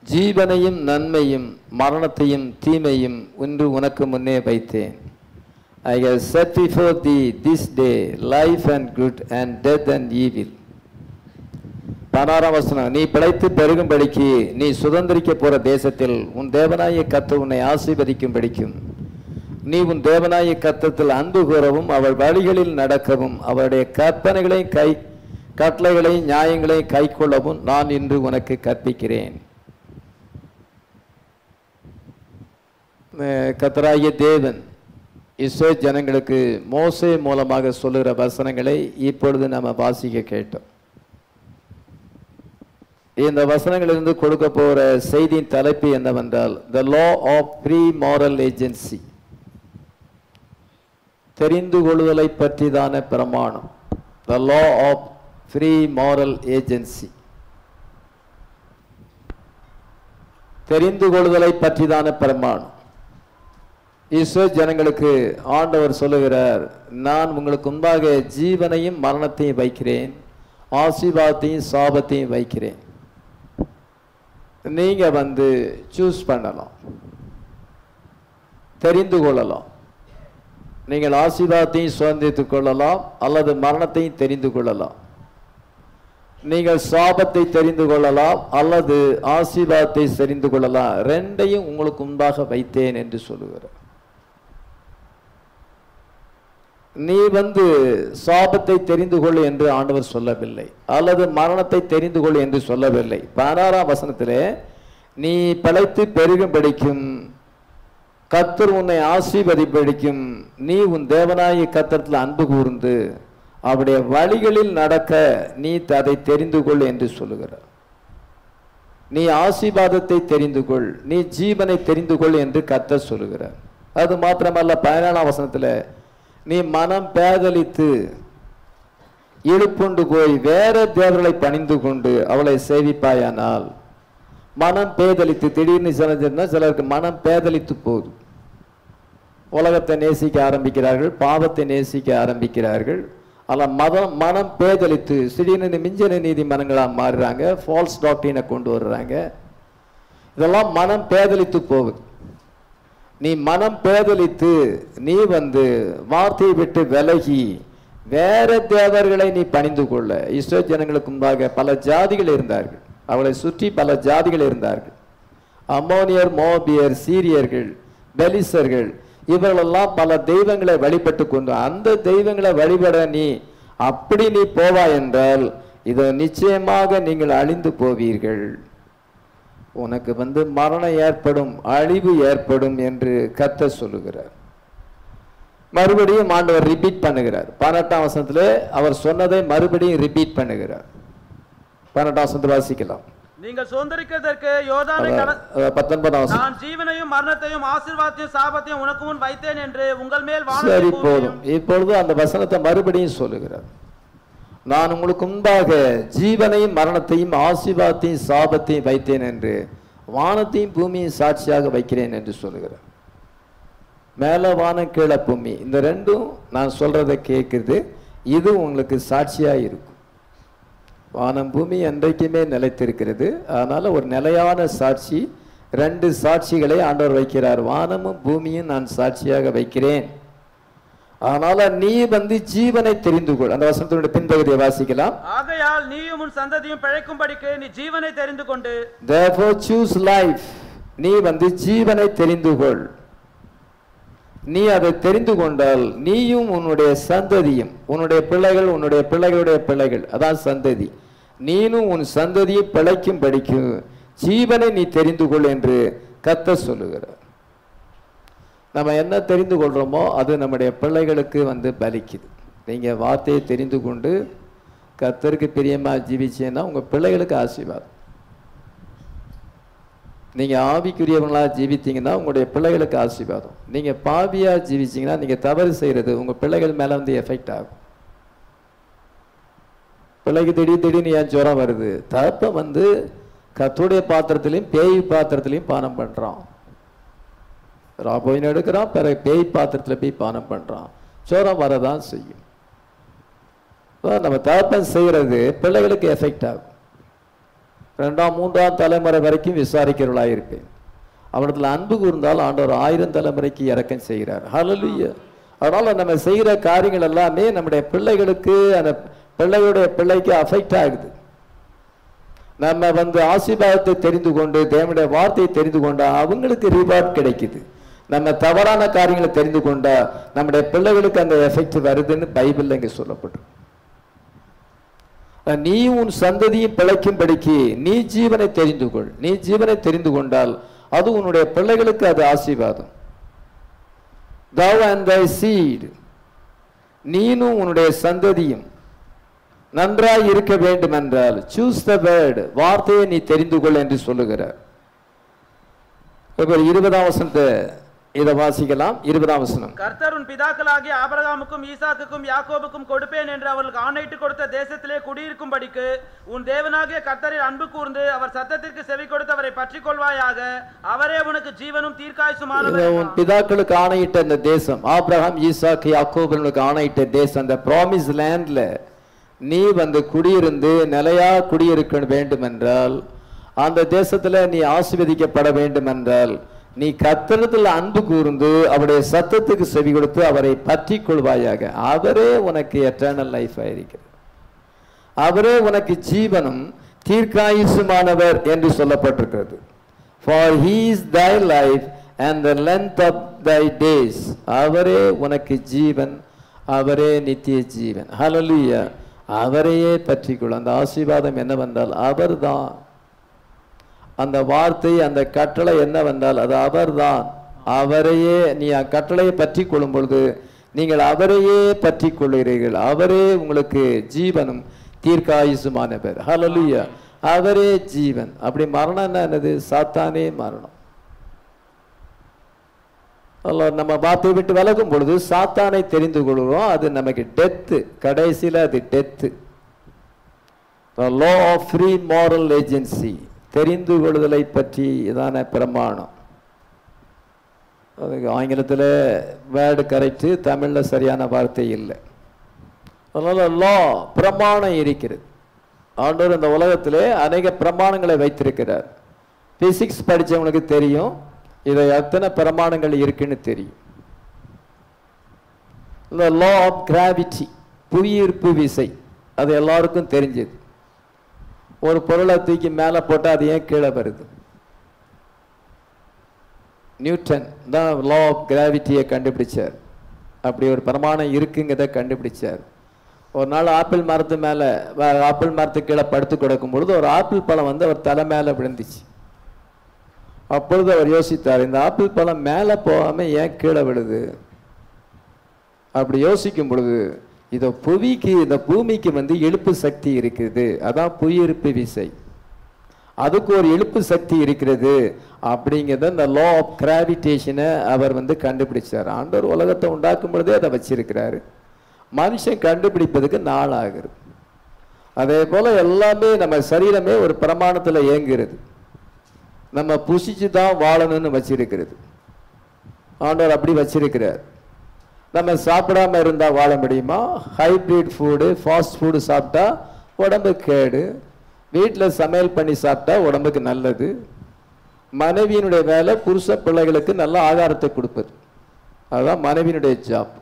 ஜீவனையும் நன்மையும் மரணத்தையும் தீமையும் இன்று உனக்கு முன்னே வைத்தேன் ஐ have set before thee this day life and good and death and evil பதினாறாம் வசனம் நீ பிழைத்து பெருகும்படிக்கு நீ சுதந்திரிக்க போற தேசத்தில் உன் தேவனாய கத்து உன்னை ஆசீர்வதிக்கும்படிக்கும் நீ உன் தேவனாய கத்தத்தில் அன்பு கூறவும் அவள் வழிகளில் நடக்கவும் அவருடைய கற்பனைகளை கை கட்டளைகளை நியாயங்களை கைக்கொள்ளவும் நான் இன்று உனக்கு கற்பிக்கிறேன் அஹ் கர்த்தராகிய தேவன் இஸ்ரேல் ஜனங்களுக்கு மோசே மூலமாக சொல்லுகிற வசனங்களை இப்பொழுது நம்ம வாசிக்க கேட்டோம் இந்த வசனங்களிலிருந்து கொடுக்க போகிற செய்தியின் தலைப்பு என்னவென்றால் the law of free moral agency தெரிந்து கொள்ளுதலை பற்றிதான பிரமாணம் the law of free moral agency தெரிந்து கொள்ளுதலை பற்றிதான பிரமாணம் இஸ்ரோ ஜனங்களுக்கு ஆண்டவர் சொல்லுகிறார் நான் உங்களுக்கு முன்பாக ஜீவனையும் மரணத்தையும் வைக்கிறேன் ஆசீர்வாதத்தையும் சாபத்தையும் வைக்கிறேன் நீங்க வந்து சூஸ் பண்ணலாம் தெரிந்து கொள்ளலாம் நீங்கள் ஆசீர்வாதத்தையும் சுதந்திரித்துக் கொள்ளலாம் அல்லது மரணத்தையும் தெரிந்து கொள்ளலாம் நீங்கள் சாபத்தை தெரிந்து கொள்ளலாம் அல்லது ஆசீர்வாதத்தை தெரிந்து கொள்ளலாம் ரெண்டையும் உங்களுக்கு முன்பாக வைத்தேன் என்று சொல்லுகிறார் நீ வந்து சாபத்தை தெரிந்து கொள் என்று ஆண்டவர் சொல்லவில்லை அல்லது மரணத்தை தெரிந்து கொள் என்று சொல்லவில்லை பதினாறாம் வசனத்திலே நீ பிழைத்து பெருகும்படிக்கும் கத்தர் உன்னை ஆசீர்வதிப்படிக்கும் நீ உன் தேவனாய கத்தரத்தில் அன்பு கூர்ந்து அவருடைய வழிகளில் நடக்க நீ அதை தெரிந்து கொள் என்று சொல்லுகிறார் நீ ஆசீர்வாதத்தை தெரிந்து கொள் நீ ஜீவனை தெரிந்து கொள் என்று கத்தர் சொல்லுகிறார் அது மாத்திரமல்ல பதினேழாம் வசனத்தில் நீ மனம் பேதலித்து இழுப்புண்டு போய் வேற தேவர்களை பணிந்து கொண்டு அவளை சேவிப்பாயானால் மனம் பேதலித்து திடீர்னு சில சிலருக்கு மனம் பேதலித்து போகுது உலகத்தை நேசிக்க ஆரம்பிக்கிறார்கள் பாவத்தை நேசிக்க ஆரம்பிக்கிறார்கள் ஆனால் மதம் மனம் பேதலித்து திடீர்னு மிஞ்சன நீதிமன்றங்களாக மாறுறாங்க ஃபால்ஸ் டாக்டரினை கொண்டு வர்றாங்க இதெல்லாம் மனம் பேதலித்து போகுது நீ மனம் பேதலித்து நீ வந்து வார்த்தையை விட்டு விலகி வேற தேவர்களை நீ பணிந்து கொள்ள இஸ்ரோ ஜனங்களுக்கு முன்பாக பல ஜாதிகள் இருந்தார்கள் அவளை சுற்றி பல ஜாதிகள் இருந்தார்கள் அம்மோனியர் மோபியர் சீரியர்கள் பெலிசர்கள் இவர்களெல்லாம் பல தெய்வங்களை வழிபட்டு கொண்டு அந்த தெய்வங்களை வழிபட நீ அப்படி நீ போவா என்றால் இது நிச்சயமாக நீங்கள் அழிந்து போவீர்கள் உனக்கு வந்து மரணம் ஏற்படும் அழிவு ஏற்படும் என்று கத்த சொல்லுகிறார் மறுபடியும் ஆண்டவர் ரிப்பீட் பண்ணுகிறார் பதினெட்டாம் வசனத்திலே அவர் சொன்னதை மறுபடியும் ரிப்பீட் பண்ணுகிறார் பதினெட்டாம் வசனத்தை வாசிக்கலாம் நீங்கள் சுதந்திரிக்கிறதற்கு யோர்தானை கட அஹ் பத்தொன்பதாம் வசனம் நான் ஜீவனையும் மரணத்தையும் ஆசீர்வாதத்தையும் சாபத்தையும் உனக்கு முன் வைத்தேன் என்று உங்கள் மேல் சரி வானத்தையும் போதும் பூமியையும் இப்பொழுது அந்த வசனத்தை மறுபடியும் சொல்லுகிறார் நான் உங்களுக்கு முன்பாக ஜீவனையும் மரணத்தையும் ஆசீர்வாதத்தையும் சாபத்தையும் வைத்தேன் என்று வானத்தையும் பூமியும் சாட்சியாக வைக்கிறேன் என்று சொல்லுகிறார் மேல வானம் கீழே பூமி இந்த ரெண்டும் நான் சொல்றதை கேட்குறது இது உங்களுக்கு சாட்சியா இருக்கும் வானம் பூமி என்றைக்குமே நிலைத்திருக்கிறது அதனால ஒரு நிலையான சாட்சி ரெண்டு சாட்சிகளை ஆண்டவர் வைக்கிறார் வானமும் பூமியும் நான் சாட்சியாக வைக்கிறேன் அதனால நீ வந்து ஜீவனை தெரிந்து கொள் அந்த வசனத்தினுடைய பின்பகுதியை வாசிக்கலாம் ஆகையால் நீயும் உன் சந்ததியும் பிழைக்கும்படிக்கு நீ ஜீவனை தெரிந்து கொண்டு therefore choose life நீ வந்து ஜீவனை தெரிந்து கொள் நீ அதை தெரிந்து கொண்டால் நீயும் உன்னுடைய சந்ததியும் உன்னுடைய பிள்ளைகள் உன்னுடைய பிள்ளைகளுடைய பிள்ளைகள் அதான் சந்ததி நீனும் உன் சந்ததியை பிழைக்கும் படிக்கும் ஜீவனை நீ தெரிந்து கொள் என்று கத்த சொல்லுகிறார் நம்ம என்ன தெரிந்து கொள்கிறோமோ அது நம்முடைய பிள்ளைகளுக்கு வந்து பலிக்குது நீங்கள் வார்த்தையை தெரிந்து கொண்டு கத்தருக்கு பிரியமாக ஜீவிச்சீங்கன்னா உங்கள் பிள்ளைகளுக்கு ஆசீர்வாதம் நீங்கள் ஆவிக்குரியவங்களா ஜீவித்தீங்கன்னா உங்களுடைய பிள்ளைகளுக்கு ஆசீர்வாதம் நீங்கள் பாவியாக ஜீவிச்சீங்கன்னா நீங்கள் தவறு செய்கிறது உங்கள் பிள்ளைகள் மேலே வந்து எஃபெக்ட் ஆகும் பிள்ளைக்கு திடீர் திடீர்னு ஏன் ஜுரம் வருது தப்ப வந்து கத்துடைய பாத்திரத்திலையும் பேய் பாத்திரத்திலையும் பானம் பண்ணுறான் ராபோயின் எடுக்கிறான் பிறகு பேய் பாத்திரத்தில் போய் பானம் பண்ணுறான் ஜுரம் வரதான் செய்யும் அப்ப நம்ம தகப்பன் செய்கிறது பிள்ளைகளுக்கு எஃபெக்ட் ஆகும் ரெண்டாம் மூன்றாம் தலைமுறை வரைக்கும் விசாரிக்கிறவளாக இருப்பேன் அவனிடத்தில் அன்பு கூர்ந்தால் ஆண்டவர் ஆயிரம் தலைமுறைக்கு இறக்கம் செய்கிறார் ஹalleluya அதனால நம்ம செய்கிற காரியங்கள் எல்லாமே நம்முடைய பிள்ளைகளுக்கு அந்த பிள்ளைகளுடைய பிள்ளைக்கு அஃபெக்ட் ஆகுது நம்ம வந்து ஆசீர்வாதத்தை தெரிந்து கொண்டு தேவனுடைய வார்த்தையை தெரிந்து கொண்டா அவங்களுக்கு ரிவார்ட் கிடைக்குது நம்ம தவறான காரியங்களை தெரிந்து கொண்டா நம்முடைய பிள்ளைகளுக்கு அந்த எஃபெக்ட் வருதுன்னு பைபிள்ல இங்க சொல்லப்பட்டிருக்கு நீ உன் சந்ததியும் பிழைக்கும்படிக்கு நீ ஜீவனை தெரிந்து கொள் நீ ஜீவனை தெரிந்து கொண்டால் அது உன்னுடைய பிள்ளைகளுக்கு அது ஆசீர்வாதம் thou and thy seed நீனும் உன்னுடைய சந்ததியும் நன்றாய் இருக்க வேண்டும் என்றால் சூஸ் த வேர்டு வார்த்தையை நீ தெரிந்து கொள் என்று சொல்லுகிறார் இப்போ இருபதாம் வசனத்தை இதை வாசிக்கலாம் இருபதாம் வசனம் கர்த்தர் உன் பிதாக்களாகிய ஆபிரகாமுக்கும் ஈசாக்குக்கும் யாக்கோபுக்கும் கொடுப்பேன் என்று அவர்களுக்கு ஆணையிட்டு கொடுத்த தேசத்திலே குடியிருக்கும்படிக்கு உன் தேவனாகிய கர்த்தரில் அன்பு கூர்ந்து அவர் சத்தத்திற்கு செவி கொடுத்து அவரை பற்றிக் கொள்வாயாக அவரே உனக்கு ஜீவனும் இதை தீர்க்காயுசுமானவர் உன் பிதாக்களுக்கு ஆணையிட்ட இந்த தேசம் ஆபிரகாம் ஈசாக்கு யாக்கோபனுக்கு ஆணையிட்ட தேசம் அந்த ப்ராமிஸ் லேண்ட்ல நீ வந்து குடியிருந்து நிலையா குடியிருக்க வேண்டும் என்றால் அந்த தேசத்துல நீ ஆசீர்வதிக்கப்பட வேண்டும் என்றால் நீ கத்திரத்தில் அன்பு கூர்ந்து அவருடைய சத்தத்துக்கு செவி கொடுத்து அவரை பற்றி கொள்வாயாக அவரே உனக்கு எட்டர்னல் லைஃப் ஆயிருக்கிறது அவரே உனக்கு ஜீவனும் தீர்க்காயுசுமானவர் என்று சொல்லப்பட்டிருக்கிறது for he's thy life and the length of thy days அவரே உனக்கு ஜீவன் அவரே நித்திய ஜீவன் ஹalleluya அவரையே பற்றிக்கொள் அந்த ஆசீர்வாதம் என்னவென்றால் அவர்தான் அந்த வார்த்தை அந்த கட்டளை என்னவென்றால் அது அவர்தான் அவரையே நீ அக்கட்டளையை பற்றி கொள்ளும் பொழுது நீங்கள் அவரையே பற்றி கொள்கிறீர்கள் அவரே உங்களுக்கு ஜீவனும் தீர்க்காயுசுமானவர் ஹalleluya அவரே ஜீவன் அப்படி மரணம் என்ன என்னது சாத்தானே மரணம் அல்ல நம்ம வார்த்தையை விட்டு விலகும் பொழுது சாத்தானை தெரிந்து கொள்கிறோம் அது நமக்கு டெத்து கடைசியில் அது death law of free moral agency தெரிந்து கொள்ளுதலை பற்றி இதான பிரமாணம் அதுக்கு ஆங்கிலத்தில் வேர்டு கரெக்டு தமிழில் சரியான வார்த்தை இல்லை அதனால் லா பிரமாணம் இருக்கிறது ஆண்டவர் இந்த உலகத்திலே அநேக பிரமாணங்களை வைத்திருக்கிறார் பிசிக்ஸ் படித்தவனுக்கு தெரியும் இதை எத்தனை பிரமாணங்கள் இருக்குன்னு தெரியும் இந்த லா ஆஃப் கிராவிட்டி புவியீர்ப்பு விசை அது எல்லாருக்கும் தெரிஞ்சது ஒரு பொருளை தூக்கி மேலே போட்டால் அது ஏன் கீழே வருது நியூட்டன் தான் லா ஆஃப் கிராவிட்டியை கண்டுபிடிச்சார் அப்படி ஒரு பிரமாணம் இருக்குங்கிறத கண்டுபிடிச்சார் ஒரு நாள் ஆப்பிள் மரத்து மேலே ஆப்பிள் மரத்து கீழே படுத்து கிடக்கும் பொழுது ஒரு ஆப்பிள் பழம் வந்து அவர் தலை மேலே விழுந்துச்சு அப்பொழுது அவர் யோசித்தார் இந்த ஆப்பிள் பழம் மேலே போகாமல் ஏன் கீழே விழுது அப்படி யோசிக்கும் பொழுது இதை புவிக்கு இந்த பூமிக்கு வந்து இழுப்பு சக்தி இருக்குது அதான் புவியீர்ப்பு விசை அதுக்கு ஒரு இழுப்பு சக்தி இருக்கிறது அப்படிங்கிறத இந்த லா ஆஃப் கிராவிடேஷனை அவர் வந்து கண்டுபிடிச்சார் ஆண்டவர் உலகத்தை உண்டாக்கும் பொழுதே அதை வச்சிருக்கிறாரு மனுஷன் கண்டுபிடிப்பதுக்கு நாள் ஆகுது அதே போல எல்லாமே நம்ம சரீரமே ஒரு பிரமாணத்தில் இயங்குகிறது நம்ம புசிச்சு தான் வாழணும்னு வச்சிருக்கிறது ஆண்டவர் அப்படி வச்சிருக்கிறார் நம்ம சாப்பிடாம இருந்தா வாழ முடியுமா ஹைபிரிட் ஃபுட்டு ஃபாஸ்ட் ஃபுட்டு சாப்பிட்டா உடம்பு கேடு வீட்டில் சமையல் பண்ணி சாப்பிட்டா உடம்புக்கு நல்லது மனைவியினுடைய வேலை புருஷ பிள்ளைகளுக்கு நல்ல ஆகாரத்தை கொடுப்பது அதுதான் மனைவியினுடைய ஜாப்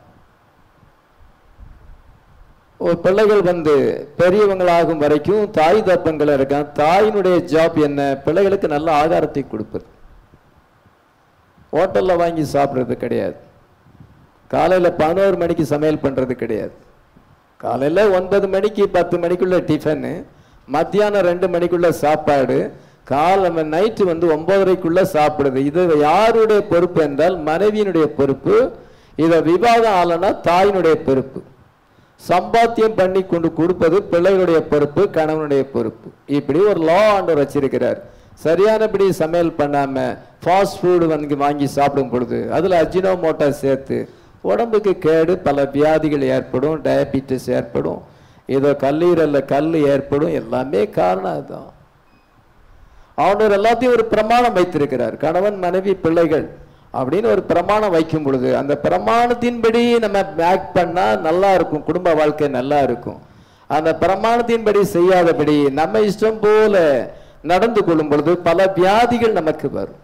ஒரு பிள்ளைகள் வந்து பெரியவங்களாகும் வரைக்கும் தாய் தப்பங்கள் இருக்கான் தாயினுடைய ஜாப் என்ன பிள்ளைகளுக்கு நல்ல ஆகாரத்தை கொடுப்பது ஹோட்டல்ல வாங்கி சாப்பிட்றது கிடையாது காலையில் பதினோரு மணிக்கு சமையல் பண்ணுறது கிடையாது காலையில் ஒன்பது மணிக்கு பத்து மணிக்குள்ள டிஃபனு மத்தியானம் ரெண்டு மணிக்குள்ள சாப்பாடு காலை நைட்டு வந்து ஒன்பதரைக்குள்ள சாப்பிடுது இது யாருடைய பொறுப்பு என்றால் மனைவியினுடைய பொறுப்பு இதை விவாதம் ஆளனா தாயினுடைய பொறுப்பு சம்பாத்தியம் பண்ணி கொண்டு கொடுப்பது பிள்ளைகளுடைய பொறுப்பு கணவனுடைய பொறுப்பு இப்படி ஒரு லா ஆண்டவர் வச்சிருக்கிறார் சரியானபடி சமையல் பண்ணாம ஃபாஸ்ட் ஃபுட் வந்து வாங்கி சாப்பிடும் பொழுது அதுல அஜினோமோட்டோ சேர்த்து உடம்புக்கு கேடு பல வியாதிகள் ஏற்படும் டயபிட்டிஸ் ஏற்படும் ஏதோ கல்லீரல்ல கல் ஏற்படும் எல்லாமே காரணம் அதுதான் ஆண்டவர் எல்லாத்தையும் ஒரு பிரமாணம் வைத்திருக்கிறார் கணவன் மனைவி பிள்ளைகள் அப்படின்னு ஒரு பிரமாணம் வைக்கும் பொழுது அந்த பிரமாணத்தின்படி நம்ம ஆக்ட் பண்ணா நல்லா இருக்கும் குடும்ப வாழ்க்கை நல்லா இருக்கும் அந்த பிரமாணத்தின்படி செய்யாதபடி நம்ம இஷ்டம் போல நடந்து கொள்ளும் பொழுது பல வியாதிகள் நமக்கு வரும்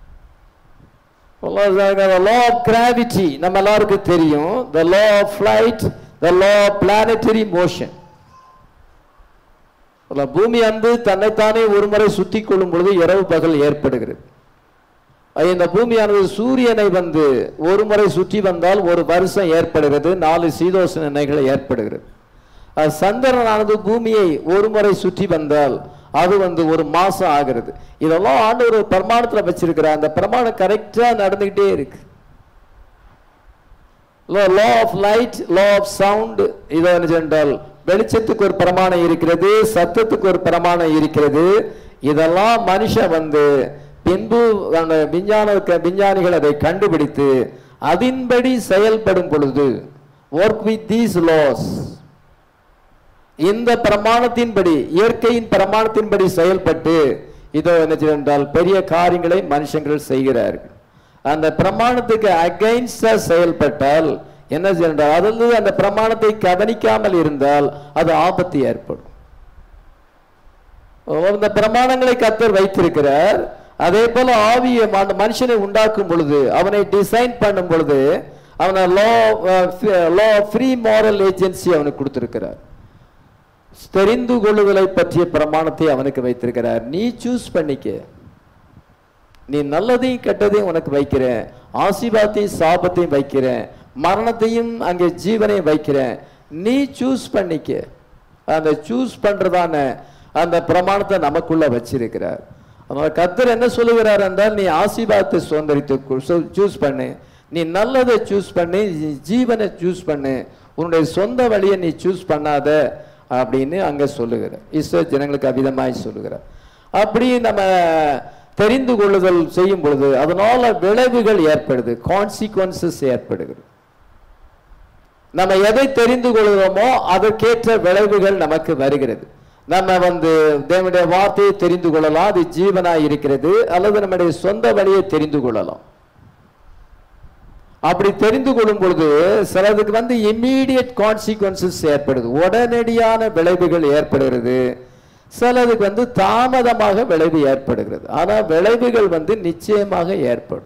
லா ஆஃப் கிராவிட்டி நம்ம எல்லாருக்கும் தெரியும் the law of flight the law of planetary motion பூமி அன்பு தன்னைத்தானே ஒரு முறை சுத்தி கொள்ளும் பொழுது இரவு பகல் ஏற்படுகிறது அஹ் இந்த பூமியானது சூரியனை வந்து ஒரு முறை சுற்றி வந்தால் ஒரு வருஷம் ஏற்படுகிறது நாலு சீதோஷ நிலைகள் ஏற்படுகிறது அஹ் சந்திரனானது பூமியை ஒரு முறை சுற்றி வந்தால் அது வந்து ஒரு மாசம் ஆகிறது இதெல்லாம் ஆண்டு ஒரு பிரமாணத்துல வச்சிருக்கிறார் அந்த பிரமாணம் கரெக்டா நடந்துகிட்டே இருக்கு law of light law of sound இது என்ன என்றால் வெளிச்சத்துக்கு ஒரு பிரமாணம் இருக்கிறது சத்தத்துக்கு ஒரு பிரமாணம் இருக்கிறது இதெல்லாம் மனுஷன் வந்து பின்பு அந்த விஞ்ஞான விஞ்ஞானிகள் அதை கண்டுபிடித்து அதன்படி செயல்படும் பொழுது ஒர்க் வித் தீஸ் லாஸ் இந்த பிரமாணத்தின்படி இயற்கையின் பிரமாணத்தின்படி செயல்பட்டு இதோ என்ன செய்ய என்றால் பெரிய காரியங்களை மனுஷங்கள் செய்கிறார்கள் அந்த பிரமாணத்துக்கு அகைன்ஸ்டா செயல்பட்டால் என்ன செய்ய என்றால் அதில் அந்த பிரமாணத்தை கவனிக்காமல் இருந்தால் அது ஆபத்து ஏற்படும் இந்த பிரமாணங்களை கத்தர் வைத்திருக்கிறார் அதே போல ஆவிய அந்த மனுஷனை உண்டாக்கும் பொழுது அவனை டிசைன் பண்ணும் பொழுது அவனை law law free moral agency அவனுக்கு கொடுத்திருக்கிறார் தெரிந்து கொள்ளுதலை பற்றிய பிரமாணத்தை அவனுக்கு வைத்திருக்கிறார் நீ சூஸ் பண்ணிக்க நீ நல்லதையும் கெட்டதையும் உனக்கு வைக்கிறேன் ஆசீர்வாதத்தையும் சாபத்தையும் வைக்கிறேன் மரணத்தையும் அங்கே ஜீவனையும் வைக்கிறேன் நீ சூஸ் பண்ணிக்க அந்த சூஸ் பண்றதான அந்த பிரமாணத்தை நமக்குள்ள வச்சிருக்கிறார் அதனால கத்தர் என்ன சொல்லுகிறார் என்றால் நீ ஆசீர்வாதத்தை சுதந்திரித்து சூஸ் பண்ணு நீ நல்லதை சூஸ் பண்ணு ஜீ- ஜீவனை சூஸ் பண்ணு உன்னுடைய சொந்த வழியை நீ சூஸ் பண்ணாத அப்படின்னு அங்க சொல்லுகிறார் இஸ்ரோ ஜனங்களுக்கு அவிதமாய் சொல்லுகிறார் அப்படி நம்ம தெரிந்து கொள்ளுதல் செய்யும் பொழுது அதனால விளைவுகள் ஏற்படுது கான்சிக்வன்சஸ் ஏற்படுகிறது நம்ம எதை தெரிந்து கொள்கிறோமோ அதற்கேற்ற விளைவுகள் நமக்கு வருகிறது நம்ம வந்து தேவனுடைய வார்த்தையை தெரிந்து கொள்ளலாம் அது ஜீவனாய் இருக்கிறது அல்லது நம்முடைய சொந்த வழியை தெரிந்து கொள்ளலாம் அப்படி தெரிந்து கொள்ளும் பொழுது சிலதுக்கு வந்து இம்மீடியட் கான்சிக்வன்சஸ் ஏற்படுது உடனடியான விளைவுகள் ஏற்படுகிறது சிலதுக்கு வந்து தாமதமாக விளைவு ஏற்படுகிறது ஆனா விளைவுகள் வந்து நிச்சயமாக ஏற்படும்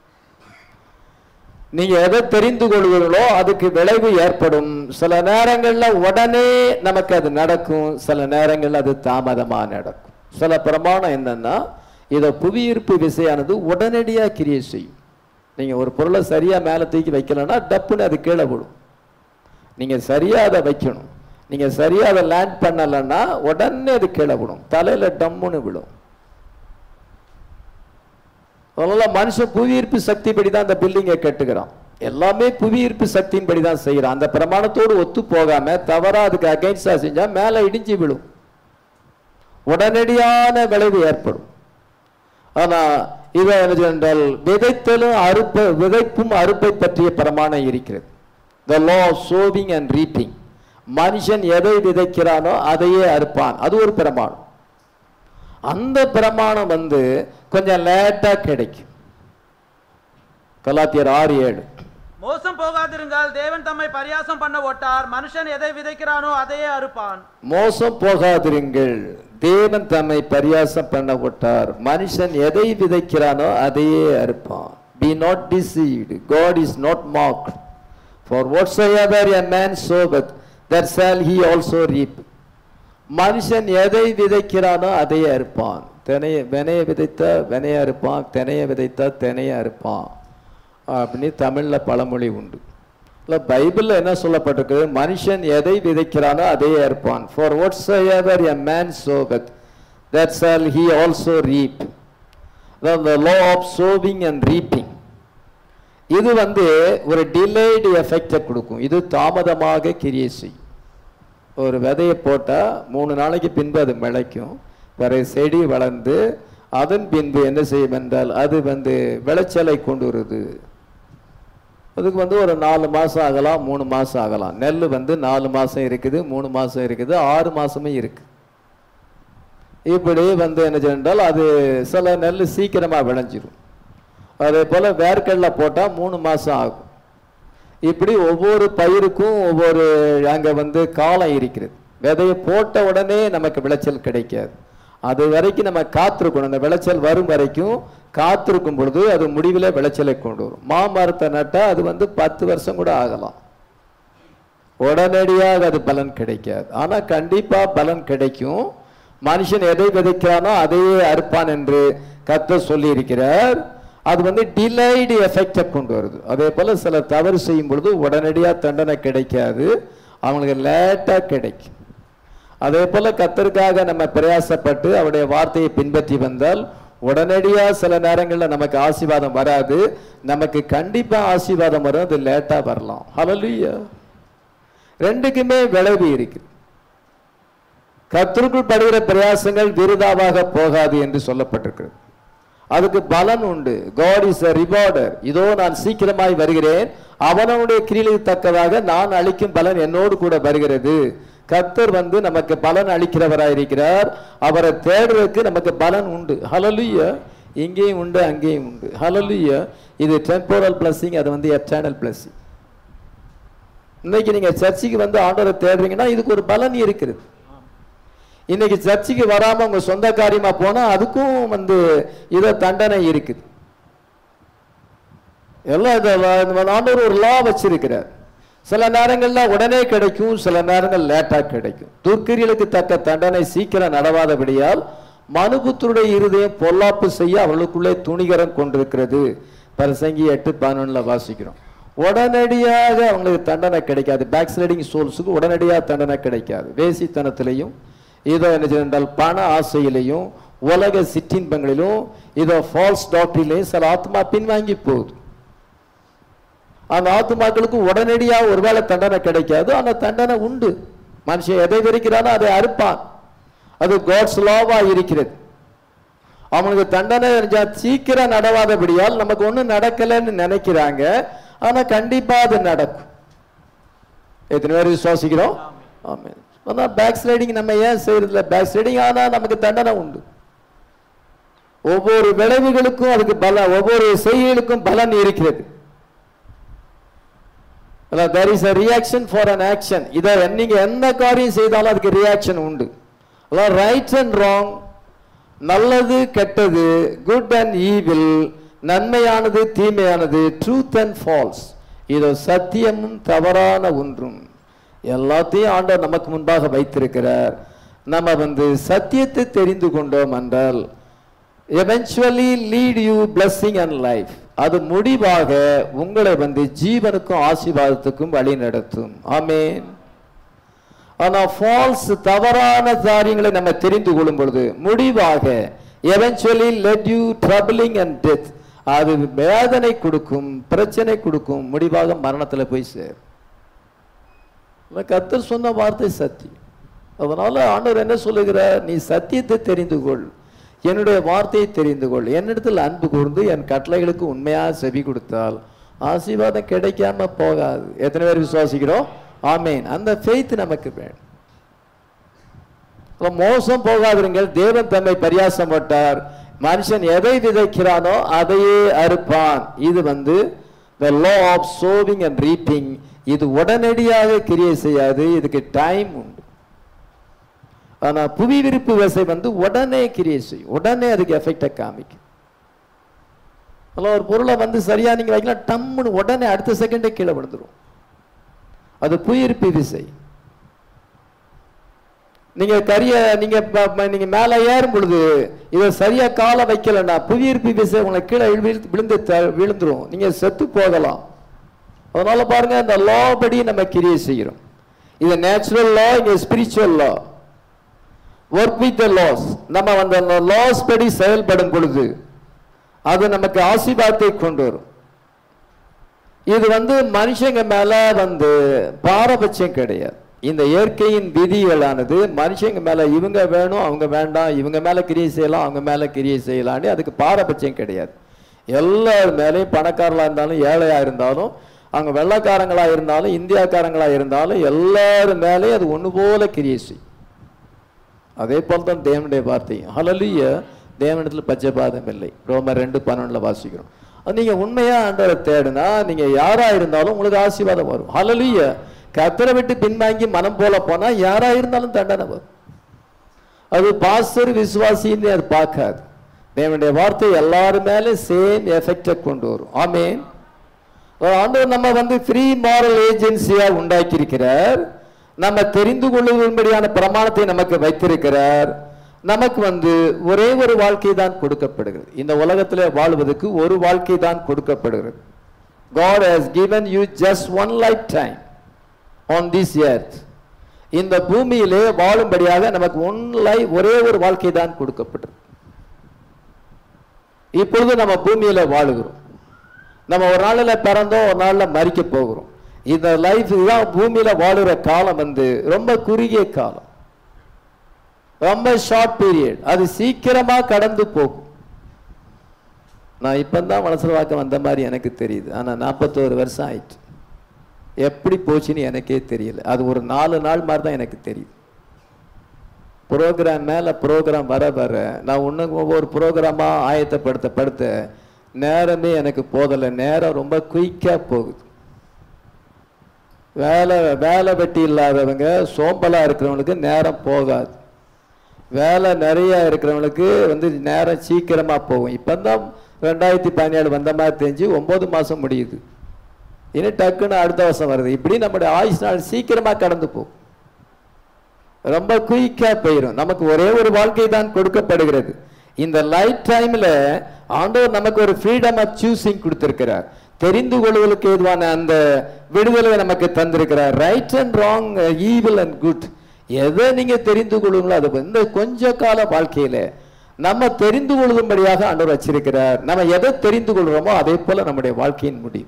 நீங்க எதை தெரிந்து கொள்வீர்களோ அதுக்கு விளைவு ஏற்படும் சில நேரங்கள்ல உடனே நமக்கு அது நடக்கும் சில நேரங்கள்ல அது தாமதமா நடக்கும் சில பிரமாணம் என்னன்னா இதை புவியீர்ப்பு விசையானது உடனடியா கிரியை செய்யும் நீங்க ஒரு பொருளை சரியா மேல தூக்கி வைக்கலன்னா டப்புன்னு அது கீழே விடும் நீங்க சரியா அதை வைக்கணும் நீங்க சரியா அதை லேண்ட் பண்ணலைன்னா உடனே அது கீழே விடும் தலையில டம்முன்னு விடும் அதனால மனுஷன் புவியீர்ப்பு சக்திப்படி தான் அந்த பில்டிங்கை கட்டுகிறான் எல்லாமே புவியீர்ப்பு சக்தியின்படி தான் செய்யறான் அந்த பிரமாணத்தோடு ஒத்து போகாம தவறா அதுக்கு அகைன்ஸ்டா செஞ்சா மேல இடிஞ்சு விழும் உடனடியான விளைவு ஏற்படும் ஆனா இது என்ன என்றால் விதைத்தலும் அறுப்ப விதைப்பும் அறுப்பை பற்றிய பிரமாணம் இருக்கிறது the law sowing and reaping மனுஷன் எதை விதைக்கிறானோ அதையே அறுப்பான் அது ஒரு பிரமாணம் அந்த பிரமாணம் வந்து கொஞ்சம் லேட்டா கிடைக்கும் கலாத்தியர் ஆறு ஏழு மோசம் போகாதிருங்கள் தேவன் தம்மை பரியாசம் பண்ண ஒட்டார் மனுஷன் எதை விதைக்கிறானோ அதையே அறுப்பான் மோசம் போகாதிருங்கள் தேவன் தம்மை பரியாசம் பண்ண விட்டார் மனுஷன் எதை விதைக்கிறானோ அதையே அறுப்பான் be not deceived god is not mocked for whatsoever a man soweth that shall he also reap மனுஷன் எதை விதைக்கிறானோ அதையே அறுப்பான் தினைய வினைய விதைத்தா வினைய அறுப்பான் தினைய விதைத்தா தினைய அறுப்பான் அப்படின்னு தமிழ்ல பழமொழி உண்டு இல்ல பைபிள்ல என்ன சொல்லப்பட்டிருக்கு மனுஷன் எதை விதைக்கிறானோ அதையே அறுப்பான் for whatsoever a man soweth that shall he also reap the law of sowing and reaping இது வந்து ஒரு டிலேடு எஃபெக்டை கொடுக்கும் இது தாமதமாக கிரியை செய்யும் ஒரு விதையை போட்டால் மூணு நாளைக்கு பின்பு அது முளைக்கும் பிறகு செடி வளர்ந்து அதன் பின்பு என்ன செய்யும் என்றால் அது வந்து விளைச்சலை கொண்டு வருது அதுக்கு வந்து ஒரு நாலு மாதம் ஆகலாம் மூணு மாதம் ஆகலாம் நெல் வந்து நாலு மாதம் இருக்குது மூணு மாதம் இருக்குது ஆறு மாதமும் இருக்கு இப்படி வந்து என்ன செய்யறால் அது சில நெல் சீக்கிரமாக விளைஞ்சிரும் அதே போல் வேர்க்கடலை போட்டால் மூணு மாதம் ஆகும் இப்படி ஒவ்வொரு பயிருக்கும் ஒவ்வொரு அங்கே வந்து காலம் இருக்கிறது விதையை போட்ட உடனே நமக்கு விளைச்சல் கிடைக்காது அது வரைக்கும் நம்ம காத்திருக்கணும் அந்த விளைச்சல் வரும் வரைக்கும் காத்திருக்கும் பொழுது அது முடிவில் விளைச்சலை கொண்டு வரும் மாமரத்தை நட்டா அது வந்து பத்து வருஷம் கூட ஆகலாம் உடனடியாக அது பலன் கிடைக்காது ஆனா கண்டிப்பா பலன் கிடைக்கும் மனுஷன் எதை விதைக்கிறானோ அதையே அறுப்பான் என்று கர்த்தர் சொல்லி இருக்கிறார் அது வந்து டிலைடு எஃபெக்டை கொண்டு வருது அதே போல சில தவறு செய்யும் பொழுது உடனடியா தண்டனை கிடைக்காது அவங்களுக்கு லேட்டா கிடைக்கும் அதே போல கத்தருக்காக நம்ம பிரயாசப்பட்டு அவருடைய வார்த்தையை பின்பற்றி வந்தால் உடனடியா சில நேரங்கள்ல நமக்கு ஆசீர்வாதம் வராது நமக்கு கண்டிப்பா ஆசீர்வாதம் வரும் அது லேட்டா வரலாம் ஹalleluya ரெண்டுக்குமே விளைவு இருக்கு கத்தருக்குள் படுகிற பிரயாசங்கள் விருதாவாக போகாது என்று சொல்லப்பட்டிருக்கிறது அதுக்கு பலன் உண்டு காட் இஸ் a ரிவார்டர் இதோ நான் சீக்கிரமாய் வருகிறேன் அவனவனுடைய கிரிகளுக்கு தக்கதாக நான் அளிக்கும் பலன் என்னோடு கூட வருகிறது கர்த்தர் வந்து நமக்கு பலன் அளிக்கிறவராயிருக்கிறார் அவரை தேடுறதுக்கு நமக்கு பலன் உண்டு ஹalleluya இங்கேயும் உண்டு அங்கேயும் உண்டு ஹalleluya இது டெம்போரல் பிளஸிங் அது வந்து எட்டர்னல் பிளஸிங் இன்னைக்கு நீங்க சர்ச்சுக்கு வந்து ஆண்டவரை தேடுறீங்கன்னா இதுக்கு ஒரு பலன் இருக்குது இன்னைக்கு சர்ச்சுக்கு வராம உங்க சொந்த காரியமா போனா அதுக்கும் வந்து இத தண்டனை இருக்குது எல்லாம் இந்த வ- இந்த ஆண்டவர் ஒரு லா வச்சிருக்கிறார் சில நேரங்கள்ல உடனே கிடைக்கும் சில நேரங்கள் லேட்டா கிடைக்கும் துர்க்கிரியலுக்கு தக்க தண்டனை சீக்கிரம் நடவாதபடியால் மனுபுத்தருடைய இருதயம் பொல்லாப்பு செய்ய அவர்களுக்குள்ளே துணிகரம் கொண்டிருக்கிறது பரிசங்கி எட்டு பதினொன்னுல வாசிக்கிறோம் உடனடியாக அவங்களுக்கு தண்டனை கிடைக்காது பேக் ஸ்லைடிங் சோல்ஸுக்கு உடனடியாக தண்டனை கிடைக்காது வேசித்தனத்திலையும் இதோ என்ன செய்ய என்றால் பண ஆசையிலையும் உலக சிற்றின்பங்களிலும் இதோ ஃபால்ஸ் டாக்டரிலையும் சில ஆத்மா பின்வாங்கி போகுது அந்த ஆத்துமாக்களுக்கு உடனடியாக ஒருவேளை தண்டனை கிடைக்காது ஆனா தண்டனை உண்டு மனுஷன் எதை வெறுக்கிறானோ அதை அறுப்பான் அது காட்ஸ் லாவா இருக்கிறது அவனுக்கு தண்டனை ஜா- சீக்கிரம் நடவாதபடியால் நமக்கு ஒண்ணும் நடக்கலைன்னு நினைக்கிறாங்க ஆனா கண்டிப்பா அது நடக்கும் எத்தனை பேர் விசுவாசிக்கிறோம் ஆமென் அதான் பேக் ஸ்லைடிங் நம்ம ஏன் செய்யறதில்ல பேக் ஸ்லைடிங் ஆனா நமக்கு தண்டனை உண்டு ஒவ்வொரு விளைவுகளுக்கும் அதுக்கு பல ஒவ்வொரு செய்கைகளுக்கும் பலன் இருக்கிறது there is a reaction for an action இதை நீங்க என்ன காரியம் செய்தாலும் அதுக்கு ரியாக்ஷன் உண்டு ரைட் அண்ட் ராங் நல்லது கெட்டது குட் அண்ட் ஈவில் நன்மையானது தீமையானது ட்ரூத் அண்ட் ஃபால்ஸ் இது சத்தியமும் தவறான ஒன்றும் எல்லாத்தையும் ஆண்டவர் நமக்கு முன்பாக வைத்திருக்கிறார் நம்ம வந்து சத்தியத்தை தெரிந்து கொண்டோம் என்றால் eventually lead you blessing and life அது முடிவாக உங்களை வந்து ஜீவனுக்கும் ஆசீர்வாதத்துக்கும் வழி நடத்தும் ஆமென் ஆனா ஃபால்ஸ் தவறான காரியங்களை நம்ம தெரிந்து கொள்ளும் பொழுது முடிவாக eventually led you troubling and death அது வேதனை கொடுக்கும் பிரச்சனை கொடுக்கும் முடிவாக மரணத்துல போய் சேரும் ஆனா கர்த்தர் சொன்ன வார்த்தை சத்தியம் அதனால ஆண்டவர் என்ன சொல்லுகிறார் நீ சத்தியத்தை தெரிந்து கொள் என்னுடைய வார்த்தையை தெரிந்து கொள் என்னிடத்தில் அன்பு கூர்ந்து என் கட்டளைகளுக்கு உண்மையாக செவி கொடுத்தால் ஆசீர்வாதம் கிடைக்காம போகாது எத்தனை பேர் விசுவாசிக்கிறோம் ஆமேன் அந்த ஃபெய்த் நமக்கு வேணும் அப்ப மோசம் போகாதிருங்கள் தேவன் தம்மை பரியாசப்பட்டார் மனுஷன் எதை விதைக்கிறானோ அதையே அறுப்பான் இது வந்து the law of sowing and reaping இது உடனடியாக கிரியை செய்யாது இதுக்கு டைம் உண்டு ஆனா புவி விருப்பு விசை வந்து உடனே கிரியை செய்யும் உடனே அதுக்கு எஃபெக்டை காமிக்கும் அதில் ஒரு பொருளை வந்து சரியா நீங்க வைக்கலாம் டம்முன்னு உடனே அடுத்த செகண்டே கீழே விழுந்துரும் அது புவியிருப்பு விசை நீங்க கரிய நீங்க ப- ப- நீங்க மேல ஏறும் பொழுது இதை சரியா காலை வைக்கலன்னா புவியீர்ப்பு விசை உங்களை கீழே விழு- விழுந்து த- விழுந்துரும் நீங்க செத்து போகலாம் அதனால பாருங்க இந்த லா படி நம்ம கிரியை செய்கிறோம் இது நேச்சுரல் லா இங்க spiritual law work with the laws நம்ம வந்து அந்த லாஸ் படி செயல்படும் பொழுது அது நமக்கு ஆசீர்வாதத்தை கொண்டு வரும் இது வந்து மனுஷங்க மேல வந்து பாரபட்சம் கிடையாது இந்த இயற்கையின் விதிகளானது மனுஷங்க மேல இவங்க வேணும் அவங்க வேண்டாம் இவங்க மேல கிரியை செய்யலாம் அவங்க மேல கிரியை செய்யலாம்னு அதுக்கு பாரபட்சம் கிடையாது எல்லார் மேலேயும் பணக்காரங்களா இருந்தாலும் ஏழையா இருந்தாலும் அவங்க வெள்ளைக்காரங்களா இருந்தாலும் இந்தியாக்காரங்களா இருந்தாலும் எல்லார் மேலேயும் அது ஒண்ணு போல கிரியை செய்யும் அதே போல தான் தேவனுடைய வார்த்தை ஹலலிய தேவனிடத்தில் பச்சைபாதம் இல்லை ரோமர் ரெண்டு பன்னெண்டுல வாசிக்கிறோம் அது நீங்க உண்மையா ஆண்டவரை தேடுனா நீங்க யாரா இருந்தாலும் உங்களுக்கு ஆசீர்வாதம் வரும் ஹலலிய கத்தரை விட்டு பின்வாங்கி மனம் போல போனா யாரா இருந்தாலும் தண்டனை வரும் அது பாஸ்டர் விசுவாசின்னு அது பார்க்காது தேவனுடைய வார்த்தை எல்லாரும் மேலே சேம் எஃபெக்டை கொண்டு வரும் ஆமேன் ஆண்டவர் நம்ம வந்து ஃப்ரீ மாரல் ஏஜென்சியா உண்டாக்கி இருக்கிறார் நம்ம தெரிந்து கொள்ளும்படியான பிரமாணத்தை நமக்கு வைத்திருக்கிறார் நமக்கு வந்து ஒரே ஒரு வாழ்க்கை தான் கொடுக்கப்படுகிறது இந்த உலகத்தில் வாழ்வதற்கு ஒரு வாழ்க்கை தான் கொடுக்கப்படுகிறது God has given you just one lifetime on this earth இந்த பூமியிலே வாழும்படியாக நமக்கு ஒன் லைஃப் ஒரே ஒரு வாழ்க்கை தான் கொடுக்கப்பட்டது இப்பொழுது நம்ம பூமியில வாழுகிறோம் நம்ம ஒரு நாளில் பிறந்தோம் ஒரு நாளில் மறிக்க போகிறோம் இந்த லைஃப் தான் பூமியில வாழுற காலம் வந்து ரொம்ப குறுகிய காலம் ரொம்ப ஷார்ட் பீரியட் அது சீக்கிரமா கடந்து போகும் நான் இப்பதான் மனசுல வாக்கம் வந்த மாதிரி எனக்கு தெரியுது ஆனா நாற்பத்தோரு வருஷம் ஆயிடுச்சு எப்படி போச்சுன்னு எனக்கே தெரியல அது ஒரு நாலு நாள் மாதிரி தான் எனக்கு தெரியுது ப்ரோக்ராம் மேல ப்ரோக்ராம் வர வர நான் இன்னும் ஒவ்வொரு ப்ரோக்ராமா ஆயத்தப்படுத்த படுத்த நேரமே எனக்கு போதலை நேரம் ரொம்ப குயிக்கா போகுது வேலை வேலை வெட்டி இல்லாதவங்க சோம்பலா இருக்கிறவங்களுக்கு நேரம் போகாது வேலை நிறைய இருக்கிறவங்களுக்கு வந்து நேரம் சீக்கிரமா போகும் இப்பதான் ரெண்டாயிரத்தி பதினேழு வந்த மாதிரி தெரிஞ்சு ஒன்பது மாசம் முடியுது இனி டக்குன்னு அடுத்த வருஷம் வருது இப்படி நம்முடைய ஆயுஷ் நாள் சீக்கிரமா கடந்து போகும் ரொம்ப குயிக்கா போயிடும் நமக்கு ஒரே ஒரு வாழ்க்கை தான் கொடுக்கப்படுகிறது இந்த லைஃப் டைம்ல ஆண்டவர் நமக்கு ஒரு ஃப்ரீடம் ஆஃப் சூசிங் கொடுத்திருக்கிறார் தெரிந்து கொள்வதற்கு ஏதுவான அந்த விடுதலை நமக்கு தந்திருக்கிறார் right and wrong evil and good எதை நீங்க தெரிந்து கொள்ளுங்களோ அது இந்த கொஞ்ச கால வாழ்க்கையில நம்ம தெரிந்து கொள்ளும்படியாக ஆண்டவர் வச்சிருக்கிறார் நம்ம எதை தெரிந்து கொள்றோமோ அதே போல நம்முடைய வாழ்க்கையின் முடிவு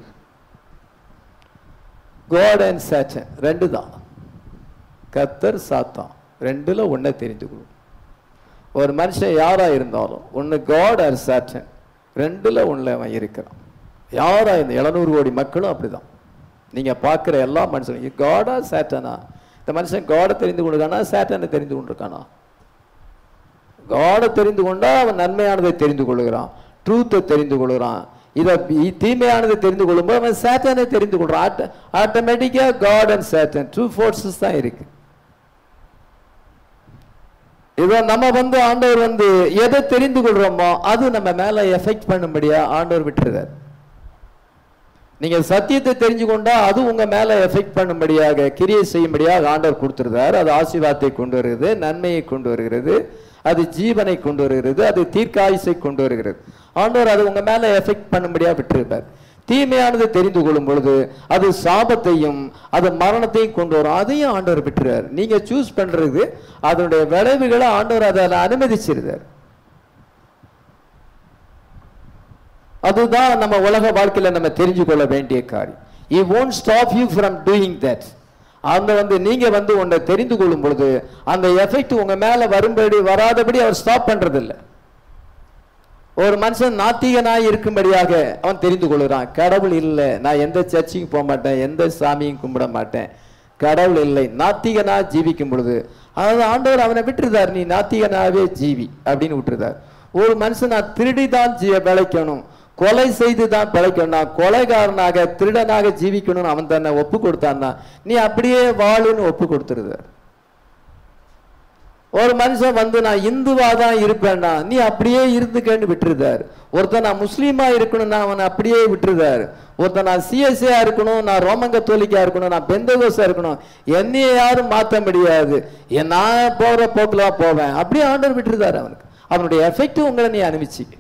காட் அண்ட் சேட்டன் ரெண்டு தான் கத்தர் சாத்தான் ரெண்டுல ஒன்றை தெரிந்து கொள்ளும் ஒரு மனுஷன் யாரா இருந்தாலும் ஒன்று காட் ஆர் சாட்டன் ரெண்டுல ஒண்ணுல அவன் இருக்கிறான் யாரா இந்த எழுநூறு கோடி மக்களும் அப்படிதான் நீங்க பார்க்குற எல்லா மனுஷனும் காடா சேட்டனா இந்த மனுஷன் காடை தெரிந்து கொண்டிருக்கானா சேட்டனை தெரிந்து கொண்டிருக்கானா காடை தெரிந்து கொண்டா அவன் நன்மையானதை தெரிந்து கொள்கிறான் ட்ரூத்தை தெரிந்து கொள்கிறான் இதை இ- தீமையானதை தெரிந்து கொள்ளும்போது அவன் சேட்டனை தெரிந்து கொள்றான் ஆட்டோமேட்டிக்கா God and Satan true forces தான் இருக்கு இதோ நம்ம வந்து ஆண்டவர் வந்து எதை தெரிந்து கொள்றோமோ அது நம்ம மேல எஃபெக்ட் பண்ணும்படியா ஆண்டவர் விட்டுருதார் நீங்க சத்தியத்தை தெரிஞ்சு கொண்டா அது உங்க மேல எஃபெக்ட் பண்ணும்படியாக கிரியை செய்யும்படியாக ஆண்டவர் கொடுத்துருந்தார் அது ஆசீர்வாதத்தை கொண்டு வருகிறது நன்மையை கொண்டு வருகிறது அது ஜீவனை கொண்டு வருகிறது அது தீர்க்காயுசை கொண்டு வருகிறது ஆண்டவர் அது உங்க மேல எஃபெக்ட் பண்ணும்படியா விட்டிருப்பார் தீமையானது தெரிந்து கொள்ளும் பொழுது அது சாபத்தையும் அது மரணத்தையும் கொண்டு வரும் அதையும் ஆண்டவர் விட்டுறார் நீங்க சூஸ் பண்றது அதனுடைய விளைவுகளை ஆண்டவர் அதை அனுமதிச்சிருந்தார் அதுதான் நம்ம உலக வாழ்க்கையில நம்ம தெரிஞ்சு கொள்ள வேண்டிய காரியம் he won't stop you from doing that அந்த வந்து நீங்க வந்து ஒன்றை தெரிந்து கொள்ளும் பொழுது அந்த எஃபெக்ட் உங்க மேல வரும்படி வராதபடி அவர் ஸ்டாப் பண்றது இல்ல ஒரு மனுஷன் நாத்திகனாய் இருக்கும்படியாக அவன் தெரிந்து கொள்கிறான் கடவுள் இல்லை நான் எந்த சர்ச்சுக்கும் போக மாட்டேன் எந்த சாமியும் கும்பிட மாட்டேன் கடவுள் இல்லை நாத்திகனா ஜீவிக்கும் பொழுது அதாவது ஆண்டவர் அவனை விட்டுருதார் நீ நாத்திகனாவே ஜீவி அப்படின்னு விட்டுருதார் ஒரு மனுஷன் நான் திருடி தான் ஜீ பிழைக்கணும் கொலை செய்து தான் பிழைக்கணும் நான் கொலைகாரனாக திருடனாக ஜீவிக்கணும்னு அவன் தன்னை ஒப்பு கொடுத்தான்னா நீ அப்படியே வாழுன்னு ஒப்பு கொடுத்துருதார் ஒரு மனுஷன் வந்து நான் இந்துவா தான் இருப்பேன்னா நீ அப்படியே இருந்துக்கன்னு விட்டுருதார் ஒருத்தன் நான் முஸ்லீமா இருக்கணும்னா அவனை அப்படியே விட்டுருதார் ஒருத்தன் நான் சிஎஸ்ஏ இருக்கணும் நான் ரோமன் கத்தோலிக்கா இருக்கணும் நான் பெந்தகோசா இருக்கணும் என்னைய யாரும் மாற்ற முடியாது என் நான் போகிற போக்கில் தான் போவேன் அப்படியே ஆண்டவர் விட்டுருதார் அவனுக்கு அவனுடைய எஃபெக்ட் உங்களை நீ அனுப்பிச்சிக்க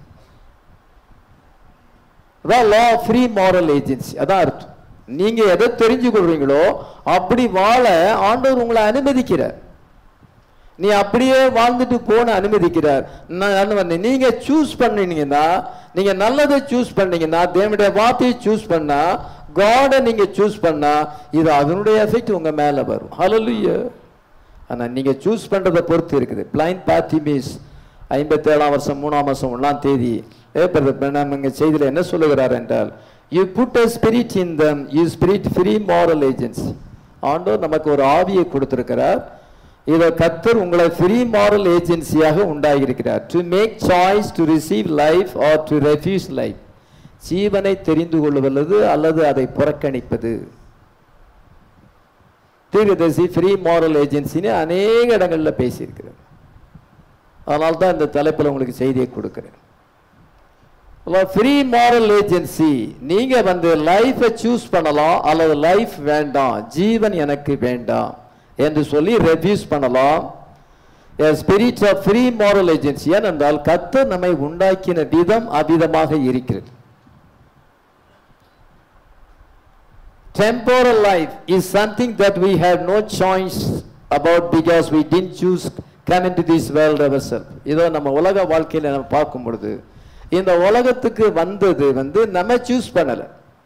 அதான் லா ஃப்ரீ மாரல் ஏஜென்சி அதான் அர்த்தம் நீங்க எதை தெரிஞ்சு கொள்றீங்களோ அப்படி வாழ ஆண்டவர் உங்களை அனுமதிக்கிறார் நீ அப்படியே வாழ்ந்துட்டு போன அனுமதிக்கிறார் நான் வந்து நீங்க சூஸ் பண்ணீங்கன்னா நீங்க நல்லதை சூஸ் பண்ணீங்கன்னா தேவனுடைய வார்த்தையை சூஸ் பண்ணா காடை நீங்க சூஸ் பண்ணா இது அதனுடைய எஃபெக்ட் உங்க மேல வரும் ஹalleluya ஆனா நீங்க சூஸ் பண்றதை பொறுத்து இருக்குது பிளைண்ட் பாத்திமிஸ் ஐம்பத்தி ஏழாம் வருஷம் மூணாம் வருஷம் ஒன்றாம் தேதி நம்ம செய்தியில் என்ன சொல்லுகிறார் என்றால் you put a spirit in them you spirit free moral agency ஆண்டவர் நமக்கு ஒரு ஆவியை கொடுத்திருக்கிறார் இதை கத்தர் உங்களை ஃப்ரீ மாரல் ஏஜென்சியாக உண்டாகியிருக்கிறார் to make choice to receive life or to refuse life ஜீவனை தெரிந்து கொள்வது அல்லது அதை புறக்கணிப்பது தீர்க்கதரிசி ஃப்ரீ மாரல் ஏஜென்சின்னு அநேக இடங்கள்ல பேசியிருக்கிறார் அதனால தான் இந்த தலைப்பில் உங்களுக்கு செய்தியை கொடுக்குறேன் ஃப்ரீ மாரல் ஏஜென்சி நீங்க வந்து லைஃபை சூஸ் பண்ணலாம் அல்லது லைஃப் வேண்டாம் ஜீவன் எனக்கு வேண்டாம் என்று சொல்லி ரெஃப்யூஸ் பண்ணலாம் spirit of free moral agency ஏனென்றால் கர்த்தர் நம்மை உண்டாக்கின விதம் அவ்விதமாக இருக்கிறது temporal life is something that we have no choice about because we didn't choose come into this world ourselves இதோ நம்ம உலக வாழ்க்கையில நம்ம பார்க்கும் பொழுது இந்த உலகத்துக்கு வந்தது வந்து நம்ம சூஸ் பண்ணல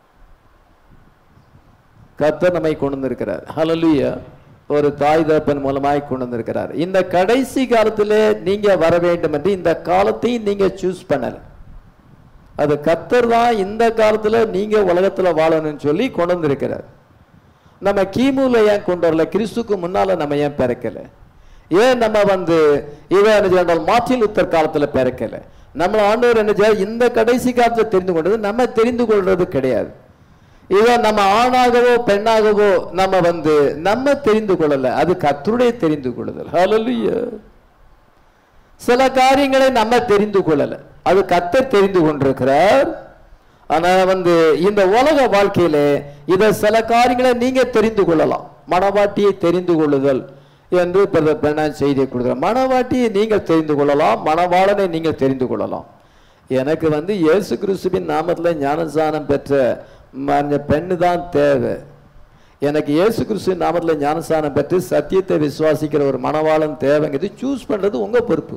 கர்த்தர் நம்மை கொண்டு வந்திருக்கிறார் ஹalleluya ஒரு தாய் தகப்பன் மூலமாய் கொண்டு வந்திருக்கிறார் இந்த கடைசி காலத்திலே நீங்க வர வேண்டும் என்று இந்த காலத்தையும் நீங்க சூஸ் பண்ணல அது கத்தர் தான் இந்த காலத்துல நீங்க உலகத்துல வாழணும்னு சொல்லி கொண்டு வந்திருக்கிறார் நம்ம கிமுல ஏன் கொண்டு வரல கிறிஸ்துக்கு முன்னால நம்ம ஏன் பிறக்கல ஏன் நம்ம வந்து இவன் என்ன செய்தால் மார்ட்டின் லுத்தர் காலத்துல பிறக்கல நம்ம ஆண்டவர் என்ன செய்ய இந்த கடைசி காலத்துல தெரிந்து கொண்டது நம்ம தெரிந்து கொள்றது கிடையாது இவன் நம்ம ஆணாகவோ பெண்ணாகவோ நம்ம வந்து நம்ம தெரிந்து கொள்ளல அது கத்தருடைய தெரிந்து கொள்ளுதல் ஹalleluya சில காரியங்களை நம்ம தெரிந்து கொள்ளல அது கத்தர் தெரிந்து கொண்டிருக்கிறார் ஆனா வந்து இந்த உலக வாழ்க்கையிலே இத சில காரியங்களை நீங்க தெரிந்து கொள்ளலாம் மனவாட்டியை தெரிந்து கொள்ளுதல் என்று பிரதர் பெண்ணான் செய்தியை கொடுக்குறார் மனவாட்டியை நீங்கள் தெரிந்து கொள்ளலாம் மணவாளனை நீங்கள் தெரிந்து கொள்ளலாம் எனக்கு வந்து இயேசு கிறிஸ்துவின் நாமத்துல ஞானஸ்தானம் பெற்ற ம- அந்த பெண்ணு தான் தேவை எனக்கு இயேசு கிறிஸ்துவின் நாமத்துல ஞானஸ்தானம் பெற்று சத்தியத்தை விசுவாசிக்கிற ஒரு மணவாளன் தேவைங்கிறது சூஸ் பண்றது உங்க பொறுப்பு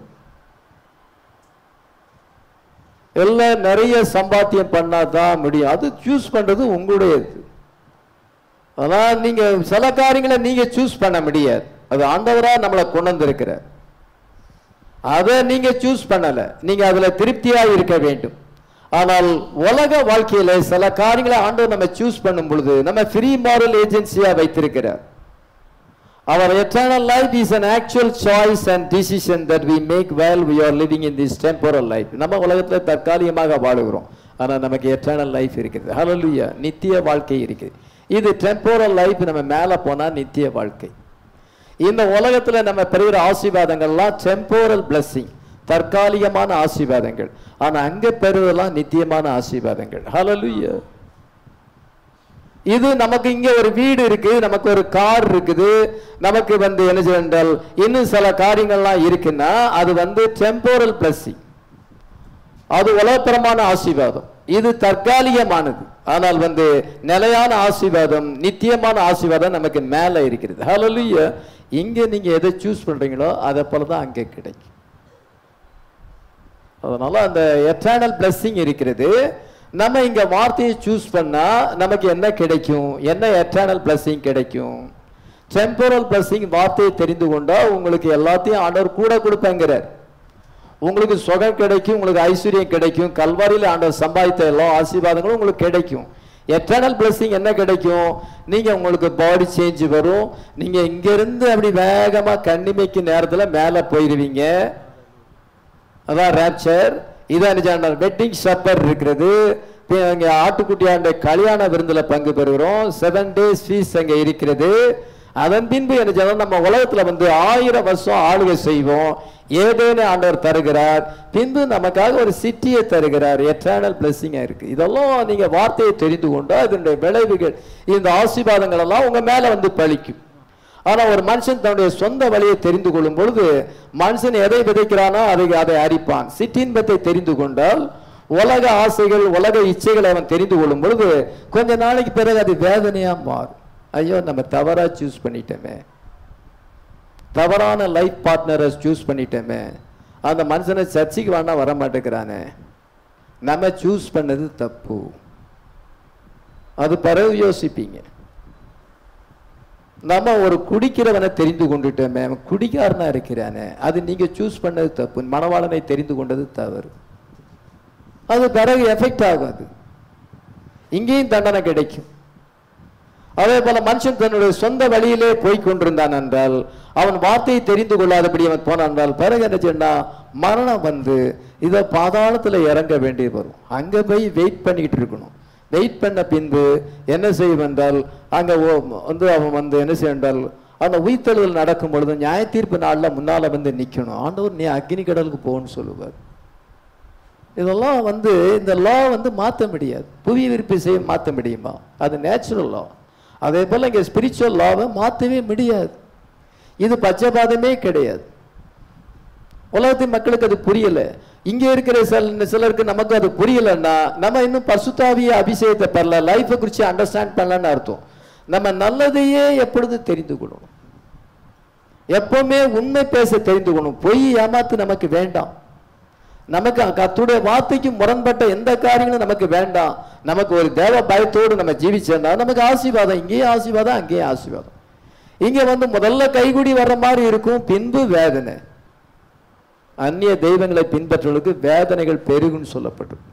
எல்லாம் நிறைய சம்பாத்தியம் பண்ணா தான் முடியும் அது சூஸ் பண்றது உங்களுடையது அதான் நீங்க சில காரியங்களை நீங்க சூஸ் பண்ண முடியாது அது ஆண்டவரா நம்மளை கொண்டு வந்திருக்கிறார் அதை நீங்க சூஸ் பண்ணல நீங்க அதுல திருப்தியா இருக்க வேண்டும் ஆனால் உலக வாழ்க்கையில சில காரியங்களை ஆண்டவர் நம்ம சூஸ் பண்ணும் பொழுது நம்ம ஃப்ரீ மாரல் ஏஜென்சியா வைத்திருக்கிறார் Our eternal life is an actual choice and decision that we make while we are living in this temporal life. நம்ம உலகத்துல தற்காலிகமாக வாழுகிறோம் ஆனா நமக்கு eternal life இருக்குது ஹalleluya நித்திய வாழ்க்கை இருக்குது இது temporal life நம்ம மேல போனா நித்திய வாழ்க்கை இந்த உலகத்துல நம்ம பெறுகிற ஆசீர்வாதங்கள்லாம் டெம்போரல் blessing தற்காலிகமான ஆசீர்வாதங்கள் ஆனா அங்க பெறுவதெல்லாம் நித்தியமான ஆசீர்வாதங்கள் ஹalleluya இது நமக்கு இங்க ஒரு வீடு இருக்கு நமக்கு ஒரு கார் இருக்குது நமக்கு வந்து என்ன செய்யறால் இன்னும் சில காரியங்கள்லாம் இருக்குன்னா அது வந்து டெம்போரல் blessing அது உலகத்தரமான ஆசீர்வாதம் இது தற்காலிகமானது ஆனால் வந்து நிலையான ஆசீர்வாதம் நித்தியமான ஆசீர்வாதம் நமக்கு மேல இருக்கிறது ஹalleluya இங்க நீங்க எதை சூஸ் பண்றீங்களோ அதை போல தான் அங்கே கிடைக்கும் அதனால அந்த எட்டர்னல் blessing இருக்கிறது நம்ம இங்க வார்த்தையை சூஸ் பண்ணா நமக்கு என்ன கிடைக்கும் என்ன எட்டர்னல் blessing கிடைக்கும் டெம்பரல் blessing வார்த்தையை தெரிந்து கொண்டா உங்களுக்கு எல்லாத்தையும் ஆண்டவர் கூட கொடுப்பேங்கிறார் உங்களுக்கு சுகம் கிடைக்கும் உங்களுக்கு ஐஸ்வர்யம் கிடைக்கும் கல்வாரியில் ஆண்டவர் சம்பாதித்த எல்லா ஆசீர்வாதங்களும் உங்களுக்கு கிடைக்கும் எட்டர்னல் blessing என்ன கிடைக்கும் நீங்க உங்களுக்கு பாடி சேஞ்ச் வரும் நீங்க இங்க இருந்து அப்படி வேகமா கண்ணிமைக்கு நேரத்துல மேல போயிருவீங்க அதான் ரேப்சர் இதான் வெட்டிங் சப்பர் இருக்கிறது பி- அங்க ஆட்டுக்குட்டியாண்ட கல்யாண விருந்துல பங்கு பெறுகிறோம் செவன் டேஸ் ஃபீஸ் அங்க இருக்கிறது அதன் பின்பு என்ன செய்யணும், நம்ம உலகத்துல வந்து ஆயிரம் வருஷம் ஆளுகை செய்வோம் ஏதேனும் ஆண்டவர் தருகிறார் பின்பு நமக்காக ஒரு சிட்டியை தருகிறார் எட்டர்னல் பிளஸிங்கா இருக்கு இதெல்லாம் நீங்க வார்த்தையை தெரிந்து கொண்டா இதனுடைய விளைவுகள் இந்த ஆசீர்வாதங்கள் எல்லாம் உங்க மேல வந்து பலிக்கும் ஆனா ஒரு மனுஷன் தன்னுடைய சொந்த வழியை தெரிந்து கொள்ளும் பொழுது மனுஷன் எதை விதைக்கிறானோ அதை அதை அரிப்பான் சிற்றின்பத்தை தெரிந்து கொண்டால் உலக ஆசைகள் உலக இச்சைகளை அவன் தெரிந்து கொள்ளும் பொழுது கொஞ்ச நாளைக்கு பிறகு அது வேதனையா மாறும் ஐயோ நம்ம தவறா சூஸ் பண்ணிட்டோமே தவறான லைஃப் பார்ட்னரை சூஸ் பண்ணிட்டோமே அந்த மனுஷனை சர்ச்சைக்கு வேணா வர மாட்டேங்கிறானே நம்ம சூஸ் பண்ணது தப்பு அது பிறகு யோசிப்பீங்க நம்ம ஒரு குடிக்கிறவனை தெரிந்து கொண்டுட்டோமே அவன் குடிக்காரனா இருக்கிறானே அது நீங்க சூஸ் பண்ணது தப்பு மணவாளனை தெரிந்து கொண்டது தவறு அது பிறகு எஃபெக்ட் ஆகாது இங்கேயும் தண்டனை கிடைக்கும் அதே போல மனுஷன் தன்னுடைய சொந்த வழியிலே போய் கொண்டிருந்தான் என்றால் அவன் வார்த்தையை தெரிந்து கொள்ளாதபடி அவன் போனான் என்றால் பிறகு என்ன செய்யணும் மரணம் வந்து இதை பாதாளத்துல இறங்க வேண்டி வரும் அங்க போய் வெயிட் பண்ணிக்கிட்டு இருக்கணும் வெயிட் பண்ண பின்பு என்ன செய்யும் என்றால் அங்க ஓ- வந்து அவன் வந்து என்ன செய்ய என்றால் அந்த உயிர்த்தெழுதல் நடக்கும் பொழுது நியாய தீர்ப்பு நாளில் முன்னால வந்து நிக்கணும் ஆண்டவர் நீ அக்னி கடலுக்கு போன்னு சொல்லுவார் இதெல்லாம் வந்து இந்த லா வந்து மாற்ற முடியாது புவி விருப்பி செய்ய மாற்ற முடியுமா அது நேச்சுரல் லா அதே போல் இங்கே ஸ்பிரிச்சுவல் லாவை மாற்றவே முடியாது இது பச்சைபாதமே கிடையாது உலகத்தின் மக்களுக்கு அது புரியல இங்க இருக்கிற சில சிலருக்கு நமக்கு அது புரியலன்னா நம்ம இன்னும் பசுத்தாவிய அபிஷேகத்தை பெறல லைஃபை குறித்து அண்டர்ஸ்டாண்ட் பண்ணலன்னு அர்த்தம் நம்ம நல்லதையே எப்பொழுது தெரிந்து கொள்ளணும் எப்பவுமே உண்மை பேச தெரிந்து கொள்ளணும் பொய் ஏமாத்து நமக்கு வேண்டாம் நமக்கு கத்துடைய வார்த்தைக்கு முரண்பட்ட எந்த காரியங்களும் நமக்கு வேண்டாம் நமக்கு ஒரு தேவ பயத்தோடு நம்ம ஜீவிச்சோம்னா நமக்கு ஆசீர்வாதம் இங்கேயும் ஆசீர்வாதம் அங்கேயும் ஆசீர்வாதம் இங்க வந்து முதல்ல கைகுடி வர்ற மாதிரி இருக்கும் பின்பு வேதனை அந்நிய தெய்வங்களை பின்பற்றுவதற்கு வேதனைகள் பெருகுன்னு சொல்லப்பட்டது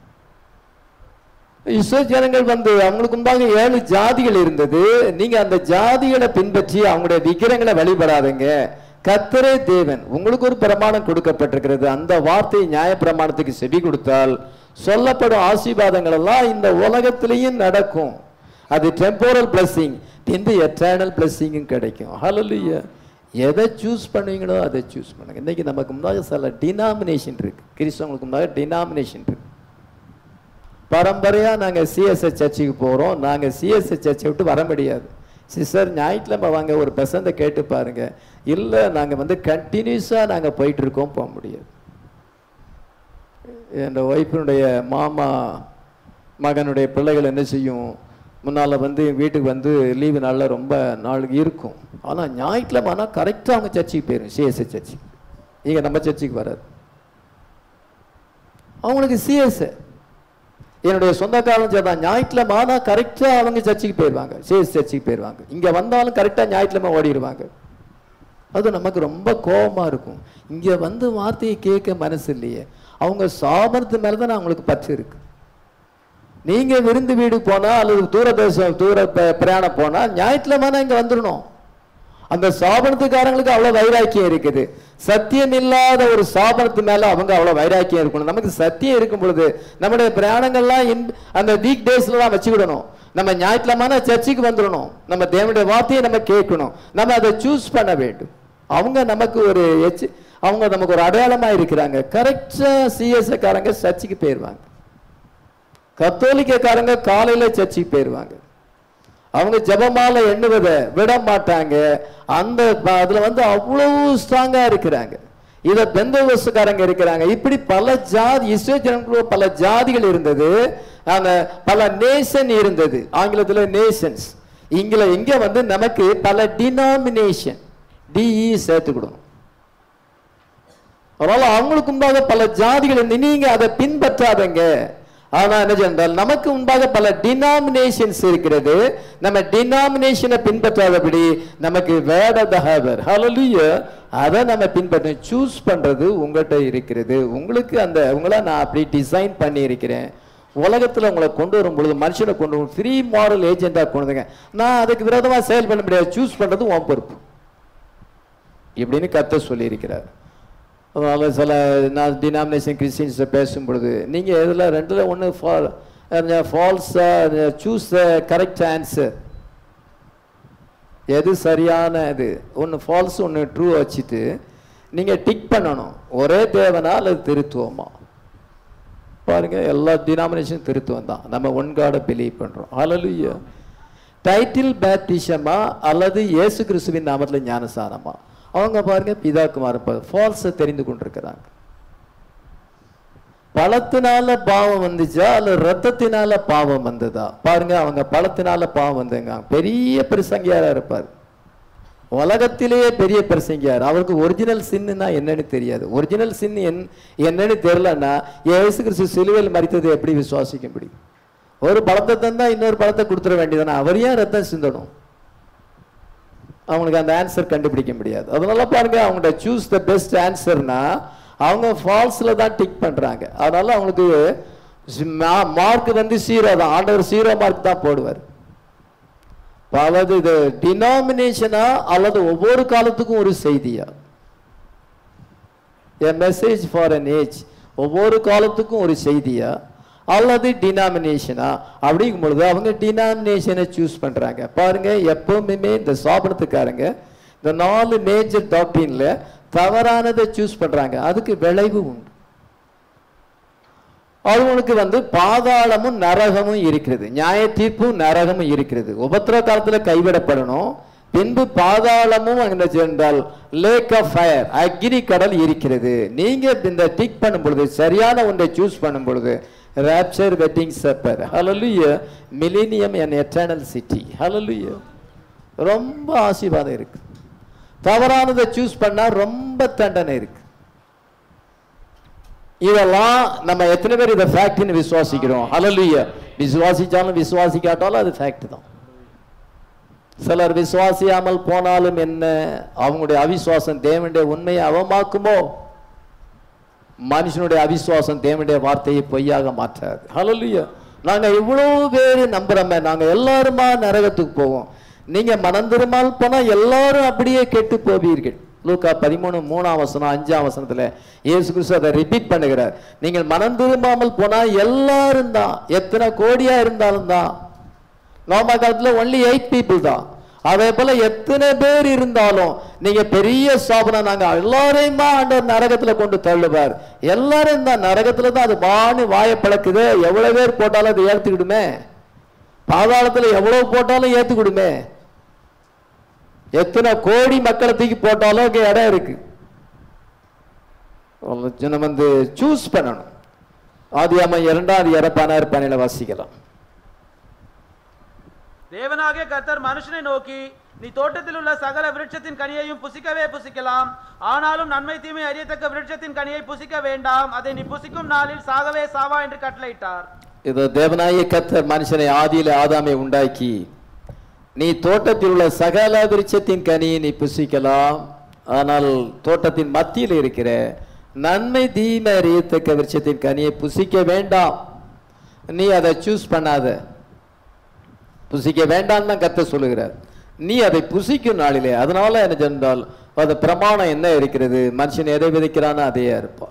இஸ்ரோ ஜனங்கள் வந்து அவங்களுக்கு முன்பாக ஏழு ஜாதிகள் இருந்தது நீங்க அந்த ஜாதிகளை பின்பற்றி அவங்களுடைய விக்கிரங்களை வழிபடாதீங்க கத்தரே தேவன் உங்களுக்கு ஒரு பிரமாணம் கொடுக்கப்பட்டிருக்கிறது அந்த வார்த்தை நியாய பிரமாணத்துக்கு செவி கொடுத்தால் சொல்லப்படும் ஆசீர்வாதங்கள் எல்லாம் இந்த உலகத்திலையும் நடக்கும் அது டெம்போரல் பிளஸ்ஸிங் பின்பு எட்டர்னல் பிளஸ்ஸிங்கும் கிடைக்கும் ஹalleluya எதை சூஸ் பண்ணுவீங்களோ அதை சூஸ் பண்ணுங்க இன்னைக்கு நமக்கு முன்னாடி சில டினாமினேஷன் இருக்கு கிறிஸ்தவங்களுக்கு முன்னாடி டினாமினேஷன் இருக்கு பரம்பரையா நாங்க சிஎஸ்எஸ் சர்ச்சுக்கு போறோம் நாங்க சிஎஸ்எஸ் சர்ச்சை விட்டு வர முடியாது சிஸ்டர் ஞாயிற்றுக்கிழமை வாங்க ஒரு பெசந்த கேட்டு பாருங்க இல்ல நாங்க வந்து கண்டினியூஸா நாங்க போயிட்டு இருக்கோம் போக முடியாது என் ஒய்ஃபினுடைய மாமா மகனுடைய பிள்ளைகள் என்ன செய்யும் முன்னால் வந்து வீட்டுக்கு வந்து லீவு நாளில் ரொம்ப நாளுக்கு இருக்கும் ஆனால் ஞாயிற்றுக்கிழமை ஆனால் கரெக்டாக அவங்க சர்ச்சுக்கு போயிடும் சிஎஸ்ஐ சர்ச்சுக்கு இங்கே நம்ம சர்ச்சுக்கு வராது அவங்களுக்கு சிஎஸ்ஐ என்னுடைய சொந்தக்காரன் சேர்ந்தான் ஞாயிற்றுக்கிழமை ஆனால் கரெக்டாக அவங்க சர்ச்சுக்கு போயிடுவாங்க சிஎஸ் சர்ச்சுக்கு போயிடுவாங்க இங்கே வந்தாலும் கரெக்டாக ஞாயிற்றுக்கிழமை ஓடிடுவாங்க அது நமக்கு ரொம்ப கோபமா இருக்கும் இங்கே வந்து வார்த்தையை கேட்க மனசு இல்லையே அவங்க சாபனத்து மேலே தான் அவங்களுக்கு பற்று இருக்கு நீங்க விருந்து வீடு போனா அல்லது தூரதேசம் தூர ப- பிரயாணம் போனா ஞாயிற்றுக்கிழமை இங்க வந்துடணும் அந்த சாபனத்துக்காரங்களுக்கு அவ்வளவு வைராக்கியம் இருக்குது சத்தியம் இல்லாத ஒரு சாபனத்து மேல அவங்க அவ்வளவு வைராக்கியம் இருக்கணும் நமக்கு சத்தியம் இருக்கும் பொழுது நம்முடைய பிரயாணங்கள்லாம் இன்- அந்த வீக் டேஸ்ல தான் வச்சுக்கிடணும் நம்ம ஞாயிற்றுக்கிழமை சர்ச்சுக்கு வந்துடணும் நம்ம தேவனுடைய வார்த்தையை நம்ம கேட்கணும் நம்ம அதை சூஸ் பண்ண வேண்டும் அவங்க நமக்கு ஒரு எச்சு அவங்க நமக்கு ஒரு அடையாளமா இருக்கிறாங்க கரெக்டா சிஎஸ்ஐ காரங்க சர்ச்சுக்கு போயிருவாங்க கத்தோலிக்கக்காரங்க காலையில சர்ச்சுக்கு போயிருவாங்க அவங்க ஜெபமால எண்ணுவதை விட மாட்டாங்க அந்த ப- அதுல வந்து அவ்வளவு ஸ்ட்ராங்கா இருக்கிறாங்க இத பெந்தோபஸ்துக்காரங்க இருக்கிறாங்க இப்படி பல ஜாதி இஸ்ரேல் ஜனங்களுக்குள்ள பல ஜாதிகள் இருந்தது அந்த பல நேஷன் இருந்தது ஆங்கிலத்துல நேஷன்ஸ் இங்க இங்க வந்து நமக்கு பல டினாமினேஷன் டிஇ சேர்த்துக்கிடணும் அதனால அவங்களுக்கு முன்பாக பல ஜாதிகள் இருந்து நீங்க அதை பின்பற்றாதங்க ஆனா என்ன சொன்னால் நமக்கு முன்பாக பல டினாமினேஷன்ஸ் இருக்கிறது நம்ம டினாமினேஷனை பின்பற்றாதபடி நமக்கு வேட தகவர் ஹalleluya அதை நம்ம பின்பற்ற சூஸ் பண்றது உங்கள்கிட்ட இருக்கிறது உங்களுக்கு அந்த உங்களை நான் அப்படி டிசைன் பண்ணி இருக்கிறேன் உலகத்துல உங்களை கொண்டு வரும் பொழுது மனுஷனை கொண்டு வரும் ஃப்ரீ மாரல் ஏஜெண்டா கொண்டு வந்துங்க நான் அதுக்கு விரோதமா செயல் பண்ண முடியாது சூஸ் பண்றது உன் பொறுப்பு இப்படின்னு கத்த சொல்லியிருக்கிறார் அதனால சில நான் டினாமினேஷன் கிறிஸ்டின்ஸை பேசும் பொழுது நீங்கள் இதில் ரெண்டில் ஒன்று ஃபால் ஃபால்ஸாக சூஸ் த கரெக்ட் ஆன்சர் எது சரியான இது ஒன்று ஃபால்ஸ் ஒன்று ட்ரூ வச்சுட்டு நீங்கள் டிக் பண்ணணும் ஒரே தேவனா அல்லது திருத்துவமா பாருங்க எல்லா டினாமினேஷன் திருத்துவம் தான் நம்ம ஒன் காடை பிலீவ் பண்ணுறோம் ஹalleluya டைட்டில் பேப்டிசமா அல்லது இயேசு கிறிஸ்துவின் நாமத்தில் ஞானசானமா அவங்க பாருங்க பிதாக்குமார் ஃபால்ஸை தெரிந்து கொண்டிருக்கிறாங்க பழத்தினால பாவம் வந்துச்சா அல்ல ரத்தத்தினால பாவம் வந்ததா பாருங்க அவங்க பழத்தினால பாவம் வந்தங்க பெரிய பிரசங்கியாரா இருப்பார் உலகத்திலேயே பெரிய பிரசங்கியார் அவருக்கு ஒரிஜினல் சின்னுனா என்னன்னு தெரியாது ஒரிஜினல் சின் என் என்னன்னு தெரியலன்னா இயேசு கிறிஸ்து சிலுவையில் மறித்ததை எப்படி விசுவாசிக்க முடியும் ஒரு பழத்தை தந்தா இன்னொரு பழத்தை கொடுத்துட வேண்டியதானே அவர் ஏன் ரத்தம் சிந்தணும் அவங்களுக்கு அந்த ஆன்சர் கண்டுபிடிக்க முடியாது அதனால பாருங்க அவங்கள்ட்ட சூஸ் த பெஸ்ட் ஆன்சர்னா அவங்க ஃபால்ஸ்ல தான் டிக் பண்றாங்க அதனால அவங்களுக்கு மார்க் வந்து சீரோ தான் ஆண்டவர் சீரோ மார்க் தான் போடுவார் பலது இது டினாமினேஷனா அல்லது ஒவ்வொரு காலத்துக்கும் ஒரு செய்தியா a message for an age ஒவ்வொரு காலத்துக்கும் ஒரு செய்தியா அல்லது டினாமினேஷனா அப்படிங்கும் பொழுது அவங்க டினாமினேஷனை சூஸ் பண்றாங்க பாருங்க எப்பவுமே இந்த சாபனத்துக்காரங்க இந்த நாலு மேஜர் டாக்டரின்ல தவறானதை சூஸ் பண்றாங்க அதுக்கு விளைவு உண்டு அவங்களுக்கு வந்து பாதாளமும் நரகமும் இருக்கிறது நியாய தீர்ப்பும் நரகமும் இருக்கிறது உபத்திர காலத்துல கைவிடப்படணும் பின்பு பாதாளமும் என்ன சென்றால் லேக் ஆஃப் ஃபயர் அக்னி கடல் இருக்கிறது நீங்க இந்த டிக் பண்ணும் பொழுது சரியான ஒன்றை சூஸ் பண்ணும் பொழுது ராப்சர் வெட்டிங் சப்பர் ஹalleluya மில்லேனியம் அண்ட் எட்டர்னல் சிட்டி ஹalleluya ரொம்ப ஆசீர்வாதம் இருக்கு தவறானதை சூஸ் பண்ணா ரொம்ப தண்டனை இருக்கு இதெல்லாம் நம்ம எத்தனை பேர் இதை ஃபேக்ட்னு விசுவாசிக்கிறோம் ஹalleluya விசுவாசிச்சாலும் விசுவாசிக்காட்டாலும் அது ஃபேக்ட் தான் சிலர் விசுவாசியாமல் போனாலும் என்ன அவங்களுடைய அவிசுவாசம் தேவனுடைய உண்மையை அவமாக்குமோ மனுஷனுடைய அவிசுவாசம் தேவனுடைய வார்த்தையை பொய்யாக மாற்றாது ஹalleluya நாங்க இவ்வளவு பேர் நம்புறோமே நாங்க எல்லாருமா நரகத்துக்கு போவோம் நீங்க மனம் திரும்பால் போனா எல்லாரும் அப்படியே கெட்டு போவீர்கள் லூக்கா பதிமூணு மூணாம் வசனம் அஞ்சாம் வசனத்துல இயேசு கிறிஸ்து அதை ரிப்பீட் பண்ணுகிறார் நீங்கள் மனம் திரும்பாமல் போனா எல்லாரும் தான் எத்தனை கோடியா இருந்தாலும் தான் நோமா காலத்துல ஒன்லி எயிட் பீப்புள் தான் அதே போல எத்தனை பேர் இருந்தாலும் நீங்க பெரிய சாபனம் நாங்க எல்லாரையுமா ஆண்டவர் நரகத்துல கொண்டு தள்ளுவார் எல்லாரும் தான் நரகத்துல தான் அது பானு வாயை பழக்குது எவ்வளவு பேர் போட்டாலும் அது ஏத்துக்கிடுமே பாதாளத்துல எவ்வளவு போட்டாலும் ஏத்துக்கிடுமே எத்தனை கோடி மக்களை தூக்கி போட்டாலும் அங்க இடம் இருக்கு நம்ம வந்து சூஸ் பண்ணணும் ஆதியாம இரண்டாம் அதிகாரம் பதினாறு பன்னில வாசிக்கலாம் தேவனாகிய கர்த்தர் மனுஷனை நோக்கி நீ தோட்டத்தில் உள்ள சகல விருட்சத்தின் கனியையும் புசிக்கவே புசிக்கலாம் ஆனாலும் நன்மை தீமை அறியத்தக்க விருட்சத்தின் கனியை புசிக்க வேண்டாம் அதை நீ புசிக்கும் நாளில் சாகவே சாவா என்று கட்டளையிட்டார் இது தேவனாய கத்தர் மனுஷனை ஆதியில ஆதாமை உண்டாக்கி நீ தோட்டத்தில் உள்ள சகல விருட்சத்தின் கனியை நீ புசிக்கலாம் ஆனால் தோட்டத்தின் மத்தியில் இருக்கிற நன்மை தீமை அறியத்தக்க விருட்சத்தின் கனியை புசிக்க வேண்டாம் நீ அதை சூஸ் பண்ணாத புசிக்க வேண்டாம் தான் கத்த சொல்லுகிறார் நீ அதை புசிக்கும் நாளிலே அதனால என்ன சொன்னால் அது பிரமாணம் என்ன இருக்கிறது மனுஷன் எதை விதைக்கிறானோ அதையே இருப்பான்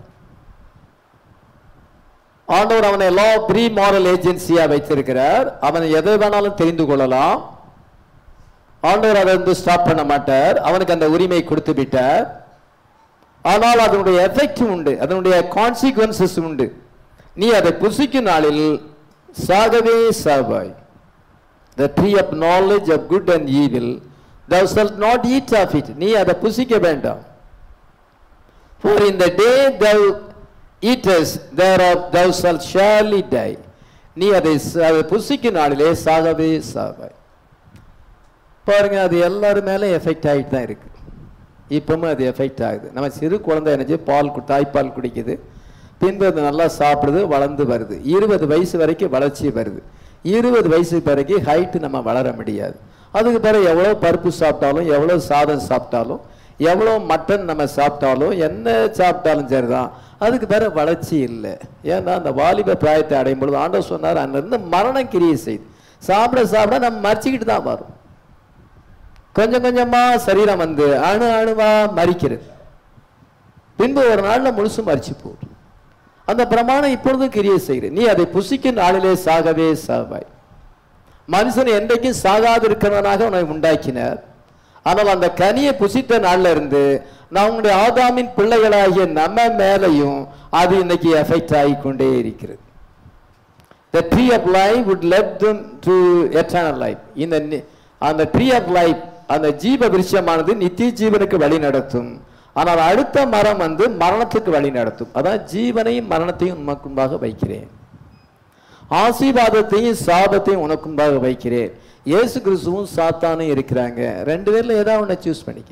ஆண்டவர் அவனை லா ப்ரீ மாரல் ஏஜென்சியா வைத்திருக்கிறார் அவன் எதை வேணாலும் தெரிந்து கொள்ளலாம் ஆண்டவர் அதை வந்து ஸ்டாப் பண்ண மாட்டார் அவனுக்கு அந்த உரிமை கொடுத்து விட்டார் ஆனால் அதனுடைய எஃபெக்ட் உண்டு அதனுடைய கான்சிக்வன்சஸ் உண்டு நீ அதை புசிக்கும் நாளில் சாகவே சாவாய் the tree of knowledge of good and evil thou shalt not eat of it நீ அதை புசிக்க வேண்டாம் for in the day thou eatest thereof thou shalt surely die நீ அதை ச- அதை புசிக்கும் நாளிலே சாகவே சாவாய் பாருங்க அது எல்லாரும் மேலே எஃபெக்ட் ஆகிட்டு தான் இருக்கு இப்பவும் அது எஃபெக்ட் ஆகுது நம்ம சிறு குழந்தை என்னச்சு பால் கு- தாய்ப்பால் குடிக்குது பின்பு அது நல்லா சாப்பிடுது வளர்ந்து வருது இருபது வயசு வரைக்கும் வளர்ச்சி வருது இருபது வயசு பிறகு ஹைட்டு நம்ம வளர முடியாது அதுக்கு பிறகு எவ்வளோ பருப்பு சாப்பிட்டாலும் எவ்வளோ சாதம் சாப்பிட்டாலும் எவ்வளோ மட்டன் நம்ம சாப்பிட்டாலும் என்ன சாப்பிட்டாலும் சரிதான் அதுக்கு பிறகு வளர்ச்சி இல்லை ஏன்னா அந்த வாலிப பிராயத்தை அடையும் பொழுது ஆண்டவர் சொன்னார் அங்கிருந்து மரணம் கிரியை செய்து சாப்பிட சாப்பிட நம்ம மறிச்சுக்கிட்டு தான் வரும் கொஞ்சம் கொஞ்சமா சரீரம் வந்து அணு அணுவா மறிக்கிறது பின்பு ஒரு நாள்ல முழுசு மறிச்சு போடும் அந்த பிரமாணம் இப்பொழுதும் கிரியை செய்கிறது நீ அதை புசிக்கும் நாளிலே சாகவே சாவாய் மனுஷன் என்றைக்கும் சாகாது இருக்கிறவனாக உன்னை உண்டாக்கினார் ஆனால் அந்த கனியை புசித்த நாள்ல இருந்து நான் உங்களுடைய ஆதாமின் பிள்ளைகளாகிய நம்ம மேலையும் அது இன்னைக்கு எஃபெக்ட் ஆகிக்கொண்டே இருக்கிறது the tree of life would lead them to eternal life இந்த நி- அந்த tree of life அந்த ஜீவ விருட்சமானது நித்திய ஜீவனுக்கு வழி நடத்தும் ஆனால் அடுத்த மரம் வந்து மரணத்துக்கு வழி நடத்தும் அதான் ஜீவனையும் மரணத்தையும் உனக்கு முன்பாக வைக்கிறேன் ஆசீர்வாதத்தையும் சாபத்தையும் உனக்கு முன்பாக வைக்கிறேன் இயேசு கிறிஸ்துவும் சாத்தானும் இருக்கிறாங்க ரெண்டு பேர்ல ஏதாவது ஒன்றை சூஸ் பண்ணிக்க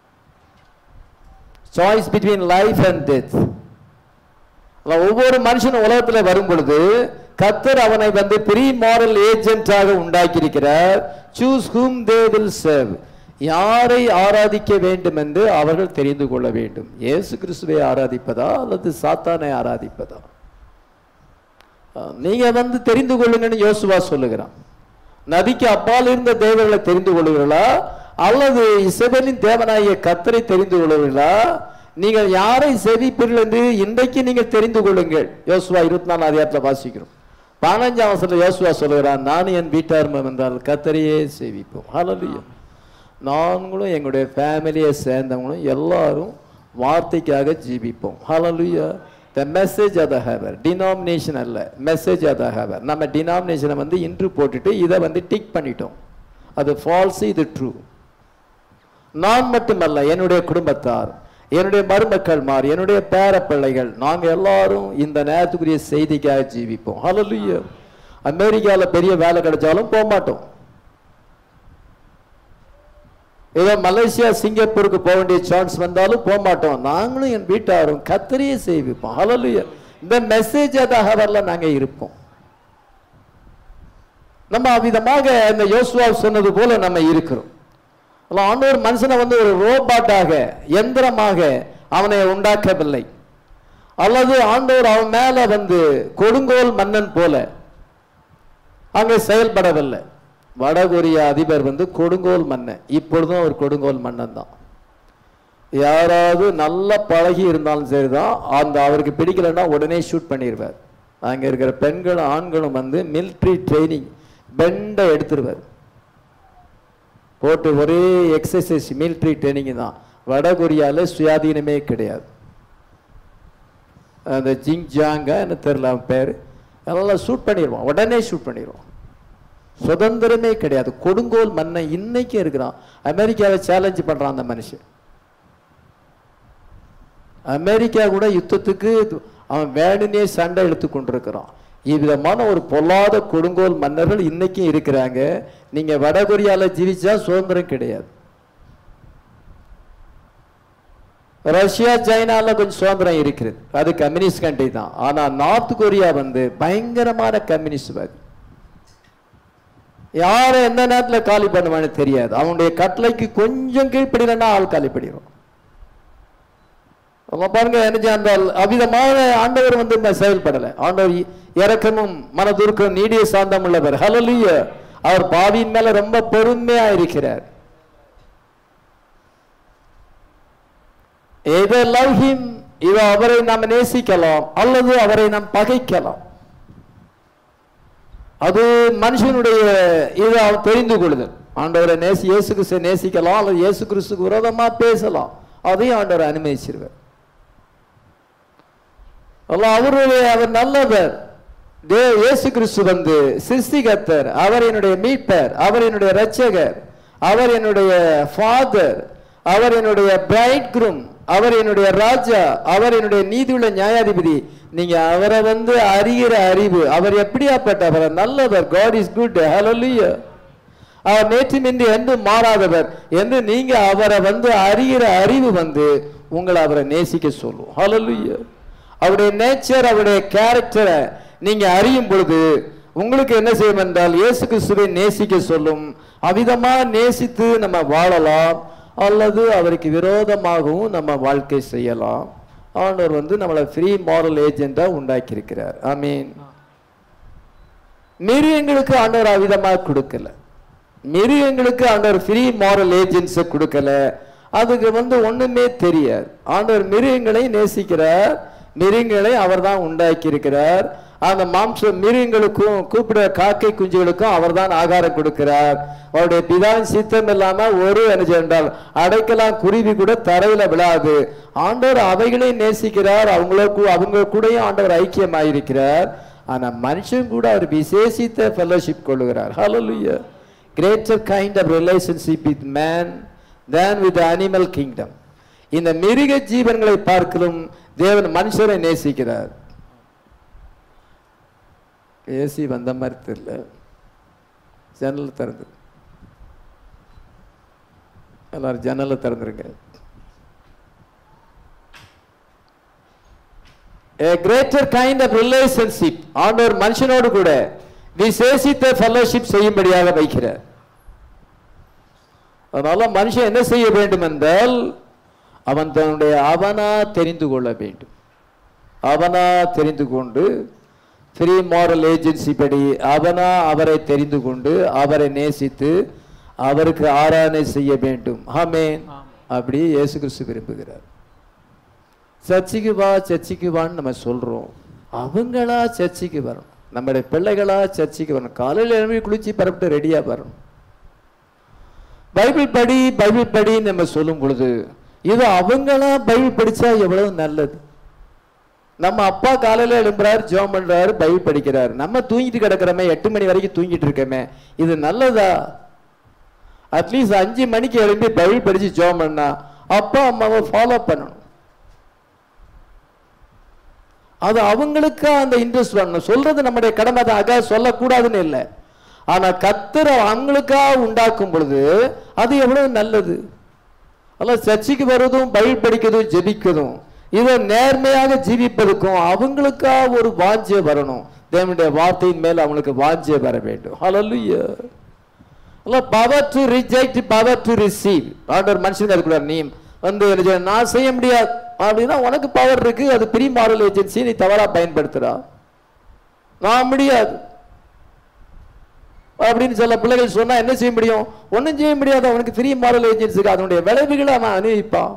choice between life and death அதான் ஒவ்வொரு மனுஷனும் உலகத்துல வரும் பொழுது கத்தர் அவனை வந்து ப்ரீ மாரல் ஏஜென்ட்டாக உண்டாக்கியிருக்கிறார் choose whom they will serve யாரை ஆராதிக்க வேண்டும் என்று அவர்கள் தெரிந்து கொள்ள வேண்டும் இயேசு கிறிஸ்துவை ஆராதிப்பதா அல்லது சாத்தானை ஆராதிப்பதா அஹ், நீங்க வந்து தெரிந்து கொள்ளுங்கன்னு யோசுவா சொல்லுகிறான் நதிக்கு அப்பால் இருந்த தேவர்களை தெரிந்து கொள்ளுகிறீர்களா அல்லது இசபெலின் தேவனாகிய கத்தரை தெரிந்து கொள்ளுகிறீர்களா நீங்கள் யாரை செவிப்பீர்கள் என்று இன்றைக்கு நீங்கள் தெரிந்து கொள்ளுங்கள் யோசுவா இருபத்தி நாலு அதிகாரத்தில் வாசிக்கிறோம் பதினஞ்சாம் வருஷத்துல யோசுவா சொல்லுகிறான் நான் என் வீட்டார் வந்தால் கத்தரையே சேவிப்போம் ஹalleluya நாங்களும் எங்களுடைய ஃபேமிலியை சேர்ந்தவங்களும் எல்லாரும் வார்த்தைக்காக ஜீவிப்போம் ஹalleluya the message of the hour denomination அல்ல மெசேஜ் அத ஹேவர் நம்ம டினாமினேஷனை வந்து இன்ட்ரு போட்டுட்டு இதை வந்து டிக் பண்ணிட்டோம் அது ஃபால்ஸ் இது ட்ரூ நான் மட்டுமல்ல என்னுடைய குடும்பத்தார் என்னுடைய மருமக்கள் மார் என்னுடைய பேர பிள்ளைகள் நாங்க எல்லாரும் இந்த நேரத்துக்குரிய செய்திக்காக ஜீவிப்போம் ஹalleluya அமெரிக்கால பெரிய வேலை கிடைச்சாலும் போக மாட்டோம் ஏதோ மலேசியா சிங்கப்பூருக்கு போக வேண்டிய சான்ஸ் வந்தாலும் போக மாட்டோம் நாங்களும் என் வீட்டாரும் கத்தரியே செய்விப்போம் ஹalleluya இந்த மெசேஜ் அதாக நாங்க இருப்போம் நம்ம அவ்விதமாக இந்த யோசுவா சொன்னது போல நம்ம இருக்கிறோம் அல்ல, ஆண்டவர் மனுஷனை வந்து ஒரு ரோபாட்டாக எந்திரமாக அவனை உண்டாக்கவில்லை அல்லது ஆண்டவர் அவன் மேல வந்து கொடுங்கோல் மன்னன் போல அங்கே செயல்படவில்லை வடகொரிய அதிபர் வந்து கொடுங்கோல் மன்னன் இப்பொழுதும் ஒரு கொடுங்கோல் மன்னன் தான் யாராவது நல்லா பழகி இருந்தாலும் சரிதான் அந்த அவருக்கு பிடிக்கலைன்னா உடனே ஷூட் பண்ணிடுவார் அங்க இருக்கிற பெண்களும் ஆண்களும் வந்து மிலிட்ரி ட்ரைனிங் பெண்டை எடுத்துருவார் போட்டு ஒரே எக்ஸசைஸ் மிலிட்ரி ட்ரைனிங் தான் வடகொரியால சுயாதீனமே கிடையாது அந்த ஜிங் ஜாங்க என்ன தெரியல அவன் பேர் அதெல்லாம் ஷூட் பண்ணிடுவான் உடனே ஷூட் பண்ணிடுவான் சுதந்திரமே கிடையாது கொடுங்கோல் மன்னன் இன்னைக்கு இருக்கிறான் அமெரிக்காவை சேலஞ்ச் பண்றான் அந்த மனுஷன் அமெரிக்கா கூட யுத்தத்துக்கு அவன் வேணுனே சண்டை இழுத்து கொண்டிருக்கிறான் இவ்விதமான ஒரு பொல்லாத கொடுங்கோல் மன்னர்கள் இன்னைக்கும் இருக்கிறாங்க நீங்க வடகொரியால ஜீவிச்சா சுதந்திரம் கிடையாது ரஷ்யா சைனால கொஞ்சம் சுதந்திரம் இருக்கிறது அது கம்யூனிஸ்ட் கண்ட்ரி தான் ஆனா நார்த் கொரியா வந்து பயங்கரமான கம்யூனிஸ்ட்வாதி யாரை எந்த நேரத்துல காலி பண்ணுவான்னு தெரியாது அவனுடைய கட்டளைக்கு கொஞ்சம் கீழ்ப்படினா ஆள் காலி பண்ணிடும் அப்ப பாருங்க என்ன செய்தால் அவ்விதமான ஆண்டவர் வந்து ம- செயல்படல ஆண்டவர் இ- இரக்கமும் மனதுருக்கம் நீடிய சாந்தம் உள்ளவர் ஹalleluya அவர் பாவியின் மேல ரொம்ப பொறுமையா இருக்கிறார் either love him இவ அவரை நாம் நேசிக்கலாம் அல்லது அவரை நாம் பகைக்கலாம் அது மனுஷனுடைய இது அவன் தெரிந்து கொள்ளுதல் ஆண்டவரை நேசி இயேசு கிறிஸ்துவை நேசிக்கலாம் அல்லது இயேசு கிறிஸ்துக்கு விரோதமா பேசலாம் அதையும் ஆண்டவர் அனுமதிச்சிருவார் அல்ல அவருடைய அவர் நல்லவர் தே இயேசு கிறிஸ்து வந்து சிருஷ்டிகர்த்தர் அவர் என்னுடைய மீட்பர் அவர் என்னுடைய இரட்சகர் அவர் என்னுடைய ஃபாதர் அவர் என்னுடைய பிரைட் குரும் அவர் என்னுடைய ராஜா அவர் என்னுடைய நீதியுள்ள நியாயாதிபதி நீங்க அவரை வந்து அறிகிற அறிவு அவர் எப்படியாப்பட்டவர் நல்லவர் காட் இஸ் குட் ஹalleluya அவர் நேற்றுமின்றி என்று மாறாதவர் என்று நீங்க அவரை வந்து அறிகிற அறிவு வந்து உங்களை அவரை நேசிக்க சொல்லும் ஹalleluya அவருடைய நேச்சர் அவருடைய கேரக்டரை நீங்க அறியும் பொழுது உங்களுக்கு என்ன செய்யும் என்றால் இயேசு கிறிஸ்துவை நேசிக்க சொல்லும் அவிதமா நேசித்து நம்ம வாழலாம் அல்லது அவருக்கு விரோதமாகவும் நம்ம வாழ்க்கை செய்யலாம் ஆண்டவர் வந்து நம்மளை ஃப்ரீ மாரல் ஏஜெண்டா உண்டாக்கி இருக்கிறார் ஆமீன் மிருகங்களுக்கு ஆண்டவர் அவிதமாக கொடுக்கல மிருகங்களுக்கு ஆண்டவர் ஃப்ரீ மாரல் ஏஜென்ட்ஸை கொடுக்கல அதுக்கு வந்து ஒண்ணுமே தெரியாது ஆண்டவர் மிருகங்களை நேசிக்கிறார் மிருகங்களை அவர் தான் உண்டாக்கி இருக்கிறார் அந்த மாம்ச மிருகங்களுக்கும் கூப்பிடுற காக்கை குஞ்சுகளுக்கும் அவர் தான் ஆகாரம் கொடுக்கிறார் அவருடைய பிதாவின் சித்தம் இல்லாம ஒரு என்ன என்றால் அடைக்கலாம் குருவி கூட தரையில விழாது ஆண்டவர் அவைகளையும் நேசிக்கிறார் அவங்களுக்கு அவங்க கூடயும் ஆண்டவர் ஐக்கியமாயிருக்கிறார் ஆனா மனுஷன் கூட அவர் விசேஷித்த ஃபெல்லோஷிப் கொள்ளுகிறார் ஹalleluya greater kind of relationship with man than with the animal kingdom இந்த மிருக ஜீவன்களை பார்க்கலும் தேவன் மனுஷரை நேசிக்கிறார் ஏசி வந்த மாதிரி தெரியல ஜன்னல் திறந்து எல்லாரும் ஜன்னலை திறந்துருங்க a greater kind of relationship ஆண்டவர் மனுஷனோடு கூட விசேஷித்த ஃபெல்லோஷிப் செய்யும்படியாக வைக்கிறார் அதனால மனுஷன் என்ன செய்ய வேண்டும் என்றால் அவன் தன்னுடைய அவனா தெரிந்து கொள்ள வேண்டும் அவனா தெரிந்து கொண்டு ஃப்ரீ மாரல் ஏஜென்சி படி அவனா அவரை தெரிந்து கொண்டு அவரை நேசித்து அவருக்கு ஆராதனை செய்ய வேண்டும் ஆமென் அப்படி இயேசு கிறிஸ்து விரும்புகிறார் சர்ச்சுக்கு வா சர்ச்சுக்கு வான்னு நம்ம சொல்றோம் அவங்களா சர்ச்சுக்கு வரணும் நம்முடைய பிள்ளைகளா சர்ச்சுக்கு வரணும் காலையில் எழுப்பி குளிச்சு பரப்பிட்டு ரெடியாக வரணும் பைபிள் படி பைபிள் படி நம்ம சொல்லும் பொழுது இது அவங்களா பைபிள் படிச்சா எவ்வளவு நல்லது நம்ம அப்பா காலையில எழும்புறாரு ஜெபம் பண்றாரு பைபிள் படிக்கிறாரு நம்ம தூங்கிட்டு கிடக்கிறோமே எட்டு மணி வரைக்கும் தூங்கிட்டு இருக்கோமே இது நல்லதா அட்லீஸ்ட் அஞ்சு மணிக்கு எழும்பி பைபிள் படிச்சு ஜெபம் பண்ணா அப்பா அம்மாவை ஃபாலோ பண்ணணும் அது அவங்களுக்கா அந்த இன்ட்ரெஸ்ட் வரணும் சொல்றது நம்முடைய கடமை தான் அக சொல்லக்கூடாதுன்னு இல்லை ஆனா கத்தர அவங்களுக்கா உண்டாக்கும் பொழுது அது எவ்வளவு நல்லது அல்ல சர்ச்சைக்கு வருவதும் பைபிள் படிக்கிறதும் ஜெபிக்கிறதும் இதை நேர்மையாக ஜீவிப்பதற்கும் அவங்களுக்கா ஒரு வாஞ்சை வரணும் தேவனுடைய வார்த்தையின் மேல் அவங்களுக்கு வாஞ்சை வர வேண்டும் ஹalleluya அல்ல power to reject power to receive ஆண்டவர் மனுஷனுக்கு இருக்கக்கூடாது நீ வந்து என்ன செய்ய, நான் செய்ய முடியாது அப்படின்னா உனக்கு பவர் இருக்கு அது ப்ரீ மாரல் ஏஜென்சி நீ தவறா பயன்படுத்துறா நான் முடியாது அப்படின்னு சில பிள்ளைகள் சொன்னா என்ன செய்ய முடியும் ஒண்ணும் செய்ய முடியாது அவனுக்கு ஃப்ரீ மாரல் ஏஜென்சிக்கு அதனுடைய விளைவுகளை அவன் அனுபவிப்பான்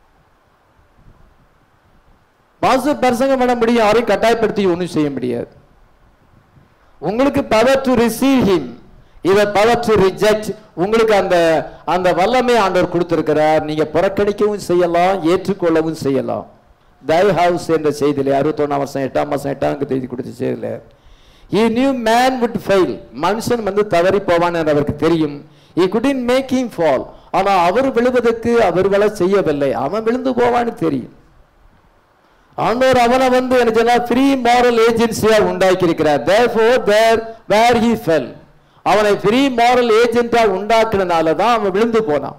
மாசு பிரசங்கம் பண்ண முடியும் யாரையும் கட்டாயப்படுத்தி ஒண்ணும் செய்ய முடியாது உங்களுக்கு பவர் டு ரிசீவ் ஹிம் இத பவர் டு ரிஜெக்ட் உங்களுக்கு அந்த அந்த வல்லமை ஆண்டவர் கொடுத்திருக்கிறார் நீங்க புறக்கணிக்கவும் செய்யலாம் ஏற்றுக்கொள்ளவும் செய்யலாம் தை ஹவுஸ் என்ற செய்தியில அறுபத்தொன்னாம் வருஷம் எட்டாம் மாசம் எட்டாம் தேதி கொடுத்த செய்தியில he knew man would fail மனுஷன் வந்து தவறி போவான் என்று அவருக்கு தெரியும் he couldn't make him fall ஆனா அவர் விழுவதற்கு அவர் வள செய்யவில்லை அவன் விழுந்து போவான்னு தெரியும் ஆண்டவர் அவனை வந்து எனக்கு சொன்னா ஃப்ரீ மாரல் ஏஜென்சியா உண்டாக்கி இருக்கிறார் therefore there where he fell அவனை ஃப்ரீ மாரல் ஏஜென்டா உண்டாக்குனனால தான் அவன் விழுந்து போனான்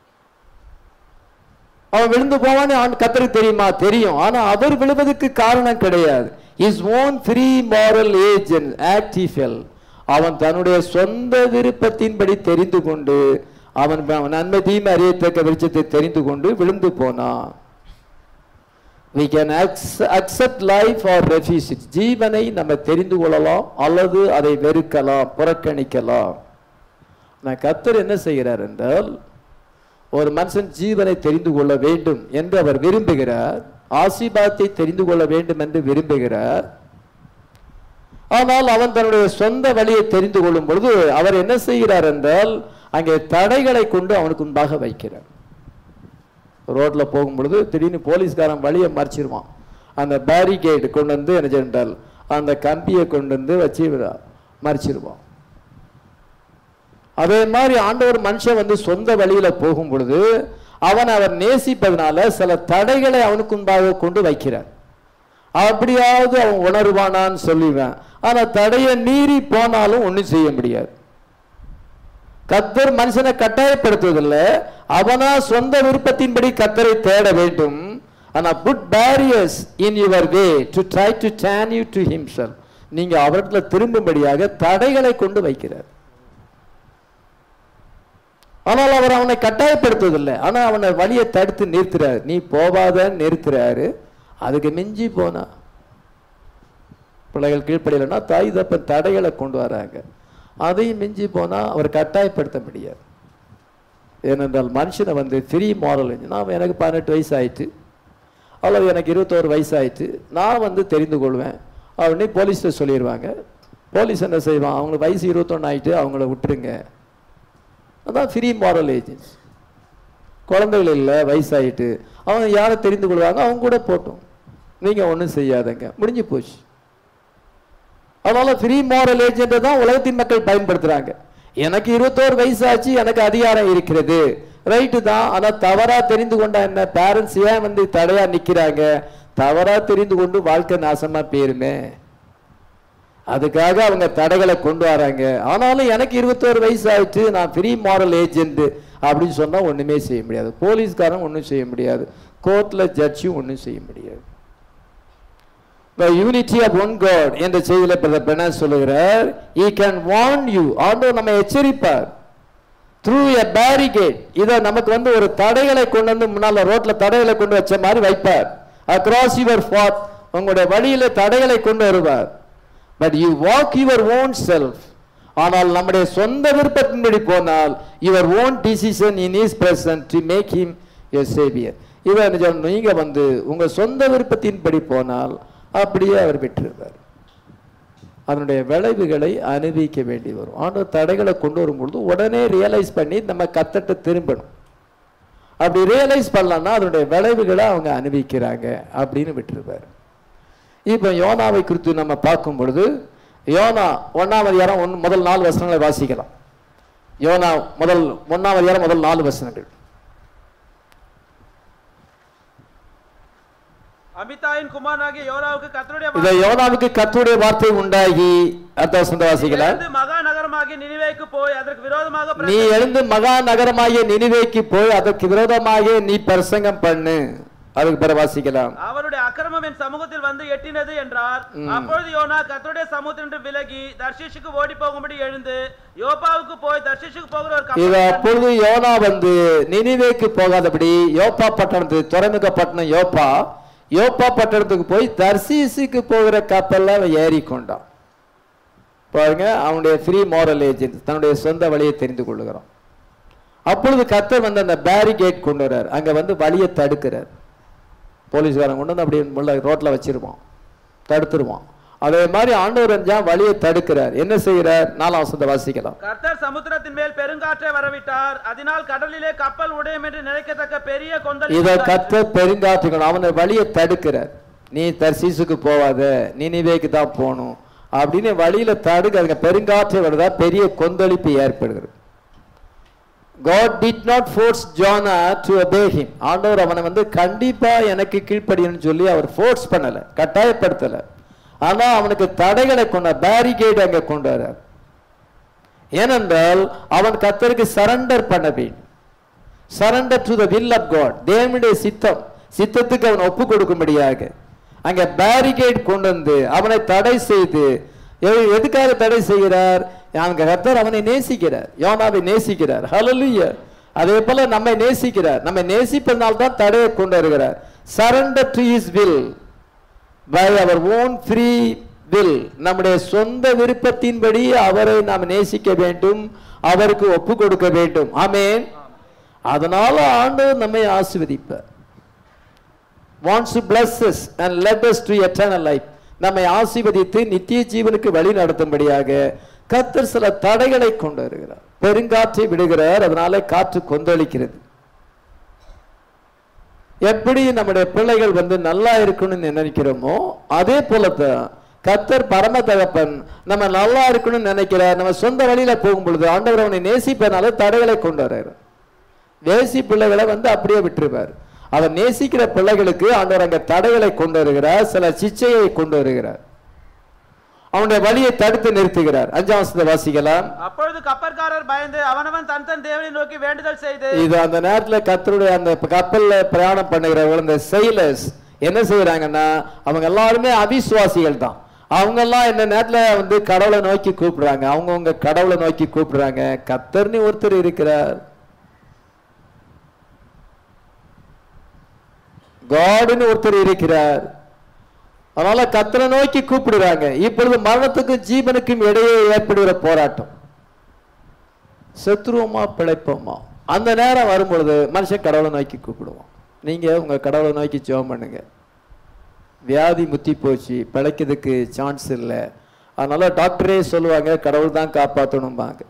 அவன் விழுந்து போவான்னு ஆண் கத்தருக்கு தெரியுமா தெரியும் ஆனா அவர் விழுவதற்கு காரணம் கிடையாது his own free moral agent ஆக்டிஃபெல் அவன் தன்னுடைய சொந்த விருப்பத்தின்படி தெரிந்து கொண்டு அவன் அவன் நன்மை தீமை அறியத்தக்க விருட்சத்தை தெரிந்து கொண்டு விழுந்து போனான் we can ac- accept life or refuse it ஜீவனை நம்ம தெரிந்து கொள்ளலாம் அல்லது அதை வெறுக்கலாம் புறக்கணிக்கலாம் நான் கத்தர் என்ன செய்கிறார் என்றால் ஒரு மனுஷன் ஜீவனை தெரிந்து கொள்ள வேண்டும் என்று அவர் விரும்புகிறார் ஆசீர்வாதத்தை தெரிந்து கொள்ள வேண்டும் என்று விரும்புகிறார் ஆனால் அவன் தன்னுடைய சொந்த வழியை தெரிந்து கொள்ளும் பொழுது அவர் என்ன செய்கிறார் என்றால் அங்கே தடைகளை கொண்டு அவனுக்கு முன்பாக வைக்கிறார் ரோட்ல போகும் பொழுது திடீர்னு போலீஸ்காரன் வழியை மறைச்சிருவான் அந்த பேரிகேடு கொண்டு வந்து என்ன சென்றால் அந்த கம்பியை கொண்டு வந்து வச்சு மறைச்சிருவான் அதே மாதிரி ஆண்டவர் மனுஷன் வந்து சொந்த வழியில போகும் பொழுது அவன் அவர் நேசிப்பதனால சில தடைகளை அவனுக்கு முன்பாக கொண்டு வைக்கிறார் அப்படியாவது அவன் உணர்வானான்னு சொல்லுவேன் ஆனா தடையை மீறி போனாலும் ஒண்ணும் செய்ய முடியாது கத்தர் மனுஷனை கட்டாயப்படுத்துவதில்லை அவனா சொந்த விருப்பத்தின்படி கத்தரை தேட வேண்டும் ஆனா put barriers in your way to try to turn you to himself நீங்க அவரிடத்துல திரும்பும்படியாக தடைகளை கொண்டு வைக்கிறார் ஆனால் அவர் அவனை கட்டாயப்படுத்துவதில்லை ஆனா அவனை வழியை தடுத்து நிறுத்துறாரு நீ போவாதன்னு நிறுத்துறாரு அதுக்கு மிஞ்சி போனா பிள்ளைகள் கீழ்ப்படியலைன்னா தாய் தப்பன் தடைகளை கொண்டு வராங்க அதையும் மிஞ்சி போனா அவர் கட்டாயப்படுத்த முடியாது ஏனென்றால் மனுஷனை வந்து ஃப்ரீ மாரல் நான் எனக்கு பதினெட்டு வயசு ஆயிட்டு அல்லது எனக்கு இருபத்தோரு வயசு ஆயிட்டு நான் வந்து தெரிந்து கொள்வேன் அப்படின்னு போலீஸ்கிட்ட சொல்லிடுவாங்க போலீஸ் என்ன செய்வான் அவங்களுக்கு வயசு இருபத்தொன்று ஆயிட்டு அவங்கள விட்டுருங்க அதான் ஃப்ரீ மாரல் ஏஜென்ஸ் குழந்தைகள் இல்லை வயசாயிட்டு அவங்க யாரை தெரிந்து கொள்வாங்க அவங்க கூட போட்டோம் நீங்கள் ஒன்றும் செய்யாதங்க முடிஞ்சு போச்சு அதனால ஃப்ரீ மாரல் ஏஜென்ட்டை தான் உலகத்தின் மக்கள் பயன்படுத்துறாங்க எனக்கு இருபத்தோரு வயசாச்சு எனக்கு அதிகாரம் இருக்கிறது ரைட்டு தான் ஆனா தவறா தெரிந்து கொண்டா என்ன பேரண்ட்ஸ் ஏன் வந்து தடையா நிக்கிறாங்க தவறா தெரிந்து கொண்டு வாழ்க்கை நாசமா போயிருமே அதுக்காக அவங்க தடைகளை கொண்டு வராங்க ஆனாலும் எனக்கு இருபத்தோரு வயசு ஆயிடுச்சு நான் ஃப்ரீ மாரல் ஏஜென்ட் அப்படின்னு சொன்னா ஒண்ணுமே செய்ய முடியாது போலீஸ்காரன் ஒண்ணும் செய்ய முடியாது கோர்ட்ல ஜட்ஜும் ஒண்ணும் செய்ய முடியாது The unity of one God என்ற செய்தியில பிரதர் பெனாஸ் சொல்லுகிறார் he can warn you ஆண்டவர் நம்மை எச்சரிப்பார் through a barricade இத நமக்கு வந்து ஒரு தடைகளை கொண்டு வந்து முன்னால ரோட்ல தடைகளை கொண்டு வச்ச மாதிரி வைப்பார் across your path உங்களுடைய வழியில தடைகளை கொண்டு வருவார் but you walk your own self ஆனால் நம்முடைய சொந்த விருப்பத்தின்படி போனால் your own decision in his presence to make him your savior இதை நிஜம் நீங்க வந்து உங்க சொந்த விருப்பத்தின்படி போனால் அப்படியே அவர் விட்டுருவார் அதனுடைய விளைவுகளை அனுபவிக்க வேண்டி வரும் ஆண்டவர் தடைகளை கொண்டு வரும்பொழுது உடனே ரியலைஸ் பண்ணி நம்ம கத்தட்ட திரும்பணும் அப்படி ரியலைஸ் பண்ணலன்னா அதனுடைய விளைவுகளை அவங்க அனுபவிக்கிறாங்க அப்படின்னு விட்டுருப்பாரு இப்போ யோனாவை குறித்து நம்ம பார்க்கும் பொழுது யோனா ஒன்னாம் அதிகாரம் ஒன்று முதல் நாலு வசனங்களை வாசிக்கலாம் யோனா முதல் ஒன்னாம் அதிகாரம் முதல் நாலு வசனங்கள் அமிதாயின் குமாரனாகிய யோராவுக்கு கர்த்தருடைய இதை யோனாவுக்கு கர்த்தருடைய வார்த்தை உண்டாகி அடுத்த வசனத்தை வாசிக்கலாம் எழுந்து மகா நகரமாகிய நினிவேக்கு போய் அதற்கு விரோதமாக நீ பிரசங்கி- எழுந்து மகா நகரமாகிய நினிவேக்கு போய் அதற்கு விரோதமாக நீ பிரசங்கம் பண்ணு அதுக்கு பிறகு வாசிக்கலாம் அவருடைய அக்கிரமம் என் சமூகத்தில் வந்து எட்டினது என்றார் அப்பொழுது யோனா கர்த்தருடைய சமூகத்தினின்று விலகி தர்ஷீஷுக்கு ஓடி போகும்படி எழுந்து யோப்பாவுக்கு போய் தர்ஷீஷுக்கு போகிற ஒரு இது கப்பல் அப்பொழுது யோனா வந்து நினிவேக்கு போகாதபடி யோப்பா பட்டணத்துக்கு துறைமுக பட்டணம் யோப்பா யோப்பா பட்டணத்துக்கு போய் தர்சீசுக்கு போகிற கப்பல்ல அவன் ஏறி கொண்டான் பாருங்க அவனுடைய ஃப்ரீ moral ஏஜென்ட் தன்னுடைய சொந்த வழியை தெரிந்து கொள்ளுகிறான் அப்பொழுது கத்தர் வந்து அந்த பேரிகேட் கொண்டு வர்றார் அங்க வந்து வழியை தடுக்கிறார் போலீஸ்காரன் கொண்டு வந்து அப்படியே முள்ள ரோட்ல வச்சிருவான் தடுத்துருவான் அதே மாதிரி ஆண்டவர் அஞ்சா வழியை தடுக்கிறார் என்ன செய்கிறார் நாலாம் வசந்த வாசிக்கலாம் கர்த்தர் சமுத்திரத்தின் மேல் பெருங்காற்றை வரவிட்டார் அதனால் கடலிலே கப்பல் உடையும் என்று நினைக்கத்தக்க பெரிய கொந்தளிப்பு இதை உண்டாயிற்று. கத்த பெருங்காற்றுக்கணும் அவனை வழியை தடுக்கிறார் நீ தர்சீசுக்கு போவாத நினிவேக்கு தான் போகணும் அப்படின்னு வழியில தடுக்க பெருங்காற்று வருதா பெரிய கொந்தளிப்பு ஏற்படுகிறது God did not force Jonah to obey him ஆண்டவர் அவனை வந்து கண்டிப்பா எனக்கு கீழ்ப்படியணும்னு சொல்லி அவர் ஃபோர்ஸ் பண்ணல கட்டாயப்படுத்தல ஆனா அவனுக்கு தடைகளை கொண்ட பேரிகேட் அங்க கொண்டு வர்றார் ஏனென்றால் அவன் கத்தருக்கு சரண்டர் பண்ண வேண்டும் surrender to the will of God தேவனுடைய சித்தம் சித்தத்துக்கு அவன் ஒப்பு கொடுக்கும்படியாக அங்க பேரிகேட் கொண்டு வந்து அவனை தடை செய்து எ- எதுக்காக தடை செய்கிறார் அங்க கர்த்தர் அவனை நேசிக்கிறார் யோனாவை நேசிக்கிறார் ஹalleluya அதே போல நம்மை நேசிக்கிறார் நம்மை நேசிப்பதனால தான் தடையை கொண்டு வருகிறார் surrender to his will by அவர் ஓன் ஃப்ரீ வில் நம்முடைய சொந்த விருப்பத்தின்படி அவரை நாம் நேசிக்க வேண்டும் அவருக்கு ஒப்பு கொடுக்க வேண்டும் ஆமென் அதனால ஆண்டவர் நம்மை ஆசீர்வதிப்பார் wants to bless us and led us to eternal life நம்மை ஆசீர்வதித்து நித்திய ஜீவனுக்கு வழி நடத்தும்படியாக கர்த்தர் சில தடைகளை கொண்டு வருகிறார் பெருங்காற்றை விடுகிறார் அதனால காற்று கொந்தளிக்கிறது எப்படி நம்முடைய பிள்ளைகள் வந்து நல்லா இருக்கணும்னு நினைக்கிறோமோ அதே போலத்தான் கத்தர் பரம தகப்பன் நம்ம நல்லா இருக்கணும்னு நினைக்கிறார் நம்ம சொந்த வழியில போகும் பொழுது ஆண்டவர் அவனை நேசிப்பதனால தடைகளை கொண்டு வர்றாரு நேசி பிள்ளைகளை வந்து அப்படியே விட்டுருவார் அவர் நேசிக்கிற பிள்ளைகளுக்கு ஆண்டவர் அங்க தடைகளை கொண்டு வருகிறார் சில சிச்சையை கொண்டு வருகிறார் அவனுடைய வழியை தடுத்து நிறுத்துகிறார் அஞ்சாம் வசனத்தை வாசிக்கலாம் அப்பொழுது கப்பற்காரர் பயந்து அவனவன் தன் தன் தேவனை நோக்கி வேண்டுதல் செய்து இது அந்த நேரத்துல கத்தருடைய அந்த கப்பல்ல பிரயாணம் பண்ணுகிறவர்கள் இந்த செயலர்ஸ் என்ன செய்யறாங்கன்னா அவங்க எல்லாருமே அவிசுவாசிகள் தான் அவங்க எல்லாம் இந்த நேரத்துல வந்து கடவுளை நோக்கி கூப்பிடுறாங்க அவங்கவுங்க கடவுளை நோக்கி கூப்பிடுறாங்க கத்தர்னு ஒருத்தர் இருக்கிறார் காடுன்னு ஒருத்தர் இருக்கிறார் அதனால கத்தரை நோக்கி கூப்பிடுறாங்க இப்பொழுது மரணத்துக்கும் ஜீவனுக்கும் இடையே ஏற்படுகிற போராட்டம் செத்துருவோமா பிழைப்போமா அந்த நேரம் வரும்பொழுது மனுஷன் கடவுளை நோக்கி கூப்பிடுவான் நீங்க உங்க கடவுளை நோக்கி ஜெபம் பண்ணுங்க வியாதி முத்தி போச்சு பிழைக்கிறதுக்கு சான்ஸ் இல்லை அதனால டாக்டரே சொல்லுவாங்க கடவுள் தான் காப்பாற்றணும்பாங்க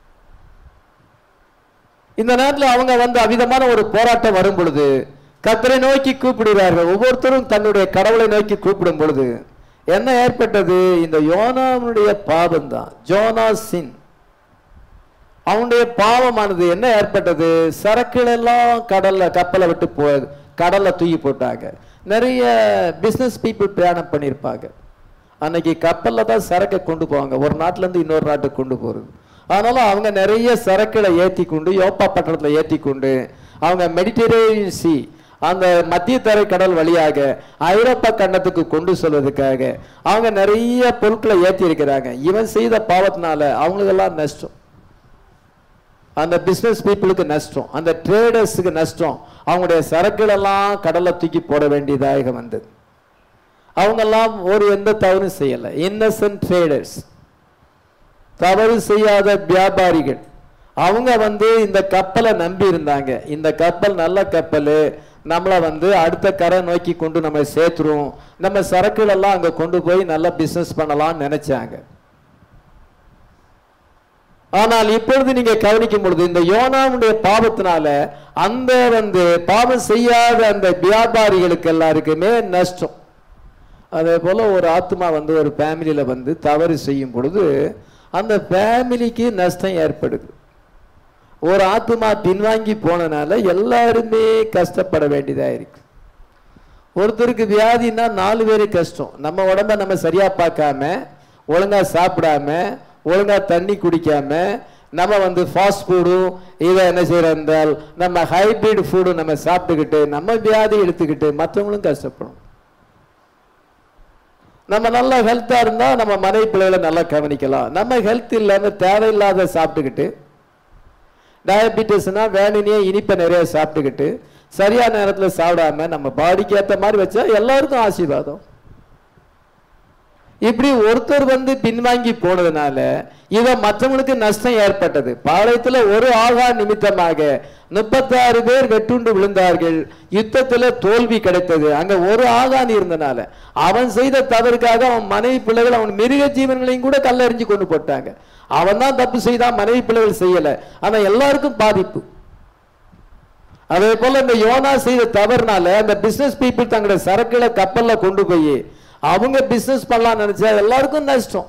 இந்த நேரத்தில் அவங்க வந்து அவிதமான ஒரு போராட்டம் வரும் பொழுது கத்தரை நோக்கி கூப்பிடுகிறார்கள் ஒவ்வொருத்தரும் தன்னுடைய கடவுளை நோக்கி கூப்பிடும் பொழுது என்ன ஏற்பட்டது இந்த யோனாவுடைய பாவம் தான் ஜோனா சின் அவனுடைய பாவமானது என்ன ஏற்பட்டது சரக்குகள் எல்லாம் கடல்ல கப்பலை விட்டு போ கடல்ல தூக்கி போட்டாங்க நிறைய பிசினஸ் பீப்புள் பிரயாணம் பண்ணியிருப்பாங்க அன்னைக்கு கப்பல்ல தான் சரக்கை கொண்டு போவாங்க ஒரு நாட்டுல இருந்து இன்னொரு நாட்டுக்கு கொண்டு போறது அதனால அவங்க நிறைய சரக்குகளை ஏத்தி கொண்டு யோப்பா பட்டணத்துல ஏத்தி கொண்டு அவங்க மெடிட்டரேனியன் சி அந்த மத்திய தரை கடல் வழியாக ஐரோப்பா கண்டத்துக்கு கொண்டு செல்வதற்காக அவங்க நிறைய பொருட்களை ஏத்தி இருக்கிறாங்க இவன் செய்த பாவத்தினால அவங்களுக்கெல்லாம் நஷ்டம் அந்த பிசினஸ் பீப்புளுக்கு நஷ்டம் அந்த ட்ரேடர்ஸுக்கு நஷ்டம் அவங்களுடைய சரக்குகள் எல்லாம் கடல்ல தூக்கி போட வேண்டியதாக வந்தது அவங்கெல்லாம் ஒரு எந்த தவறும் செய்யல இன்னசென்ட் ட்ரேடர்ஸ் தவறு செய்யாத வியாபாரிகள் அவங்க வந்து இந்த கப்பலை நம்பி இருந்தாங்க இந்த கப்பல் நல்ல கப்பல் நம்மளை வந்து அடுத்த கரை நோக்கி கொண்டு நம்ம சேர்த்துரும் நம்ம சரக்குகள் எல்லாம் அங்க கொண்டு போய் நல்லா பிசினஸ் பண்ணலாம்னு நினைச்சாங்க ஆனால் இப்பொழுது நீங்க கவனிக்கும் பொழுது இந்த யோனாவுடைய பாவத்தினால அந்த வந்து பாவம் செய்யாத அந்த வியாபாரிகளுக்கு எல்லாருக்குமே நஷ்டம் அதே போல ஒரு ஆத்மா வந்து ஒரு ஃபேமிலியில வந்து தவறு செய்யும் பொழுது அந்த ஃபேமிலிக்கு நஷ்டம் ஏற்படுது ஒரு ஆத்மா பின்வாங்கி போனனால எல்லாருமே கஷ்டப்பட வேண்டியதா இருக்கு ஒருத்தருக்கு வியாதின்னா நாலு பேரு கஷ்டம் நம்ம உடம்ப நம்ம சரியா பார்க்காம ஒழுங்கா சாப்பிடாம ஒழுங்கா தண்ணி குடிக்காம நம்ம வந்து ஃபாஸ்ட் ஃபுட்டும் இதை என்ன செய்யறோம் என்றால் நம்ம ஹைபிரிட் ஃபுட்டும் நம்ம சாப்பிட்டுக்கிட்டு நம்ம வியாதி எடுத்துக்கிட்டு மற்றவங்களும் கஷ்டப்படும் நம்ம நல்லா ஹெல்த்தா இருந்தா நம்ம மனைவி பிள்ளைகளை நல்லா கவனிக்கலாம் நம்ம ஹெல்த் இல்லாம தேவையில்லாத சாப்பிட்டுக்கிட்டு டயபிட்டிஸ்னா வேணுனே இனிப்பை நிறைய சாப்பிட்டுக்கிட்டு சரியான நேரத்தில் சாப்பிடாம நம்ம பாடிக்கு ஏற்ற மாதிரி வச்சா எல்லாருக்கும் ஆசீர்வாதம் இப்படி ஒருத்தர் வந்து பின்வாங்கி போனதுனால இத மற்றவங்களுக்கு நஷ்டம் ஏற்பட்டது பாளையத்துல ஒரு ஆகா நிமித்தமாக முப்பத்தாறு பேர் வெட்டுண்டு விழுந்தார்கள் யுத்தத்துல தோல்வி கிடைத்தது அங்க ஒரு ஆகான் இருந்தனால அவன் செய்த தவறுக்காக அவன் மனைவி பிள்ளைகள் அவன் மிருக ஜீவன்களையும் கூட கல்லறிஞ்சு கொண்டு போட்டாங்க அவன் தான் தப்பு செய்தான் மனைவி பிள்ளைகள் செய்யல ஆனா எல்லாருக்கும் பாதிப்பு அதே போல இந்த யோனா செய்த தவறுனால அந்த பிசினஸ் பீப்புள் தங்களுடைய சரக்குகளை கப்பல்ல கொண்டு போய் அவங்க பிசினஸ் பண்ணலாம் நினைச்சா எல்லாருக்கும் நஷ்டம்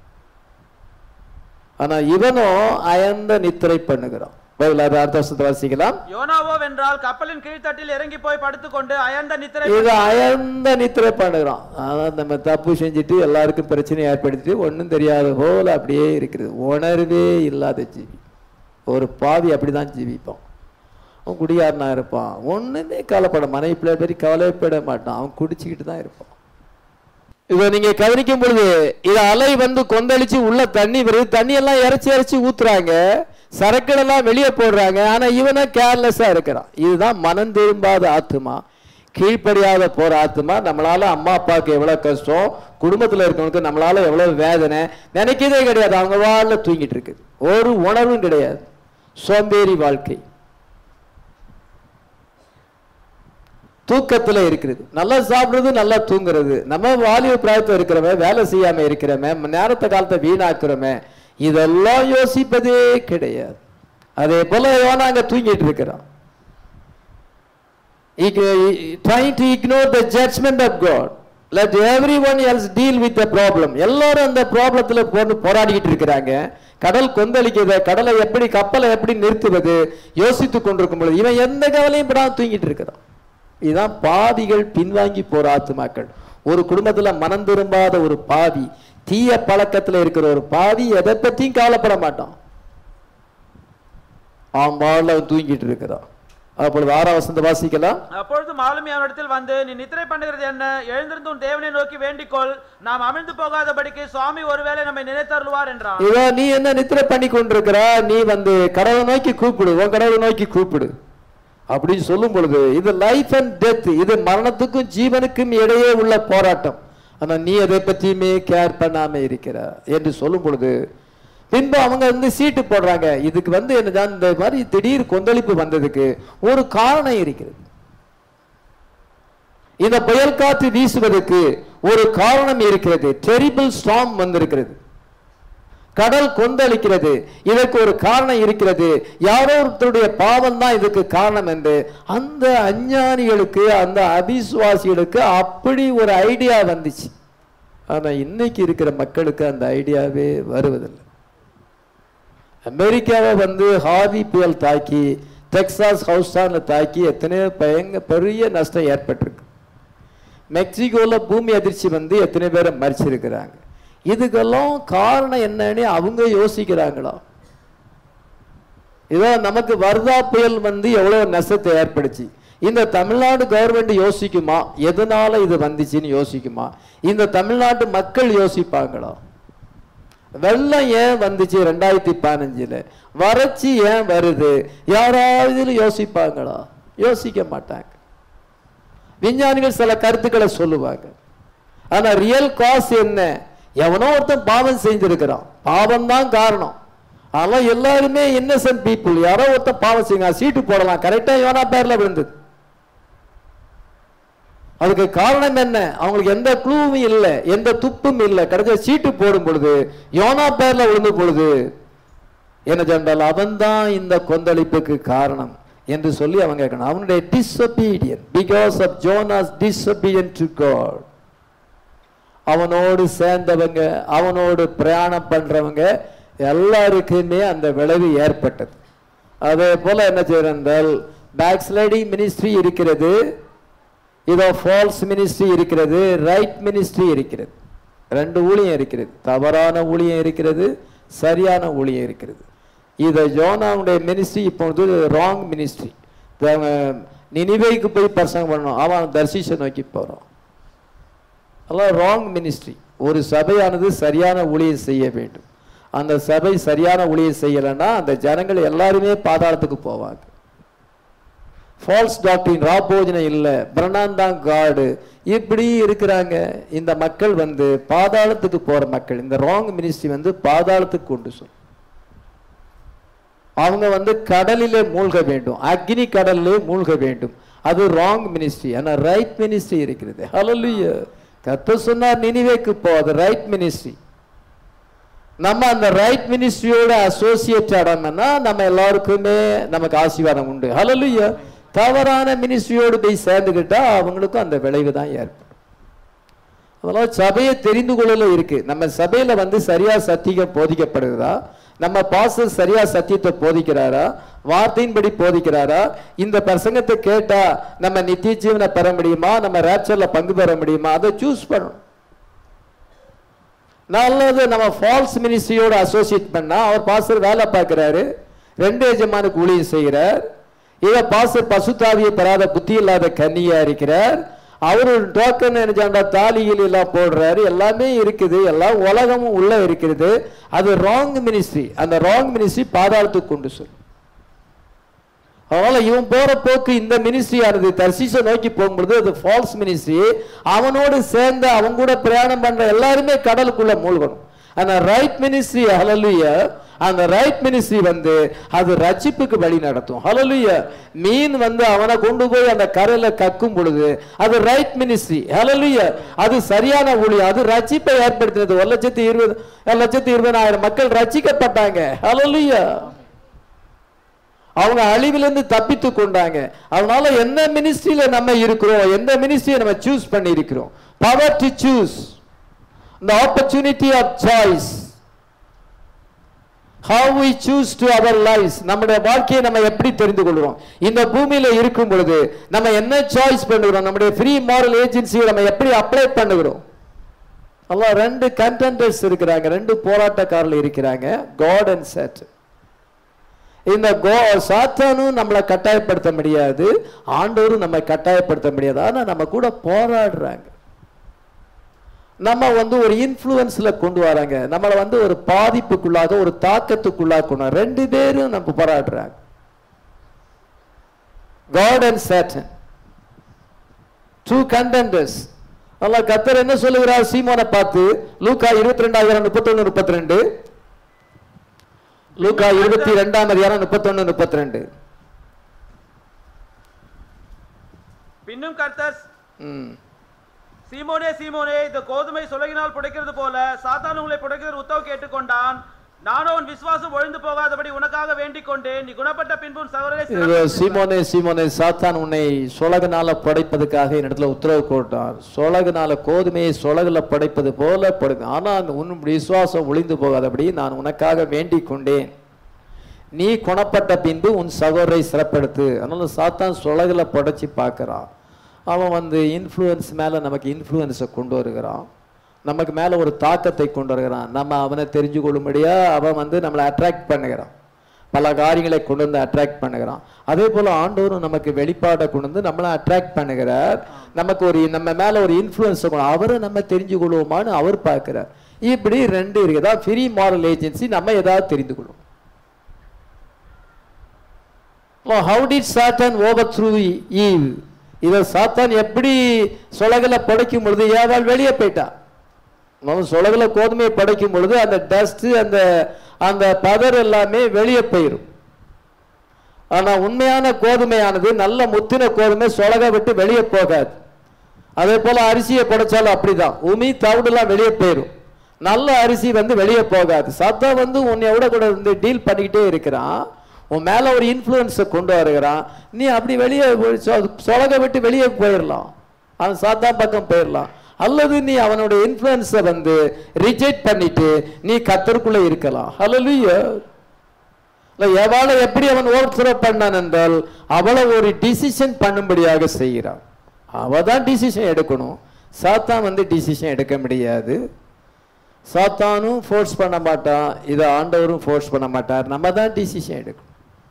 ஆனா இவனும் அயர்ந்த நித்திரை பண்ணுகிறான் பதில் அது அடுத்த வருஷத்தை வாசிக்கலாம் யோனாவோ வென்றால் கப்பலின் கீழ்த்தட்டில் இறங்கி போய் படுத்துக்கொண்டு அயர்ந்த நித்திரை இது அயர்ந்த நித்திரை பண்ணுகிறான் அதான் நம்ம தப்பு செஞ்சுட்டு எல்லாருக்கும் பிரச்சனை ஏற்படுத்திட்டு ஒண்ணும் தெரியாத போல அப்படியே இருக்கிறது உணர்வே இல்லாத ஜீவி ஒரு பாவி அப்படிதான் ஜீவிப்பான் அவன் குடியாரனா இருப்பான் ஒண்ணுமே கவலைப்பட மனைவி பிள்ளை பற்றி கவலைப்பட மாட்டான் அவன் குடிச்சுக்கிட்டு தான் இருப்பான் இதை நீங்க கவனிக்கும் பொழுது இது அலை வந்து கொந்தளிச்சு உள்ள தண்ணி வருது தண்ணி எல்லாம் இறைச்சி இறைச்சி ஊத்துறாங்க சரக்குகள் எல்லாம் வெளியே போடுறாங்க ஆனா இவனை கேர்லெஸ்ஸா இருக்கிறான் இதுதான் மனம் திரும்பாத ஆத்துமா கீழ்ப்படியாத போற ஆத்துமா நம்மளால அம்மா அப்பாவுக்கு எவ்வளவு கஷ்டம் குடும்பத்துல இருக்கவங்களுக்கு நம்மளால எவ்வளவு வேதனை நினைக்கிறதே கிடையாது அவங்க வாழ்ல தூங்கிட்டு இருக்கு ஒரு உணர்வும் கிடையாது சோம்பேறி வாழ்க்கை தூக்கத்துல இருக்கிறது நல்லா சாப்பிடுறது நல்லா தூங்குறது நம்ம வாலிப பிராயத்தில் இருக்கிறவன் வேலை செய்யாம இருக்கிறவன் நேரத்தை காலத்தை வீணாக்குறவன் இதெல்லாம் யோசிப்பதே கிடையாது அதே போல யோனா அங்க தூங்கிட்டு இருக்கிறான் trying to ignore the judgment of God let everyone else deal with the problem எல்லாரும் அந்த ப்ராப்ளத்துல போட்டு போராடிக்கிட்டு இருக்கிறாங்க கடல் கொந்தளிக்கிறது கடலை எப்படி கப்பலை எப்படி நிறுத்துவது யோசித்துக் கொண்டிருக்கும் பொழுது இவன் எந்த கவலையும் படாம தூங்கிட்டு இருக்கிறான் இதுதான் பாவிகள் பின்வாங்கி போற ஆத்துமாக்கள் ஒரு குடும்பத்துல மனம் திரும்பாத ஒரு பாவி தீய பழக்கத்துல இருக்கிற ஒரு பாவி எதை பத்தியும் கவலைப்பட மாட்டான் அவன் பாடல தூங்கிட்டு இருக்கிறான் அப்பொழுது ஆறாம் வசந்த வாசிக்கலாம் அப்பொழுது மாலுமி அவனிடத்தில் வந்து நீ நித்திரை பண்ணுகிறது என்ன எழுந்திருந்து உன் தேவனை நோக்கி வேண்டிக்கொள் நாம் அமிழ்ந்து போகாதபடிக்கு சுவாமி ஒருவேளை நம்மை நினைத்தருள்வார் என்றான் இதோ நீ என்ன நித்திரை பண்ணி கொண்டிருக்கிற நீ வந்து கடவுளை நோக்கி கூப்பிடு உன் கடவுளை நோக்கி கூப்பிடு அப்படின்னு சொல்லும் பொழுது இது லைஃப் அண்ட் டெத் இது மரணத்துக்கும் ஜீவனுக்கும் இடையே உள்ள போராட்டம் ஆனா நீ அதை பத்தியுமே கேர் பண்ணாம இருக்கிற என்று சொல்லும் பொழுது பின்பு அவங்க வந்து சீட்டு போடுறாங்க இதுக்கு வந்து என்னதான் இந்த மாதிரி திடீர் கொந்தளிப்பு வந்ததுக்கு ஒரு காரணம் இருக்கிறது இந்த புயல் காற்று வீசுவதற்கு ஒரு காரணம் இருக்கிறது டெரிபிள் ஸ்டாம் வந்திருக்கிறது கடல் கொந்தளிக்கிறது இதற்கு ஒரு காரணம் இருக்கிறது யாரோ ஒருத்தருடைய பாவம் தான் இதுக்கு காரணம் என்று அந்த அஞ்ஞானிகளுக்கு அந்த அபிசுவாசிகளுக்கு அப்படி ஒரு ஐடியா வந்துச்சு ஆனா இன்னைக்கு இருக்கிற மக்களுக்கு அந்த ஐடியாவே வருவதில்லை அமெரிக்காவை வந்து ஹாவி புயல் தாக்கி டெக்சாஸ் ஹவுஸ்டான்ல தாக்கி எத்தனையோ பயங்க பெரிய நஷ்டம் ஏற்பட்டிருக்கு மெக்சிகோல பூமி அதிர்ச்சி வந்து எத்தனை பேரை மறிச்சிருக்கிறாங்க இதுக்கெல்லாம் காரணம் என்னன்னு அவங்க யோசிக்கிறாங்களா இதோ நமக்கு வர்தா புயல் வந்து எவ்வளவு நஷ்டத்தை ஏற்படுச்சு இந்த தமிழ்நாடு கவர்மெண்ட் யோசிக்குமா எதனால இது வந்துச்சுன்னு யோசிக்குமா இந்த தமிழ்நாட்டு மக்கள் யோசிப்பாங்களா வெள்ளம் ஏன் வந்துச்சு ரெண்டாயிரத்தி பதினஞ்சுல வறட்சி ஏன் வருது யாராவது இதுல யோசிப்பாங்களா யோசிக்க மாட்டாங்க விஞ்ஞானிகள் சில கருத்துக்களை சொல்லுவாங்க ஆனா ரியல் காஸ் என்ன எவனோ ஒருத்தன் பாவம் செஞ்சிருக்கிறான் பாவம் தான் காரணம் ஆனா எல்லாருமே இன்னசென்ட் பீப்புள் யாரோ ஒருத்தன் பாவம் செய்யுங்க சீட்டு போடலாம் கரெக்டா யோனா பேர்ல விழுந்தது அதுக்கு காரணம் என்ன அவங்களுக்கு எந்த க்ளூவும் இல்லை எந்த துப்பும் இல்லை கடைசியா சீட்டு போடும் பொழுது யோனா பேர்ல விழுந்த பொழுது என்ன சொன்னால் அவன்தான் இந்த கொந்தளிப்புக்கு காரணம் என்று சொல்லி அவங்க கேட்கணும் அவனுடைய disobedience because of Jonah's disobedience to God அவனோடு சேர்ந்தவங்க அவனோடு பிரயாணம் பண்றவங்க எல்லாருக்குமே அந்த விளைவு ஏற்பட்டது அதே போல என்ன செய்யறால் பேக் ஸ்லைடிங் மினிஸ்ட்ரி இருக்கிறது இதோ ஃபால்ஸ் மினிஸ்ட்ரி இருக்கிறது ரைட் மினிஸ்ட்ரி இருக்கிறது ரெண்டு ஊழியம் இருக்கிறது தவறான ஊழியம் இருக்கிறது சரியான ஊழியம் இருக்கிறது இதை ஜோனாவுடைய மினிஸ்ட்ரி இப்பொழுது ராங் மினிஸ்ட்ரி நினிவைக்கு போய் பிரசங்கம் பண்ணணும் அவன் தர்சிஷை நோக்கி போறான் அதெல்லாம் ராங் மினிஸ்ட்ரி ஒரு சபையானது சரியான ஊழியம் செய்ய வேண்டும் அந்த சபை சரியான ஊழியம் செய்யலைன்னா அந்த ஜனங்கள் எல்லாருமே பாதாளத்துக்கு போவாங்க ஃபால்ஸ் டாக்டரின் ராபோஜனம் இல்லை பிரணான் தான் காடு இப்படி இருக்கிறாங்க இந்த மக்கள் வந்து பாதாளத்துக்கு போற மக்கள் இந்த ராங் மினிஸ்ட்ரி வந்து பாதாளத்துக்கு கொண்டு சொல்லும் அவங்க வந்து கடலிலே மூழ்க வேண்டும் அக்னி கடலிலே மூழ்க வேண்டும் அது ராங் மினிஸ்ட்ரி ஆனா ரைட் மினிஸ்ட்ரி இருக்கிறது ஹalleluya கத்த சொன்னார் நினிவேக்கு போ அது ரைட் மினிஸ்ட்ரி நம்ம அந்த ரைட் மினிஸ்ட்ரியோட அசோசியேட் ஆடணும்னா நம்ம எல்லாருக்குமே நமக்கு ஆசீர்வாதம் உண்டு ஹalleluya தவறான மினிஸ்ட்ரியோடு போய் சேர்ந்துக்கிட்டா அவங்களுக்கும் அந்த விளைவு தான் ஏற்படும் அதெல்லாம் சபையை தெரிந்து கொள்ளல இருக்கு நம்ம சபையில வந்து சரியா சத்தியம் போதிக்கப்படுகிறதா நம்ம பாஸ்டர் சரியா சத்தியத்தை போதிக்கிறாரா வார்த்தையின்படி போதிக்கிறாரா இந்த பிரசங்கத்தை கேட்டா நம்ம நித்திய ஜீவனை பெற முடியுமா நம்ம ரேப்சர்ல பங்கு பெற முடியுமா அதை சூஸ் பண்ணணும் நல்லது நம்ம ஃபால்ஸ் மினிஸ்ட்ரியோட அசோசியேட் பண்ணா அவர் பாஸ்டர் வேலை பார்க்கிறாரு ரெண்டு எஜமானுக்கு ஊழியம் செய்கிறார் இத பாஸ்டர் பசுத்தாவியை பெறாத புத்தி இல்லாத கன்னியா இருக்கிறார் அவரு டோக்கன் நினைச்சாண்டா தாலிகள் எல்லாம் போடுறாரு எல்லாமே இருக்குது எல்லாம் உலகமும் உள்ள இருக்கிறது அது ராங் மினிஸ்ட்ரி அந்த ராங் மினிஸ்ட்ரி பாதாளத்துக்கு கொண்டு சொல்லும் அதனால இவன் போற போக்கு இந்த மினிஸ்ட்ரி ஆனது தர்சிச நோக்கி போகும்பொழுது அது ஃபால்ஸ் மினிஸ்ட்ரி அவனோடு சேர்ந்து அவன் கூட பிரயாணம் பண்ற எல்லாருமே கடலுக்குள்ள மூழ்கணும் அந்த ரைட் மினிஸ்ட்ரி ஹலலுய அந்த ரைட் மினிஸ்ட்ரி வந்து அது ரட்சிப்புக்கு வழி நடத்தும் ஹலலுய மீன் வந்து அவனை கொண்டு போய் அந்த கரையில கக்கும் பொழுது அது ரைட் மினிஸ்ட்ரி ஹலலுய அது சரியான ஊழியம் அது ரட்சிப்பை ஏற்படுத்தினது ஒரு லட்சத்தி இருபது ஒரு லட்சத்தி இருபதாயிரம் மக்கள் ரட்சிக்கப்பட்டாங்க ஹலலுய அவங்க அழிவிலிருந்து தப்பித்து கொண்டாங்க அதனால என்ன மினிஸ்ட்ரியில நம்ம இருக்கிறோம் எந்த மினிஸ்ட்ரியை நம்ம சூஸ் பண்ணி இருக்கிறோம் power to choose the opportunity of choice how we choose to our lives நம்முடைய வாழ்க்கையை நம்ம எப்படி தெரிந்து கொள்கிறோம் இந்த பூமியில இருக்கும் பொழுது நம்ம என்ன சாய்ஸ் பண்ணுகிறோம் நம்முடைய ஃப்ரீ மாரல் ஏஜென்சியை நம்ம எப்படி அப்ளை பண்ணுகிறோம் அல்லாஹ் ரெண்டு கண்டெண்டர்ஸ் இருக்கிறாங்க ரெண்டு போராட்டக்காரர்கள் இருக்கிறாங்க காட் அண்ட் செட் இந்த கோ சாத்தானும் நம்மளை கட்டாயப்படுத்த முடியாது ஆண்டவரும் நம்ம கட்டாயப்படுத்த முடியாது ஆனா நம்ம கூட போராடுறாங்க நம்ம வந்து ஒரு இன்ஃப்ளூயன்ஸ்ல கொண்டு வராங்க நம்மளை வந்து ஒரு பாதிப்புக்குள்ளாக ஒரு தாக்கத்துக்குள்ளாக்கணும் ரெண்டு பேரும் நம்ம போராடுறாங்க God and Satan two contenders அல்ல கத்தர் என்ன சொல்லுகிறார் சீமோனை பார்த்து லூக்கா இருபத்தி ரெண்டாயிரம் முப்பத்தொன்னு முப்பத்தி ரெண்டு லூக்கா இருபத்தி ரெண்டாம் அதிகாரம் முப்பத்தொன்னு முப்பத்தி ரெண்டு பின்னும் கர்த்தர் ம் சீமோனே சீமோனே இந்த கோதுமை சுலகினால் புடைக்கிறது போல சாத்தான் உங்களை புடைக்கிறது உத்தவ் கேட்டுக்கொண்டான் நானோ உன் விசுவாசம் ஒழிந்து போகாதபடி உனக்காக வேண்டிக் கொண்டேன் நீ குணப்பட்ட பின்பு உன் சகோதரரை இது சிறப்பாக சீமோனே சீமோனே சாத்தான் உன்னை சொலகுனால படைப்பதுக்காக என்னிடத்துல உத்தரவு போட்டார் சொலகுனால கோதுமையை சொலகுல படைப்பது போல படுங்க ஆனா அந்த உன் விசுவாசம் ஒளிந்து போகாதபடி நான் உனக்காக வேண்டிக் கொண்டேன் நீ குணப்பட்ட பின்பு உன் சகோதரை சிறப்படுத்து அதனால சாத்தான் சொலகுல படைச்சு பார்க்கறான் அவன் வந்து இன்ஃப்ளூயன்ஸ் மேல நமக்கு இன்ஃப்ளூயன்ஸை கொண்டு வருகிறான் நமக்கு மேல ஒரு தாக்கத்தை கொண்டு வருகிறான் நம்ம அவனை தெரிஞ்சு கொள்ளும்படியா அவன் வந்து நம்மளை அட்ராக்ட் பண்ணுகிறான் பல காரியங்களை கொண்டு வந்து அட்ராக்ட் பண்ணுகிறான் அதே போல ஆண்டவரும் நமக்கு வெளிப்பாடை கொண்டு வந்து நம்மளை அட்ராக்ட் பண்ணுகிறார் நமக்கு ஒரு நம்ம மேல ஒரு இன்ஃப்ளூயன்ஸ் அவரை நம்ம தெரிஞ்சு கொள்வோமான்னு அவர் பார்க்கிறார் இப்படி ரெண்டு இருக்கு ஏதாவது ஃப்ரீ மாரல் ஏஜென்சி நம்ம ஏதாவது தெரிந்து கொள்வோம் ஹவு டிட் சாத்தான் ஓவர் த்ரூ ஈவ் இதை சாத்தான் எப்படி சொலகுல படைக்கும் பொழுது ஏவாள் வெளியே போயிட்டான் அவன் சொலகுல கோதுமையை படைக்கும் பொழுது அந்த டஸ்ட் அந்த அந்த பதர் எல்லாமே வெளியே போயிடும் ஆனா உண்மையான கோதுமையானது நல்ல முத்தின கோதுமை சொலக விட்டு வெளியே போகாது அதே போல அரிசியை குடைச்சாலும் அப்படிதான் உமி தவிடுலாம் வெளியே போயிடும் நல்ல அரிசி வந்து வெளியே போகாது சத்தா வந்து உன்னை விட கூட வந்து டீல் பண்ணிக்கிட்டே இருக்கிறான் உன் மேல ஒரு இன்ஃப்ளூயன்ஸை கொண்டு வருகிறான் நீ அப்படி வெளியே போய் சொ- சொலக விட்டு வெளியே போயிடலாம் அவன் சாத்தா பக்கம் போயிடலாம் அல்லது நீ அவனுடைய இன்ஃப்ளூயன்ஸை வந்து ரிஜெக்ட் பண்ணிட்டு நீ கத்தருக்குள்ள இருக்கலாம் ஹalleluya இல்ல எவாளை எப்படி அவன் ஓவர் பண்ணான் என்றால் அவளை ஒரு டிசிஷன் பண்ணும்படியாக செய்கிறான் அவ தான் டிசிஷன் எடுக்கணும் சாத்தான் வந்து டிசிஷன் எடுக்க முடியாது சாத்தானும் ஃபோர்ஸ் பண்ண மாட்டான் இதை ஆண்டவரும் ஃபோர்ஸ் பண்ண மாட்டார் நம்ம தான் டிசிஷன் எடுக்கணும்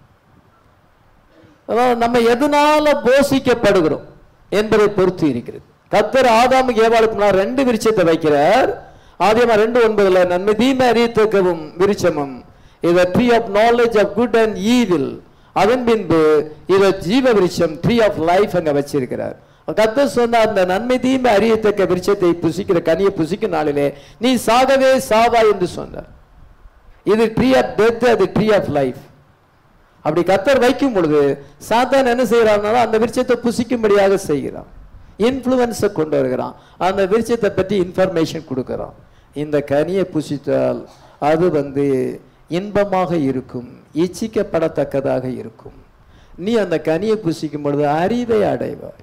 அதாவது நம்ம எதனால போஷிக்கப்படுகிறோம் என்பதை பொறுத்து இருக்கிறது கத்தர் ஆதாமுக்கு ஏவாளுக்கு முன்னால் ரெண்டு விருட்சத்தை வைக்கிறார் ஆதியமா ரெண்டு ஒன்பதுல நன்மை தீமை அறியத்தக்கவும் விருட்சமும் இத tree of knowledge of good and evil அதன் பின்பு இத ஜீவ விருட்சம் ட்ரீ ஆஃப் லைஃப் அங்க வச்சிருக்கிறார் கத்தர் சொன்ன அந்த நன்மை தீமை அறியத்தக்க விருட்சத்தை புசிக்கிற கனியை புசிக்கும் நாளிலே நீ சாகவே சாவா என்று சொன்னார் இது ட்ரீ ஆஃப் டெத் அது ட்ரீ ஆஃப் லைஃப் அப்படி கத்தர் வைக்கும் பொழுது சாத்தான் என்ன செய்யறான்னா அந்த விருட்சத்தை புசிக்கும்படியாக செய்கிறான் இன்ஃப்ளூயன்ஸை கொண்டு வருகிறான் அந்த விருட்சத்தை பற்றி இன்ஃபர்மேஷன் கொடுக்குறான் இந்த கனியை புசித்தால் அது வந்து இன்பமாக இருக்கும் இச்சிக்கப்படத்தக்கதாக இருக்கும் நீ அந்த கனியை புசிக்கும் பொழுது அறிவை அடைவாய்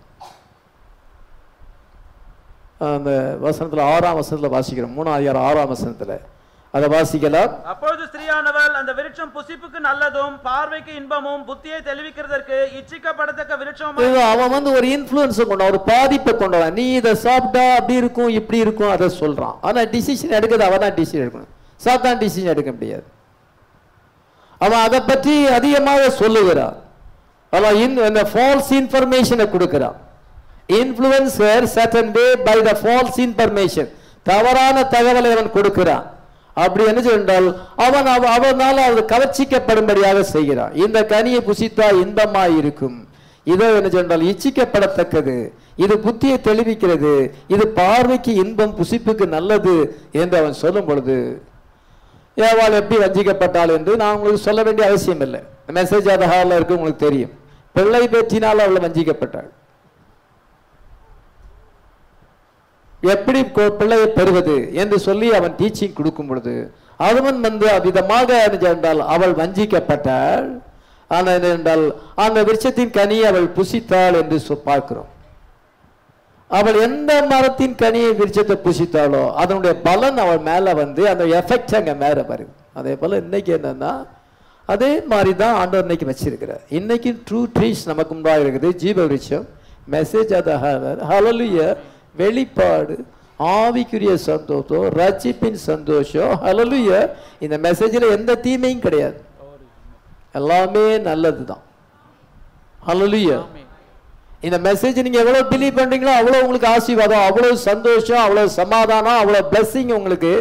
அந்த வசனத்துல ஆறாம் வசனத்துல வாசிக்கிறோம் மூணாம் அதிகாரம் ஆறாம் வசனத்துல அதை வாசிக்கலாம் அப்பொழுது ஸ்திரீயானவள் அந்த விருட்சம் புசிப்புக்கு நல்லதும் பார்வைக்கு இன்பமும் புத்தியை தெளிவிக்கிறதற்கு இச்சிக்கப்படத்தக்க விருட்சம் இது அவன் வந்து ஒரு இன்ஃப்ளூயன்ஸை கொண்டு வரான், ஒரு பாதிப்பை கொண்டு வரான் நீ இதை சாப்பிட்டா அப்படி இருக்கும் இப்படி இருக்கும் அதை சொல்றான் ஆனா டிசிஷன் எடுக்கிறது அவன் தான் டிசிஷன் எடுக்கணும் சாத்தான் டிசிஷன் எடுக்க முடியாது அவன் அதை பற்றி அதிகமாக சொல்லுகிறான் அவன் இன் அந்த ஃபால்ஸ் இன்ஃபர்மேஷனை கொடுக்கிறான் influencer certain way by the false information தவறான தகவலை அவன் கொடுக்கிறான் அப்படி என்ன சொன்னால் அவன் அவ- அவனால அது கவர்ச்சிக்கப்படும்படியாக செய்கிறான் இந்த கனியை புசித்தா இன்பமா இருக்கும் இதோ என்ன சொன்னால் இச்சிக்கப்படத்தக்கது இது புத்தியை தெளிவிக்கிறது இது பார்வைக்கு இன்பம் புசிப்புக்கு நல்லது என்று அவன் சொல்லும் பொழுது ஏவாள் எப்படி வஞ்சிக்கப்பட்டாள் என்று நான் உங்களுக்கு சொல்ல வேண்டிய அவசியம் இல்லை மெசேஜ் அது ஹாலில் இருக்கு உங்களுக்கு தெரியும் பிள்ளை பேற்றினால் அவள் வஞ்சிக்கப்பட்டாள் எப்படி கொ- பிள்ளையை பெறுவது என்று சொல்லி அவன் டீச்சிங் கொடுக்கும் பொழுது அவன் வந்து அவ்விதமாக என்ன என்றால் அவள் வஞ்சிக்கப்பட்டாள் ஆனால் என்ன என்றால் அந்த விருட்சத்தின் கனியை அவள் புசித்தாள் என்று சொ- பார்க்கிறோம் அவள் எந்த மரத்தின் கனியை விருட்சத்தை புசித்தாளோ அதனுடைய பலன் அவள் மேல வந்து அந்த எஃபெக்ட் அங்க மேல வருது அதே போல இன்னைக்கு என்னன்னா அதே மாதிரி தான் ஆண்டவர் இன்னைக்கு வச்சிருக்கிறார் இன்னைக்கு ட்ரூ ட்ரீஸ் நமக்கு முன்பாக இருக்குது ஜீவ விருட்சம் மெசேஜ் அத ஹலலுய வெளிப்பாடு ஆவிக்குரிய சந்தோஷம் ரட்சிப்பின் சந்தோஷம் ஹலலுய இந்த மெசேஜில் எந்த தீமையும் கிடையாது எல்லாமே நல்லது தான் ஹலலுயா இந்த மெசேஜ் நீங்க எவ்வளவு பிலீவ் பண்றீங்களோ அவ்வளவு உங்களுக்கு ஆசீர்வாதம் அவ்வளவு சந்தோஷம் அவ்வளவு சமாதானம் அவ்வளவு blessing உங்களுக்கு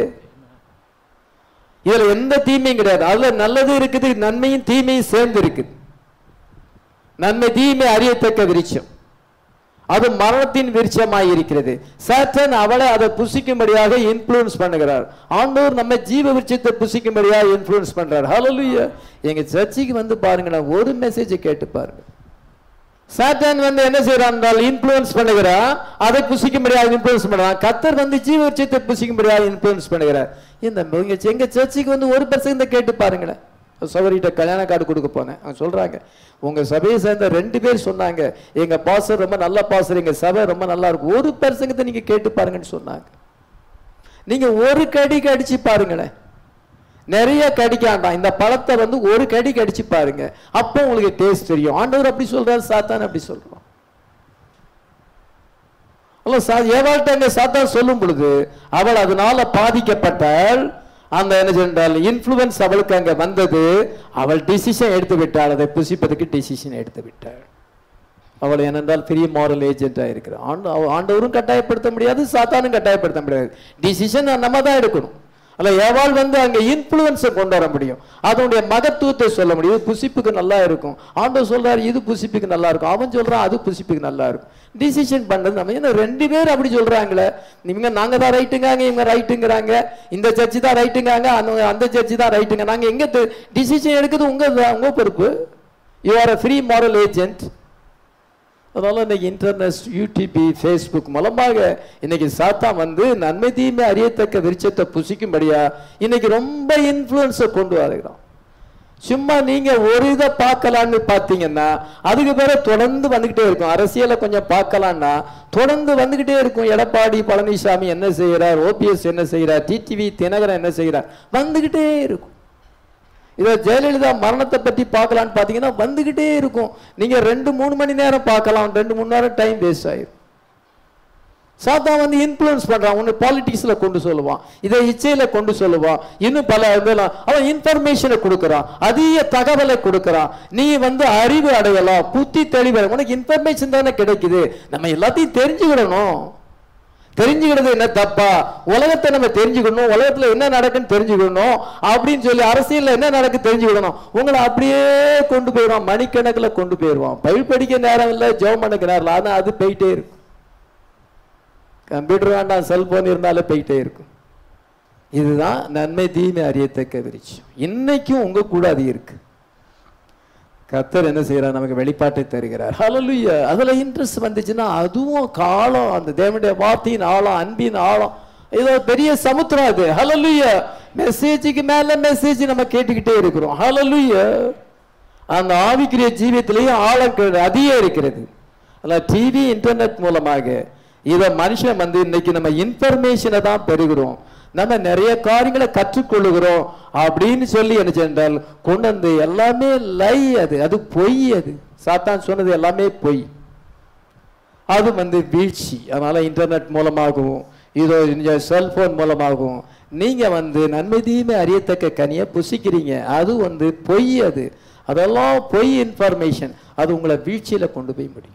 இதுல எந்த தீமையும் கிடையாது அதுல நல்லது இருக்குது நன்மையும் தீமையும் சேர்ந்து இருக்குது நன்மை தீமை அறியத்தக்க விருட்சம் அது மரணத்தின் விருட்சமாய் இருக்கிறது சாட்டன் அவளை அதை புசிக்கும்படியாக இன்ஃப்ளூயன்ஸ் பண்ணுகிறார் ஆண்டவர் நம்ம ஜீவ விருட்சத்தை புசிக்கும்படியாக இன்ஃப்ளூயன்ஸ் பண்றார் ஹalleluya எங்க சர்ச்சுக்கு வந்து பாருங்களேன் ஒரு மெசேஜை கேட்டு பாருங்க சாத்தான் வந்து என்ன செய்யறான் என்றால் இன்ஃப்ளூயன்ஸ் பண்ணுகிறான் அதை புசிக்கும்படியாக இன்ஃப்ளூயன்ஸ் பண்றான் கத்தர் வந்து ஜீவ விருட்சத்தை புசிக்கும்படியாக இன்ஃப்ளூயன்ஸ் பண்ணுகிறார் இந்த இங்க எங்க சர்ச்சுக்கு வந்து ஒரு பர்சன்ட் கேட்டு பாருங்களேன் சவரிட்ட கல்யாண கார்டு கொடுக்க போனேன் அவங்க சொல்றாங்க உங்க சபையை சேர்ந்த ரெண்டு பேர் சொன்னாங்க எங்க பாஸ்டர் ரொம்ப நல்ல பாஸ்டர் எங்க சபை ரொம்ப நல்லா இருக்கும் ஒரு பர்சங்கத்தை நீங்க கேட்டு பாருங்கன்னு சொன்னாங்க நீங்க ஒரு கடிக்கு அடிச்சு பாருங்களேன் நிறைய கடிக்காண்டாம் இந்த பழத்தை வந்து ஒரு கடி கடிச்சு பாருங்க அப்போ உங்களுக்கு டேஸ்ட் தெரியும் ஆண்டவர் அப்படி சொல்றாரு சாத்தான் அப்படி சொல்றான் அல்ல சா ஏவாள்கிட்ட அங்க சாத்தான் சொல்லும் பொழுது அவள் அதனால பாதிக்கப்பட்டாள் அந்த என்ன சொன்னால் இன்ஃப்ளூயன்ஸ் அவளுக்கு அங்க வந்தது அவள் டிசிஷன் எடுத்து விட்டாள் அதை புசிப்பதற்கு டிசிஷன் எடுத்து விட்டாள் அவள் ஏனென்றால் பெரிய மாரல் ஏஜென்ட்டாக இருக்கிறார் ஆண்டு அவ- ஆண்டவரும் கட்டாயப்படுத்த முடியாது சாத்தானும் கட்டாயப்படுத்த முடியாது டிசிஷன் நம்ம தான் எடுக்கணும் அல்ல ஏவாள் வந்து அங்க இன்ஃப்ளூயன்ஸை கொண்டு வர முடியும் அதனுடைய மகத்துவத்தை சொல்ல முடியும் இது புசிப்புக்கு நல்லா இருக்கும் ஆண்டவர் சொல்றாரு இது புசிப்புக்கு நல்லா இருக்கும் அவன் சொல்றான் அது புசிப்புக்கு நல்லா இருக்கும் டிசிஷன் பண்றது நம்ம என்ன ரெண்டு பேர் அப்படி சொல்றாங்களே இவங்க நாங்க தான் ரைட்டுங்காங்க இவங்க ரைட்டுங்கிறாங்க இந்த சர்ச்சு தான் ரைட்டுங்காங்க அந்த அந்த சர்ச்சு தான் ரைட்டுங்க நாங்க எங்க டிசிஷன் எடுக்கிறது உங்க உங்க பொறுப்பு you are a free moral agent அதனால இன்னைக்கு இன்டர்நெட் யூடிபி ஃபேஸ்புக் மூலமாக இன்னைக்கு சாத்தா வந்து நன்மை தீமை அறியத்தக்க விருட்சத்தை புசிக்கும்படியா இன்னைக்கு ரொம்ப இன்ஃப்ளூயன்ஸை கொண்டு வருகிறான் சும்மா நீங்க ஒரு இதை பார்க்கலான்னு பார்த்தீங்கன்னா அதுக்கு பிறகு தொடர்ந்து வந்துகிட்டே இருக்கும் அரசியலை கொஞ்சம் பார்க்கலான்னா தொடர்ந்து வந்துகிட்டே இருக்கும் எடப்பாடி பழனிசாமி என்ன செய்கிறார் ஓபிஎஸ் என்ன செய்கிறார் டிடிவி தினகரன் என்ன செய்கிறார் வந்துகிட்டே இருக்கும் இதை ஜெயலலிதா மரணத்தை பற்றி பார்க்கலான்னு பார்த்தீங்கன்னா வந்துகிட்டே இருக்கும் நீங்க ரெண்டு மூணு மணி நேரம் பார்க்கலாம் ரெண்டு மூணு நேரம் டைம் வேஸ்ட் ஆயிரும் சாத்தா வந்து இன்ஃப்ளூயன்ஸ் பண்றான் ஒன்று பாலிடிக்ஸ்ல கொண்டு சொல்லுவான் இதை இச்சையில கொண்டு சொல்லுவான் இன்னும் பல இதெல்லாம் அவன் இன்ஃபர்மேஷனை கொடுக்கறான் அதிக தகவலை கொடுக்கறான் நீ வந்து அறிவு அடையலாம் புத்தி தெளிவு உனக்கு இன்ஃபர்மேஷன் தானே கிடைக்குது நம்ம எல்லாத்தையும் தெரிஞ்சுக்கிடணும் தெரிஞ்சுக்கிறது என்ன தப்பா உலகத்தை நம்ம தெரிஞ்சுக்கணும் உலகத்துல என்ன நடக்குன்னு தெரிஞ்சுக்கணும் அப்படின்னு சொல்லி அரசியல்ல என்ன நடக்கு தெரிஞ்சுக்கணும் உங்களை அப்படியே கொண்டு போயிடுவான் மணிக்கணக்கில் கொண்டு போயிடுவான் பயில் படிக்க நேரம் இல்லை ஜெபம் பண்ணக்கு நேரம் இல்லை ஆனா அது போயிட்டே இருக்கும் கம்ப்யூட்டர் வேண்டாம் செல்போன் இருந்தாலே போயிட்டே இருக்கும் இதுதான் நன்மை தீமை அறியத்தக்க விருட்சம் இன்னைக்கும் உங்க கூட அது இருக்கு கத்தர் என்ன செய்யறார் நமக்கு வெளிப்பாட்டை தருகிறார் ஹalleluya அதுல இன்ட்ரெஸ்ட் வந்துச்சுன்னா அதுவும் காலம் அந்த தேவனுடைய வார்த்தையின் ஆழம் அன்பின் ஆழம் ஏதோ பெரிய சமுத்திரம் அது ஹalleluya மெசேஜுக்கு மேல மெசேஜ் நம்ம கேட்டுக்கிட்டே இருக்கிறோம் ஹalleluya அந்த ஆவிக்குரிய ஜீவியத்திலேயும் ஆழம் கி- அதிகம் இருக்கிறது அதான் டிவி இன்டர்நெட் மூலமாக இதை மனுஷன் வந்து இன்னைக்கு நம்ம இன்ஃபர்மேஷனை தான் பெறுகிறோம் நம்ம நிறைய காரியங்களை கற்றுக்கொள்ளுகிறோம் அப்படின்னு சொல்லி என்ன சென்றால் கொண்டு வந்து எல்லாமே லை அது அது பொய் அது சாத்தான் சொன்னது எல்லாமே பொய் அது வந்து வீழ்ச்சி அதனால இன்டர்நெட் மூலமாகவும் இதோ இந்த செல்போன் மூலமாகவும் நீங்க வந்து நன்மை தீமை அறியத்தக்க கனியை புசிக்கிறீங்க அது வந்து பொய் அது அதெல்லாம் பொய் இன்ஃபர்மேஷன் அது உங்களை வீழ்ச்சியில கொண்டு போய் முடியும்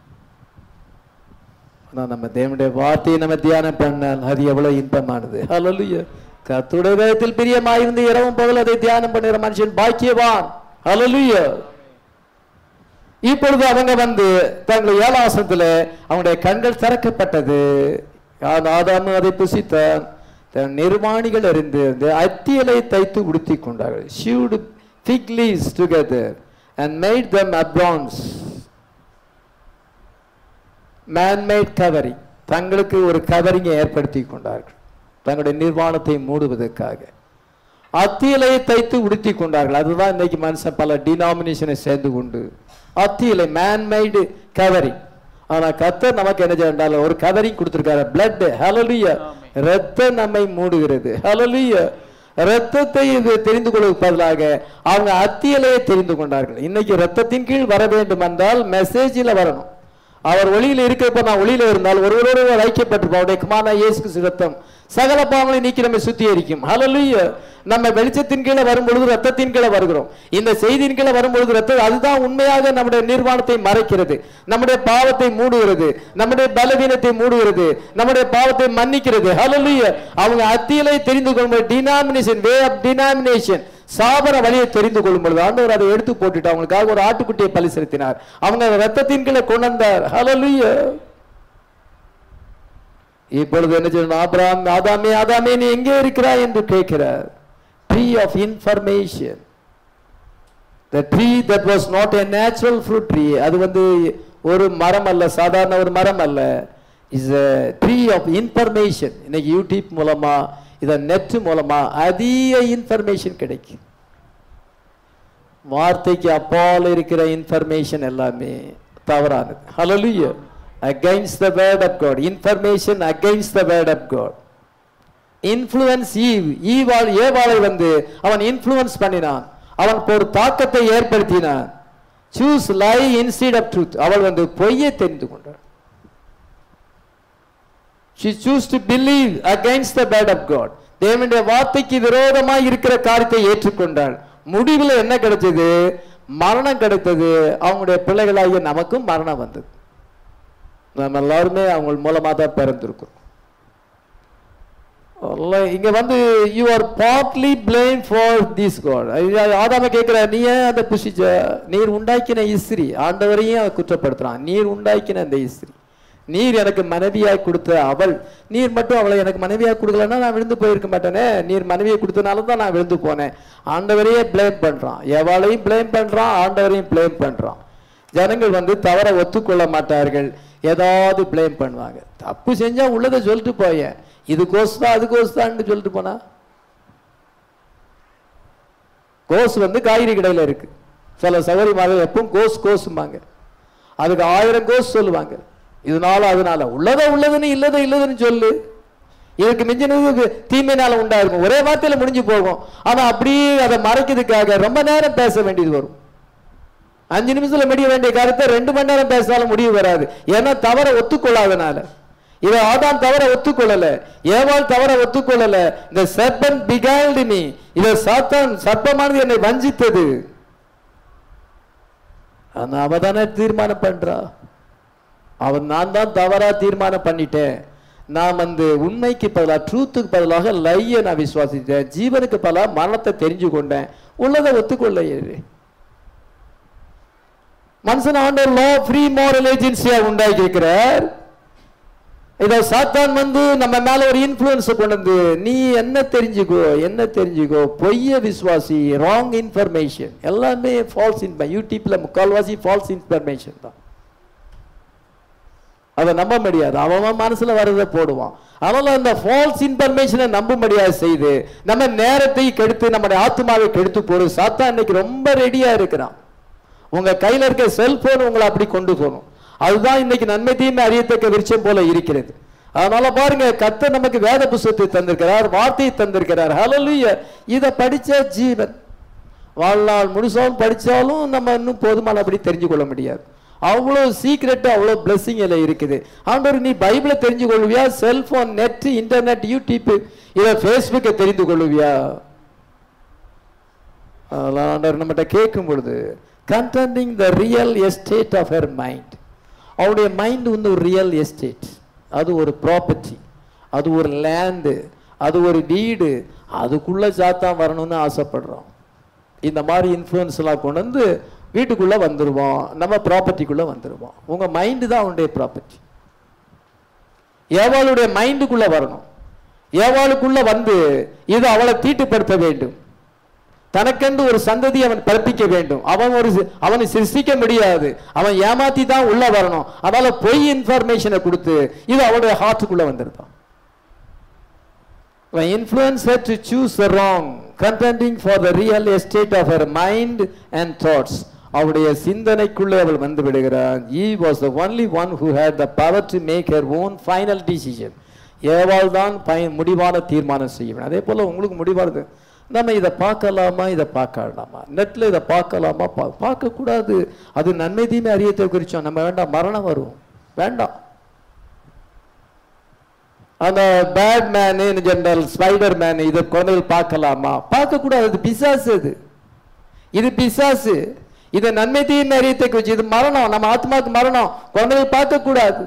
ஆனா நம்ம தேவனுடைய வார்த்தையை நம்ம தியானம் பண்ணால் அது எவ்வளவு இன்பமானது ஹalleluya கர்த்தருடைய வேதத்தில் பிரியமாயிருந்து இரவும் பகல் அதை தியானம் பண்ணுகிற மனுஷன் பாக்கியவான் ஹalleluya இப்பொழுது அவங்க வந்து தங்கள் ஏழாசனத்துல அவங்களுடைய கண்கள் திறக்கப்பட்டது ஆ- ஆதாமு அதை புசித்தான் தன் நிர்வாணிகள் அறிந்து அந்த அத்தியலை தைத்து உடுத்தி கொண்டார்கள் sewed fig leaves together and made them aprons manmade covering தங்களுக்கு ஒரு கவரிங்கை ஏற்படுத்தி கொண்டார்கள் தங்களுடைய நிர்வாணத்தை மூடுவதற்காக அத்தியலையை தைத்து உடுத்தி கொண்டார்கள் அதுதான் இன்னைக்கு மனுஷன் பல டினாமினேஷனை சேர்ந்து கொண்டு அத்தியலை மேன்மேடு கவரிங் ஆனா கத்தர் நமக்கு என்ன செய்யறால் ஒரு கவரிங் கொடுத்திருக்காரு பிளட் ஹalleluya ரத்தம் நம்மை மூடுகிறது ஹalleluya ரத்தத்தை இது தெரிந்து கொள்வதற்கு பதிலாக அவங்க அத்தியலையை தெரிந்து கொண்டார்கள் இன்னைக்கு ரத்தத்தின் கீழ் வர வேண்டும் என்றால் மெசேஜில் வரணும் அவர் ஒளியில் இருக்கப்ப நான் ஒளியில இருந்தால் ஒருவரோடு ஐக்கியப்பட்டிருப்போம் அவருடைய குமாரனா இயேசு கிறிஸ்து ரத்தம் சகல பாவங்களை நீக்கி நம்மை சுத்திகரிக்கும் ஹalleluya நம்ம வெளிச்சத்தின் கீழே வரும்பொழுது ரத்தத்தின் கீழே வருகிறோம் இந்த செய்தியின் கீழே வரும்பொழுது ரத்தம் அதுதான் உண்மையாக நம்முடைய நிர்வாணத்தை மறைக்கிறது நம்முடைய பாவத்தை மூடுகிறது நம்முடைய பலவீனத்தை மூடுகிறது நம்முடைய பாவத்தை மன்னிக்கிறது ஹalleluya அவங்க அத்தியலை தெரிந்து கொள்ளும் டினாமினேஷன் வே ஆஃப் டினாமினேஷன் சாபர வழியை தெரிந்து கொள்ளும் பொழுது ஆண்டவர் அதை எடுத்து போட்டுட்டு அவங்களுக்காக ஒரு ஆட்டுக்குட்டியை பலி செலுத்தினார் அவங்க அதை ரத்தத்தின் கீழே கொண்டு வந்தார் ஹalleluya இப்பொழுது என்ன செய்யணும் ஆபிரகாம் ஆதாமே ஆதாமே நீ எங்கே இருக்கிறாய் என்று கேட்கிறார் tree of information the tree that was not a natural fruit tree அது வந்து ஒரு மரம் அல்ல சாதாரண ஒரு மரம் அல்ல is a tree of information இன்னைக்கு யூடியூப் மூலமா இத நெட் மூலமா அதிக இன்ஃபர்மேஷன் கிடைக்கும் வார்த்தைக்கு அப்பால் இருக்கிற இன்ஃபர்மேஷன் எல்லாமே தவறானது ஹalleluya against the word of god information against the word of god influence Eve ஈவாள் ஏவாளை வந்து அவன் இன்ஃப்ளூயன்ஸ் பண்ணினான் அவன் ஒரு தாக்கத்தை ஏற்படுத்தினான் choose lie instead of truth அவள் வந்து பொய்யை தெரிந்து கொண்டாள் she choose to believe against the word of god தேவனுடைய வார்த்தைக்கு விரோதமாய் இருக்கிற காரியத்தை ஏற்றுக்கொண்டாள் முடிவில் என்ன கிடைச்சது மரணம் கிடைத்தது அவங்களுடைய பிள்ளைகளாகிய நமக்கும் மரணம் வந்தது நம்ம எல்லாருமே அவங்க மூலமா தான் பிறந்திருக்கிறோம் அல்ல, இங்க வந்து you are partly blame for this God ஆதாம கேட்கிற நீ ஏன் அதை புசிச்ச நீர் உண்டாக்கின இஸ்திரி ஆண்டவரையும் அவன் குற்றப்படுத்துறான் நீர் உண்டாக்கின அந்த இஸ்திரி நீர் எனக்கு மனைவியாய் கொடுத்த அவள் நீர் மட்டும் அவளை எனக்கு மனைவியாய் கொடுக்கலன்னா நான் விழுந்து போயிருக்க மாட்டேனே நீர் மனைவியை கொடுத்தனால தான் நான் விழுந்து போனேன் ஆண்டவரையே ப்ளேம் பண்றான் எவளையும் ப்ளேம் பண்றான் ஆண்டவரையும் ப்ளேம் பண்றான் ஜனங்கள் வந்து தவற ஒத்துக்கொள்ள மாட்டார்கள் ஏதாவது ப்ளேம் பண்ணுவாங்க தப்பு செஞ்சா உள்ளதை சொல்லிட்டு போய இது கோஸ் தான் அது கோஸ் தான் சொல்லிட்டு போனா கோஸ் வந்து காய்கறி கடையில் இருக்கு சில சௌகரியமாக எப்பவும் கோஸ் கோஸும்பாங்க அதுக்கு ஆயிரம் கோஸ் சொல்லுவாங்க இதனால அதனால உள்ளதை உள்ளதுன்னு இல்லதை இல்லதுன்னு சொல்லு இதுக்கு மிஞ்சினது தீமையினால உண்டாயிருக்கும் ஒரே வார்த்தையில முடிஞ்சு போகும் ஆனா அப்படியே அதை மறைக்கிறதுக்காக ரொம்ப நேரம் பேச வேண்டியது வரும் அஞ்சு நிமிஷத்துல முடிய வேண்டிய கருத்தை ரெண்டு மணி நேரம் பேசினாலும் முடிவு வராது ஏன்னா தவற ஒத்துக்கொள்ளாதனால இதை ஆதாம் தவற ஒத்துக்கொள்ளல ஏவாள் தவற ஒத்துக்கொள்ளல இந்த சர்பன் பிகால்டு மீ இத சாத்தான் சர்ப்பமானது என்னை வஞ்சித்தது ஆனா அவ தானே தீர்மானம் பண்றா அவன் நான் தான் தவறா தீர்மானம் பண்ணிட்டேன் நான் வந்து உண்மைக்கு பதிலாக ட்ரூத்துக்கு பதிலாக லைய நான் விசுவாசித்தேன் ஜீவனுக்கு பதிலாக மரணத்தை தெரிஞ்சு கொண்டேன் உள்ளதை ஒத்துக்கொள்ள மனுஷன் ஆண்டவர் லா ஃப்ரீ மாரல் ஏஜென்சியா உண்டாக்கி இருக்கிறார் இதை சாத்தான் வந்து நம்ம மேல ஒரு இன்ஃப்ளூயன்ஸ் கொண்டு வந்து நீ என்ன தெரிஞ்சுக்கோ என்ன தெரிஞ்சுக்கோ பொய்ய விசுவாசி ராங் இன்ஃபர்மேஷன் எல்லாமே ஃபால்ஸ் இன்ஃபர் யூடியூப்ல முக்கால்வாசி ஃபால்ஸ் இன்ஃபர்மேஷன் தான் அதை நம்ப முடியாது அவன் அவன் மனசுல வர்றதை போடுவான் அதனால அந்த ஃபால்ஸ் இன்ஃபர்மேஷனை நம்ப முடியாது செய்து நம்ம நேரத்தை கெடுத்து நம்முடைய ஆத்மாவை கெடுத்து போடு சாத்தான் இன்னைக்கு ரொம்ப ரெடியா இருக்கிறான் உங்க கையில இருக்க செல்போன் உங்களை அப்படி கொண்டு போகணும் அதுதான் இன்னைக்கு நன்மை தீமை அறியத்தக்க விருட்சம் போல இருக்கிறது அதனால பாருங்க கத்த நமக்கு வேத புஸ்தகத்தை தந்திருக்கிறார் வார்த்தையை தந்திருக்கிறார் ஹalleluya இத படிச்ச ஜீவன் வாழ்நாள் முழுசாவும் படிச்சாலும் நம்ம இன்னும் போதுமானபடி தெரிஞ்சு கொள்ள முடியாது அவ்வளோ சீக்ரெட் அவ்வளோ பிளெஸிங் இதில் இருக்குது ஆண்டவர் நீ பைபிளை தெரிஞ்சு கொள்வியா செல்போன் நெட் இன்டர்நெட் யூடியூப் இதை ஃபேஸ்புக்கை தெரிந்து கொள்வியா அதெல்லாம் ஆண்டவர் நம்மகிட்ட கேட்கும் பொழுது contending the real estate of her mind அவருடைய மைண்ட் வந்து ஒரு ரியல் எஸ்டேட் அது ஒரு ப்ராப்பர்ட்டி அது ஒரு லேண்டு அது ஒரு வீடு அதுக்குள்ள சாத்தான் வரணும்னு ஆசைப்படுறோம் இந்த மாதிரி இன்ஃப்ளூயன்ஸ் எல்லாம் கொண்டு வந்து வீட்டுக்குள்ள வந்துருவோம் நம்ம ப்ராப்பர்ட்டிக்குள்ள வந்துருவோம் உங்க மைண்டு தான் அவனுடைய ப்ராப்பர்ட்டி ஏவாளுடைய மைண்டுக்குள்ள வரணும் ஏவாளுக்குள்ள வந்து இது அவளை தீட்டுப்படுத்த வேண்டும் தனக்கென்று ஒரு சந்ததி அவன் பிறப்பிக்க வேண்டும் அவன் ஒரு சி- அவனை சிருஷ்டிக்க முடியாது அவன் ஏமாத்தி தான் உள்ள வரணும் அதனால பொய் இன்ஃபர்மேஷனை கொடுத்து இது அவளுடைய ஹார்ட்டுக்குள்ள வந்துருதான் When influence her to choose the wrong, contending for the real estate of her mind and thoughts. அவளுடைய சிந்தனைக்குள்ளே அவள் வந்து விடுகிறார் he was the only one who had the power to make her own final decision ஏவாள் தான் பய முடிவான தீர்மானம் செய்ய வேண்டும் அதே போல உங்களுக்கு முடிவானது நம்ம இதை பார்க்கலாமா இதை பார்க்கலாமா நெட்ல இதை பார்க்கலாமா பா பார்க்கக்கூடாது அது நன்மை தீமை அறியத்தை குறிச்சோம் நம்ம வேண்டாம் மரணம் வரும் வேண்டாம் அந்த Batman general spider man இதை குழந்தைகள் பார்க்கலாமா பார்க்கக்கூடாது அது பிசாசு அது இது பிசாசு இதை நன்மை தீமை அறியத்தை குறிச்சு இது மரணம் நம்ம ஆத்மாக்கு மரணம் குழந்தைகள் பார்க்கக்கூடாது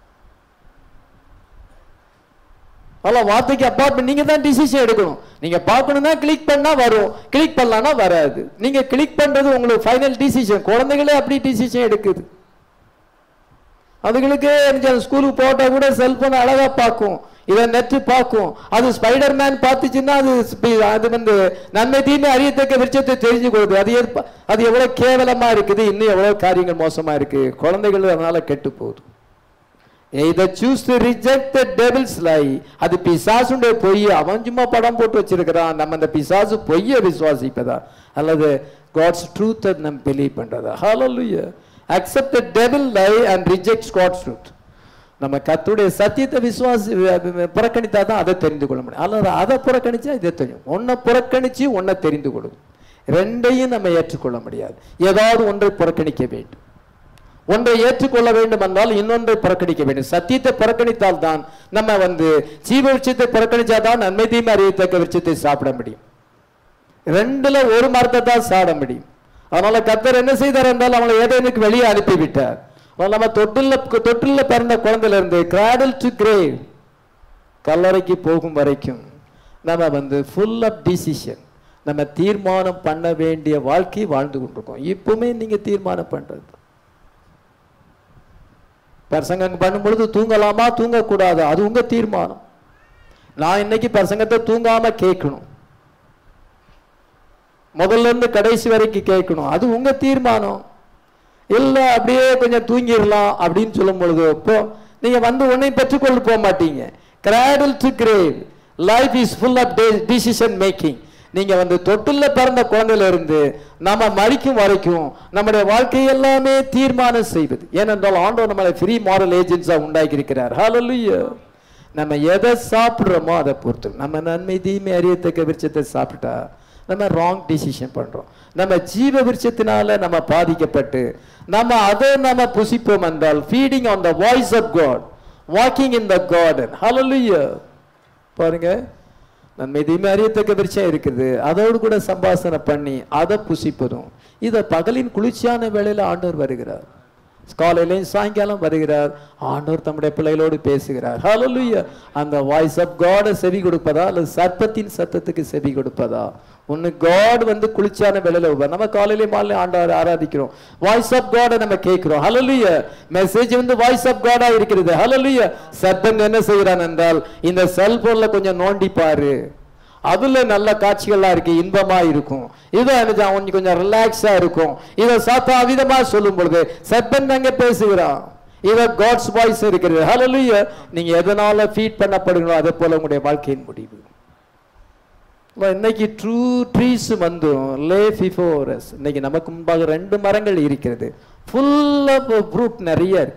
அவ்வளோ வார்த்தைக்கு அப்பார்ட்மெண்ட் நீங்க தான் டிசிஷன் எடுக்கணும் நீங்க பார்க்கணும்னா கிளிக் பண்ணா வரும் கிளிக் பண்ணலாம்னா வராது நீங்க கிளிக் பண்றது உங்களுக்கு ஃபைனல் டிசிஷன் குழந்தைகளே அப்படி டிசிஷன் எடுக்குது அதுகளுக்கு ஸ்கூலுக்கு போட்டா கூட செல்போன் அழகா பார்க்கும் இதை நெட்டு பார்க்கும் அது ஸ்பைடர் மேன் பார்த்துச்சுன்னா அது ஸ்பி- அது வந்து நன்மை தீமை அறியத்தக்க விருட்சத்தை தெரிஞ்சு கொள்ளுது அது ஏற்ப- அது எவ்வளவு கேவலமா இருக்குது இன்னும் எவ்வளவு காரியங்கள் மோசமா இருக்கு குழந்தைகள் அதனால கெட்டு போகுது இதை choose to reject the devil's lie அது பிசாசுடைய பொய் அவன் சும்மா படம் போட்டு வச்சிருக்கிறான் நம்ம அந்த பிசாசு பொய்யை விசுவாசிப்பதா அல்லது காட்ஸ் ட்ரூத் நம்ம பிலீவ் பண்றதா ஹalleluya accept the devil lie and rejects God's truth நம்ம கர்த்தருடைய சத்தியத்தை விசுவாசி புறக்கணித்தா தான் அதை தெரிந்து கொள்ள முடியும் அல்லது அதை புறக்கணிச்சா இதை தெரியும் ஒன்றை புறக்கணிச்சு ஒன்றை தெரிந்து கொள்ளும் ரெண்டையும் நம்ம ஏற்றுக்கொள்ள முடியாது ஏதாவது ஒன்றை புறக்கணிக்க வேண்டும் ஒன்றை ஏற்றுக்கொள்ள வேண்டும் என்றால் இன்னொன்றை புறக்கணிக்க வேண்டும் சத்தியத்தை புறக்கணித்தால் தான் நம்ம வந்து ஜீவ விருட்சத்தை புறக்கணிச்சாதான் நன்மை தீமை அறியத்தக்க விருட்சத்தை சாப்பிட முடியும் ரெண்டுல ஒரு மரத்தை தான் சாப்பிட முடியும் அதனால கத்தர் என்ன செய்தார் என்றால் அவங்களை ஏதேனுக்கு வெளியே அனுப்பிவிட்டார் அதனால நம்ம தொட்டில்ல தொட்டில்ல பிறந்த குழந்தையில இருந்து கிராடல் டு கிரேவ் கல்லறைக்கு போகும் வரைக்கும் நம்ம வந்து ஃபுல் ஆஃப் டிசிஷன் நம்ம தீர்மானம் பண்ண வேண்டிய வாழ்க்கை வாழ்ந்து கொண்டிருக்கோம் இப்பவுமே நீங்க தீர்மானம் பண்றது பிரசங்கம் பண்ணும் பொழுது தூங்கலாமா தூங்கக்கூடாதா அது உங்க தீர்மானம் நான் இன்னைக்கு பிரசங்கத்தை தூங்காம கேட்கணும் முதல்ல இருந்து கடைசி வரைக்கும் கேட்கணும் அது உங்க தீர்மானம் இல்ல அப்படியே கொஞ்சம் தூங்கிடலாம் அப்படின்னு சொல்லும் பொழுது இப்போ நீங்க வந்து உன்னை பெற்றுக்கொண்டு போக மாட்டீங்க cradle to grave life is full of decision making நீங்க வந்து தொட்டில்ல பிறந்த குழந்தையில இருந்து நம்ம மறிக்கும் வரைக்கும் நம்முடைய வாழ்க்கை எல்லாமே தீர்மானம் செய்வது ஏனென்றால் ஆண்டவர் நம்மளை ஃப்ரீ மாரல் ஏஜென்ட்ஸா உண்டாக்கி இருக்கிறார் ஹalleluya நம்ம எதை சாப்பிடுறோமோ அதை பொறுத்து நம்ம நன்மை தீமை அறியத்தக்க விருட்சத்தை சாப்பிட்டா நம்ம ராங் டிசிஷன் பண்றோம் நம்ம ஜீவ விருட்சத்தினால நம்ம பாதிக்கப்பட்டு நம்ம அதை நம்ம புசிப்போம் என்றால் feeding on the voice of God walking in the garden ஹalleluya பாருங்க நன்மை தீமை அறியத்தக்க விருட்சம் இருக்குது அதோடு கூட சம்பாசனை பண்ணி அதை புசிப்பதும் இதை பகலின் குளிர்ச்சியான வேளையில ஆண்டவர் வருகிறார் காலையிலையும் சாயங்காலம் வருகிறார் ஆண்டவர் தம்முடைய பிள்ளைகளோடு பேசுகிறார் ஹalleluya அந்த வாய்ஸ் ஆஃப் காட செவி கொடுப்பதா அல்லது சர்ப்பத்தின் சத்தத்துக்கு செவி கொடுப்பதா ஒன்னு காட் வந்து குளிர்ச்சியான வேளையில வருவார் நம்ம காலையிலே மாலை ஆண்டவர் ஆராதிக்கிறோம் வாய்ஸ் ஆஃப் காட நம்ம கேட்கிறோம் ஹalleluya மெசேஜ் வந்து வாய்ஸ் ஆஃப் காடா இருக்கிறது ஹalleluya சர்ப்பன் என்ன செய்கிறான் என்றால் இந்த செல்போன்ல கொஞ்சம் நோண்டி பாரு அதுல நல்ல காட்சிகள்லாம் இருக்கு இன்பமா இருக்கும் இதை எனக்கு அவன் கொஞ்சம் ரிலாக்ஸா இருக்கும் இதை சாத்தா விதமா சொல்லும் பொழுது சர்பன் அங்க பேசுகிறான் இத காட்ஸ் வாய்ஸ் இருக்கிறது ஹalleluya நீங்க எதனால ஃபீட் பண்ணப்படுங்களோ அதே போல உங்களுடைய வாழ்க்கையின் முடிவு இப்ப இன்னைக்கு ட்ரூ ட்ரீஸ் வந்தும் லே ஃபிஃபோரஸ் இன்னைக்கு நமக்கு முன்பாக ரெண்டு மரங்கள் இருக்கிறது ஃபுல் ஆஃப் ஃப்ரூட் நிறைய இருக்கு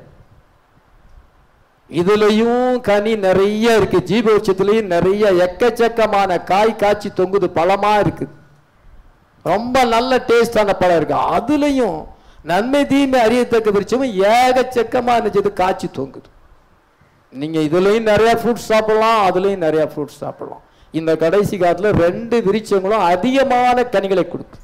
இதுலயும் கனி நிறைய இருக்கு ஜீவவட்சத்திலையும் நிறைய எக்கச்சக்கமான காய் காய்ச்சி தொங்குது பழமா இருக்கு ரொம்ப நல்ல டேஸ்டான பழம் இருக்கு அதுலயும் நன்மை தீமை அறியத்தக்க விருட்சமும் ஏகச்சக்கமா நினைச்சது காய்ச்சி தொங்குது நீங்க இதுலயும் நிறைய ஃப்ரூட்ஸ் சாப்பிடலாம் அதுலயும் நிறைய ஃப்ரூட்ஸ் சாப்பிடலாம் இந்த கடைசி காலத்துல ரெண்டு விருட்சங்களும் அதிகமான கனிகளை கொடுக்கும்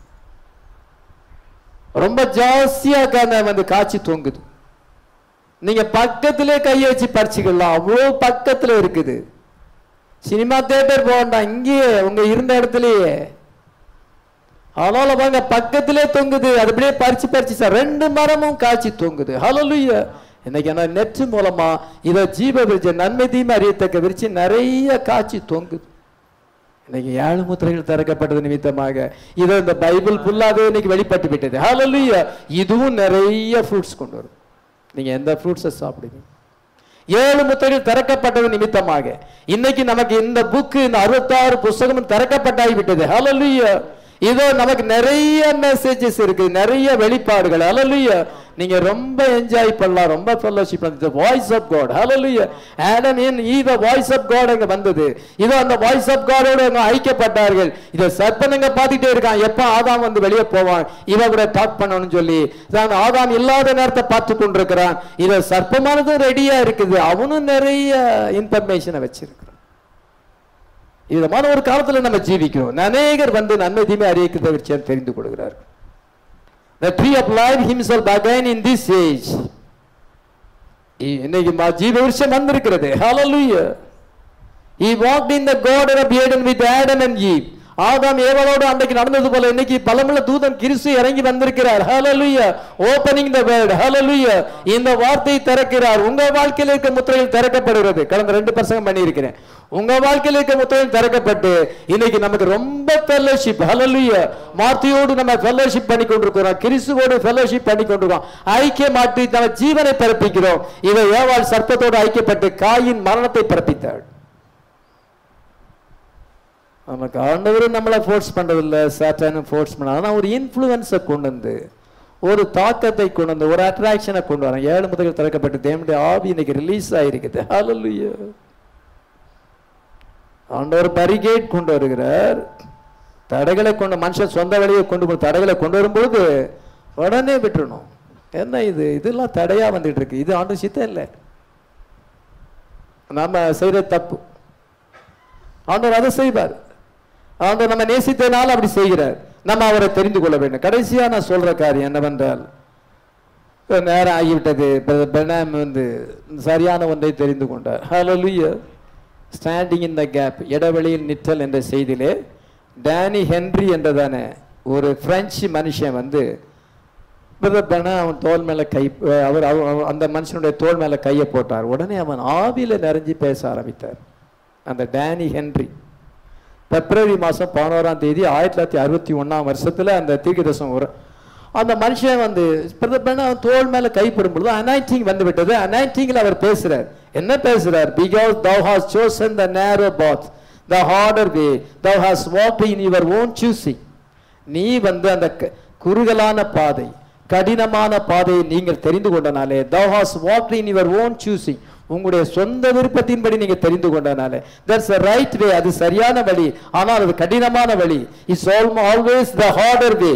ரொம்ப ஜாஸ்தியா கன- வந்து காய்ச்சி தொங்குது நீங்க பக்கத்திலே கையை வச்சு பறிச்சுக்கலாம் அவ்வளோ பக்கத்துல இருக்குது சினிமா தியேட்டர் போக வேண்டாம் இங்கேயே உங்க இருந்த இடத்துலயே அதனால வாங்க பக்கத்திலே தொங்குது அது அப்படியே பறிச்சு பறிச்சு சார் ரெண்டு மரமும் காய்ச்சி தொங்குது ஹalleluya இன்னைக்கு நான் நெட் மூலமா இத ஜீவ விருட்ச நன்மை தீமை அறியத்தக்க விரிச்சு நிறைய காய்ச்சி தொங்குது இன்னைக்கு ஏழு முத்திரைகள் திறக்கப்பட்டது நிமித்தமாக இது இந்த பைபிள் ஃபுல்லாவே இன்னைக்கு வெளிப்பட்டு விட்டது ஹalleluya இதுவும் நிறைய ஃப்ரூட்ஸ் கொண்டு வரும் நீங்க எந்த ஃப்ரூட்ஸை சாப்பிடுவீங்க ஏழு முத்திரைகள் திறக்கப்பட்டது நிமித்தமாக இன்னைக்கு நமக்கு இந்த புக்கு இந்த அறுபத்தாறு புஸ்தகமும் திறக்கப்பட்டாகி விட்டது ஹalleluya இதோ நமக்கு நிறைய மெசேஜஸ் இருக்கு நிறைய வெளிப்பாடுகள் ஹalleluya நீங்க ரொம்ப என்ஜாய் பண்ணலாம் ரொம்ப ஃபெல்லோஷிப் பண்ணலாம் வாய்ஸ் ஆஃப் காட் ஹalleluya ஆடம் இன் ஈவ வாய்ஸ் ஆஃப் காட் அங்க வந்தது இதோ அந்த வாய்ஸ் ஆஃப் காடோட அங்க ஐக்கியப்பட்டார்கள் இத சர்ப்பனுங்க பார்த்துட்டே இருக்கான் எப்ப ஆதாம் வந்து வெளியே போவான் இவ கூட டாக் பண்ணணும்னு சொல்லி தான் ஆதாம் இல்லாத நேரத்தை பார்த்து கொண்டிருக்கிறான் இத சர்ப்பமானதும் ரெடியா இருக்குது அவனும் நிறைய இன்ஃபர்மேஷனை வச்சிருக்கிறான் விதமான ஒரு காலத்துல நம்ம ஜீவிக்கிறோம் அநேகர் வந்து நன்மை தீமை அறிவிக்கிறத விஷயம் தெரிந்து கொள்கிறார்கள் The tree of life himself again in this age. இ- இன்னைக்கு ம- ஜீவ விருஷம் வந்திருக்கிறது Hallelujah. He walked in the garden of Eden with Adam and Eve. ஆதாம் ஏவலோடு அன்றைக்கு நடந்தது போல இன்னைக்கு பலமுள்ள தூதன் கிறிஸ்து இறங்கி வந்திருக்கிறார் ஹalleluya ஓபனிங் த வேர்ட் ஹalleluya இந்த வார்த்தை திறக்கிறார் உங்க வாழ்க்கையில் இருக்க முத்திரைகள் திறக்கப்படுகிறது கடந்த ரெண்டு பசங்க பண்ணி இருக்கிறேன் உங்க வாழ்க்கையில் இருக்க முத்திரைகள் திறக்கப்பட்டு இன்னைக்கு நமக்கு ரொம்ப ஃபெல்லோஷிப் ஹalleluya மார்த்தியோடு நம்ம ஃபெல்லோஷிப் பண்ணி கொண்டிருக்கிறோம் கிறிஸ்துவோடு ஃபெல்லோஷிப் பண்ணி கொண்டிருக்கிறோம் ஐக்கியமாற்றி நம்ம ஜீவனை பிறப்பிக்கிறோம் இதை ஏவாள் சர்ப்பத்தோடு ஐக்கியப்பட்டு காயின் மரணத்தை பிறப்பித்தாள் நமக்கு ஆண்டவர் நம்மளை ஃபோர்ஸ் பண்றதில்ல சாத்தானும் ஃபோர்ஸ் பண்ண ஆனால் ஒரு இன்ஃப்ளூயன்ஸை கொண்டு வந்து ஒரு தாக்கத்தை கொண்டு வந்து ஒரு அட்ராக்ஷனை கொண்டு வரோம் ஏழு முதல் திறக்கப்பட்டு தேவனுடைய ஆவி இன்னைக்கு ரிலீஸ் ஆயிருக்குது ஹalleluya ஆண்டவர் பரிகேட் கொண்டு வருகிறார் தடைகளை கொண்டு மனுஷன் சொந்த வழியை கொண்டு போய் தடைகளை கொண்டு வரும்போது உடனே விட்டுறணும் என்ன இது இதெல்லாம் தடையா வந்துட்டு இருக்கு இது ஆண்டு சித்தம் இல்லை நம்ம செய்யற தப்பு ஆண்டவர் அதை செய்வார் ஆண்டவர் நம்ம நேசித்தனால அப்படி செய்கிறார் நம்ம அவரை தெரிந்து கொள்ள வேண்டும் கடைசியா நான் சொல்ற காரியம் என்னவென்றால் இப்ப நேரம் ஆகிவிட்டது பிரதர் பெனாம் வந்து சரியான ஒன்றை தெரிந்து கொண்டார் ஹalleluya ஸ்டாண்டிங் இன் த கேப் இடைவெளியில் நிற்றல் என்ற செய்தியிலே டேனி ஹென்றி என்றதான ஒரு பிரெஞ்சு மனுஷன் வந்து பிரதர் பெனா அவன் தோல் மேல கை அவர் அவர் அவர் அந்த மனுஷனுடைய தோல் மேல கையை போட்டார் உடனே அவன் ஆவியில நிறைஞ்சு பேச ஆரம்பித்தார் அந்த டேனி ஹென்றி பிப்ரவரி மாதம் பதினோராம் தேதி ஆயிரத்தி தொள்ளாயிரத்தி அறுபத்தி ஒன்றாம் வருஷத்தில் அந்த தீர்க்கதரிசனம் வரும் அந்த மனுஷன் வந்து பிரதர் பண்ண அவன் தோள் மேல கைப்படும் பொழுது அனாயிட்டிங் வந்து விட்டது அனாயிட்டிங்ல அவர் பேசுறார் என்ன பேசுறார் because thou hast chosen the narrow path the harder way thou hast walked in your own choosing நீ வந்து அந்த க- குறுகலான பாதை கடினமான பாதையை நீங்கள் தெரிந்து கொண்டனாலே thou hast walked in your own choosing உங்களுடைய சொந்த விருப்பத்தின்படி நீங்க தெரிந்து கொண்டனாலே தட்ஸ் a ரைட் வே அது சரியான வழி ஆனால் அது கடினமான வழி it's always the harder way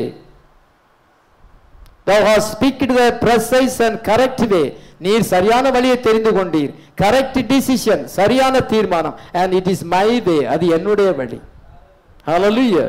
thou hast picked the precise and correct way நீர் சரியான வழியை தெரிந்து கொண்டீர் கரெக்ட் டிசிஷன் சரியான தீர்மானம் and it is my way அது என்னுடைய வழி hallelujah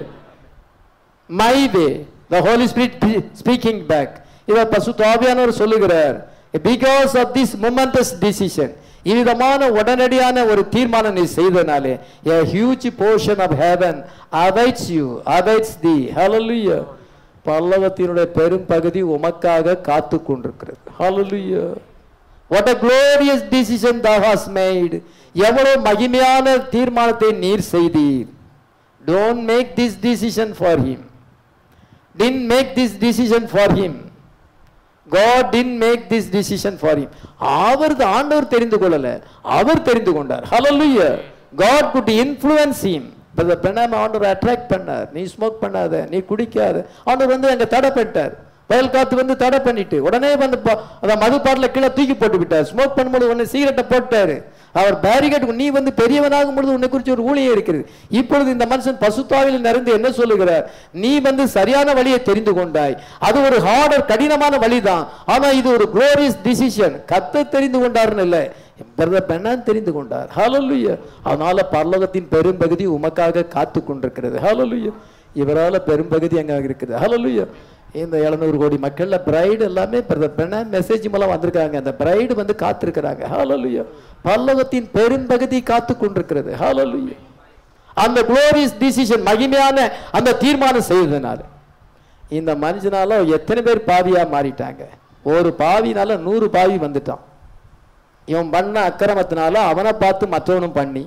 my way the holy spirit speaking back இவர் பசுத்த ஆவியானவர் சொல்லுகிறார் because of this momentous decision இவ்விதமான உடனடியான ஒரு தீர்மானம் நீ செய்தனாலே a huge portion of heaven awaits you awaits thee hallelujah பல்லவத்தினுடைய பெரும் பகுதி உமக்காக காத்து கொண்டிருக்கிறது hallelujah what a glorious decision thou hast made எவ்வளவு மகிமையான தீர்மானத்தை நீர் செய்தீர் don't make this decision for him didn't make this decision for him God didn't make this decision for him அவர் ஆண்டவர் தெரிந்து கொள்ளல அவர் தெரிந்து கொண்டார் hallelujah God could influence him brother பெண்ணாம ஆண்டவர் அட்ராக்ட் பண்ணார் நீ ஸ்மோக் பண்ணாத நீ குடிக்காத ஆண்டவர் வந்து அங்க தடை பண்ணிட்டார் வயல் காத்து வந்து தடை பண்ணிட்டு உடனே வந்து ப- அதான் மது பாட்டில கீழே தூக்கி போட்டு விட்டார் ஸ்மோக் பண்ணும்போது உடனே சிகரெட்டை போட்டாரு அவர் பேரிகேட் நீ வந்து பெரியவனாகும் பொழுது உன்னை குறித்து ஒரு ஊழியம் இருக்கிறது இப்பொழுது இந்த மனுஷன் பசுத்தாவில் நிறைந்து என்ன சொல்லுகிறார் நீ வந்து சரியான வழியை தெரிந்து கொண்டாய் அது ஒரு ஹார்டர் கடினமான வழிதான் ஆனா இது ஒரு குளோரியஸ் டிசிஷன் கத்த தெரிந்து கொண்டாருன்னு இல்லை பிரதர் பெண்ணான் தெரிந்து கொண்டார் ஹalleluya அதனால பரலோகத்தின் பெரும்பகுதி உமக்காக காத்து கொண்டிருக்கிறது ஹalleluya இவரால பெரும்பகுதி அங்க இருக்குது ஹalleluya இந்த 700 கோடி மக்கள்ல பிரைடு எல்லாமே பிரதர் பெண்ணா மெசேஜ் மூலம் வந்திருக்காங்க அந்த பிரைடு வந்து காத்திருக்கிறாங்க ஹalleluya பரலோகத்தின் பெரும்பகுதி காத்து கொண்டிருக்கிறது ஹalleluya அந்த குளோரியஸ் டிசிஷன் மகிமையான அந்த தீர்மானம் செய்ததுனால இந்த மனுஷனால எத்தனை பேர் பாவியா மாறிட்டாங்க ஒரு பாவினால நூறு பாவி வந்துட்டான் இவன் பண்ண அக்கிரமத்தினால அவனை பார்த்து மற்றவனும் பண்ணி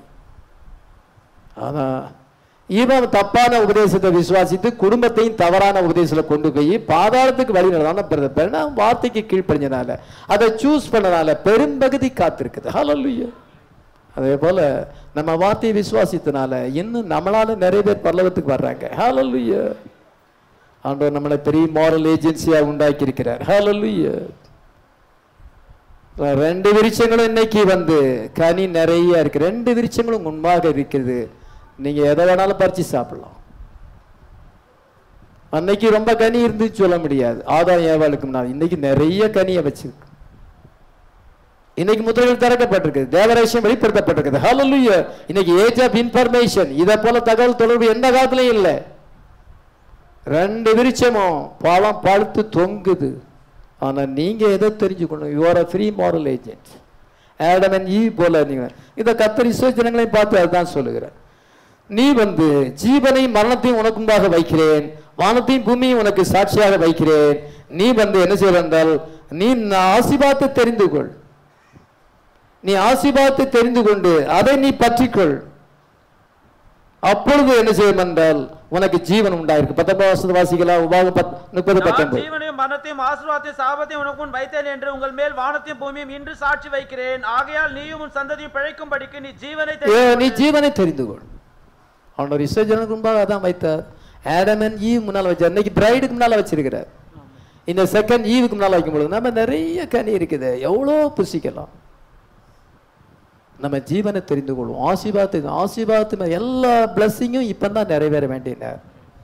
அதான் இவன் தப்பான உபதேசத்தை விசுவாசித்து குடும்பத்தையும் தவறான உபதேசத்துல கொண்டு போய் பாதாளத்துக்கு வழி நடந்தான வார்த்தைக்கு கீழ்ப்படிஞ்சனால அதை சூஸ் பண்ணனால பெரும்பகுதி காத்திருக்குது ஹalleluya அதே போல நம்ம வார்த்தையை விசுவாசித்தனால இன்னும் நம்மளால நிறைய பேர் பரலோகத்துக்கு வர்றாங்க ஹalleluya ஆண்டவர் நம்மளை பெரிய மாரல் ஏஜென்சியா உண்டாக்கி இருக்கிறார் ஹalleluya ரெண்டு விருட்சங்களும் இன்னைக்கு வந்து கனி நிறைய இருக்கு ரெண்டு விருட்சங்களும் முன்பாக இருக்குது நீங்க எதை வேணாலும் பறிச்சு சாப்பிடலாம் அன்னைக்கு ரொம்ப கனி இருந்துச்சு சொல்ல முடியாது ஆதாயம் ஏவாளுக்கு முன்னால் இன்னைக்கு நிறைய கனியை வச்சிருக்கு இன்னைக்கு முத்திரைகள் திறக்கப்பட்டிருக்கு தேவரேஷம் வெளிப்படுத்தப்பட்டிருக்குது ஹalleluya இன்னைக்கு ஏஜ் ஆஃப் இன்ஃபர்மேஷன் இதை போல தகவல் தொடர்பு எந்த காலத்திலையும் இல்லை ரெண்டு விருட்சமும் பழம் பழுத்து தொங்குது ஆனா நீங்க எதை தெரிஞ்சுக்கணும் you are a free moral agent Adam and ஈ போல நீங்க இதை கத்தர் இஸ்ரோ ஜனங்களையும் பார்த்து அதுதான் சொல்லுகிறேன் நீ வந்து ஜீவனையும் மரணத்தையும் உனக்கு முன்பாக வைக்கிறேன் வானத்தையும் பூமியும் உனக்கு சாட்சியாக வைக்கிறேன் நீ வந்து என்ன செய்ய என்றால் நீ ஆசிபாத்தை தெரிந்து கொள் நீ ஆசிபாத்தை தெரிந்து கொண்டு அதை நீ பற்றிக்கொள் அப்பொழுது என்ன செய்யும் என்றால் உனக்கு ஜீவன் உண்டாயிருக்கு பத்தொன்பது வருஷத்து வாசிக்கலாம் உபாகம் பத் முப்பது நான் பத்தொன்பது ஜீவனையும் மரணத்தையும் ஆசீர்வாதத்தையும் சாபத்தையும் உனக்கு முன் வைத்தேன் என்று உங்கள் மேல் வானத்தையும் பூமியும் இன்று சாட்சி வைக்கிறேன் ஆகையால் நீயும் உன் சந்ததியும் பிழைக்கும்படிக்கு நீ ஜீவனை ஏ, தெரிந்து நீ கொள். ஜீவனை தெரிந்து கொள் அவனோட இசைஜனுக்கு முன்பாக அதான் வைத்தார் ஆடமன் ஈ முன்னால் வச்சார் இன்னைக்கு பிரைடுக்கு முன்னால வச்சிருக்கிறார் இந்த செகண்ட் ஈவுக்கு முன்னால் வைக்கும் பொழுது நம்ம நிறைய கனி இருக்குது எவ்வளோ புசிக்கலாம் நம்ம ஜீவனை தெரிந்து கொள்வோம் ஆசீர்வாதத்தை ஆசீர்வாதத்து மேல எல்லா பிளஸ்ஸிங்கும் இப்போ தான் நிறைவேற வேண்டிய நேரம்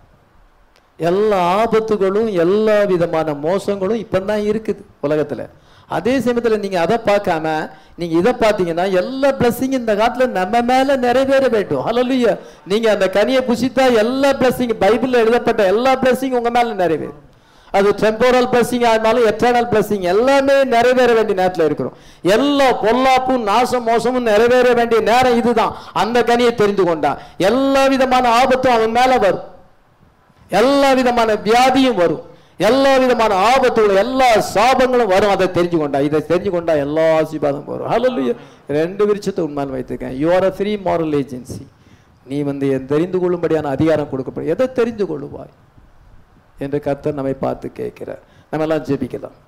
எல்லா ஆபத்துகளும் எல்லா விதமான மோசங்களும் இப்போ தான் இருக்குது உலகத்துல அதே சமயத்துல நீங்க அதை பார்க்காம நீங்க இதை பார்த்தீங்கன்னா எல்லா பிளஸ்ஸிங் இந்த காலத்துல நம்ம மேல நிறைவேற வேண்டும் ஹalleluya நீங்க அந்த கனியை புசித்தா எல்லா பிளஸ்ஸிங் பைபிள்ல எழுதப்பட்ட எல்லா பிளஸ்ஸிங் உங்க மேல நிறைவேறும் அது டெம்போரல் பிளஸ்ஸிங் ஆனாலும் எட்டர்னல் பிளஸ்ஸிங் எல்லாமே நிறைவேற வேண்டிய நேரத்துல இருக்கிறோம் எல்லா பொல்லாப்பும் நாசம் மோசமும் நிறைவேற வேண்டிய நேரம் இதுதான் அந்த கனியை தெரிந்து கொண்டா எல்லா விதமான ஆபத்தும் அவன் மேல வரும் எல்லா விதமான வியாதியும் வரும் எல்லா விதமான ஆபத்துகளும் எல்லா சாபங்களும் வரும் அதை தெரிஞ்சு கொண்டா இதை தெரிஞ்சு கொண்டா எல்லா ஆசீர்வாதமும் வரும் ஹalleluya ரெண்டு விருட்சத்தை உண்மையில் வைத்திருக்கேன் you are a free moral agency நீ வந்து என் தெரிந்து கொள்ளும்படியான அதிகாரம் கொடுக்கப்படும் எதை தெரிந்து கொள்ளுவாய் என்று கர்த்தர் நம்மை பார்த்து கேட்கிறார் நம்ம எல்லாம் ஜெபிக்கலாம்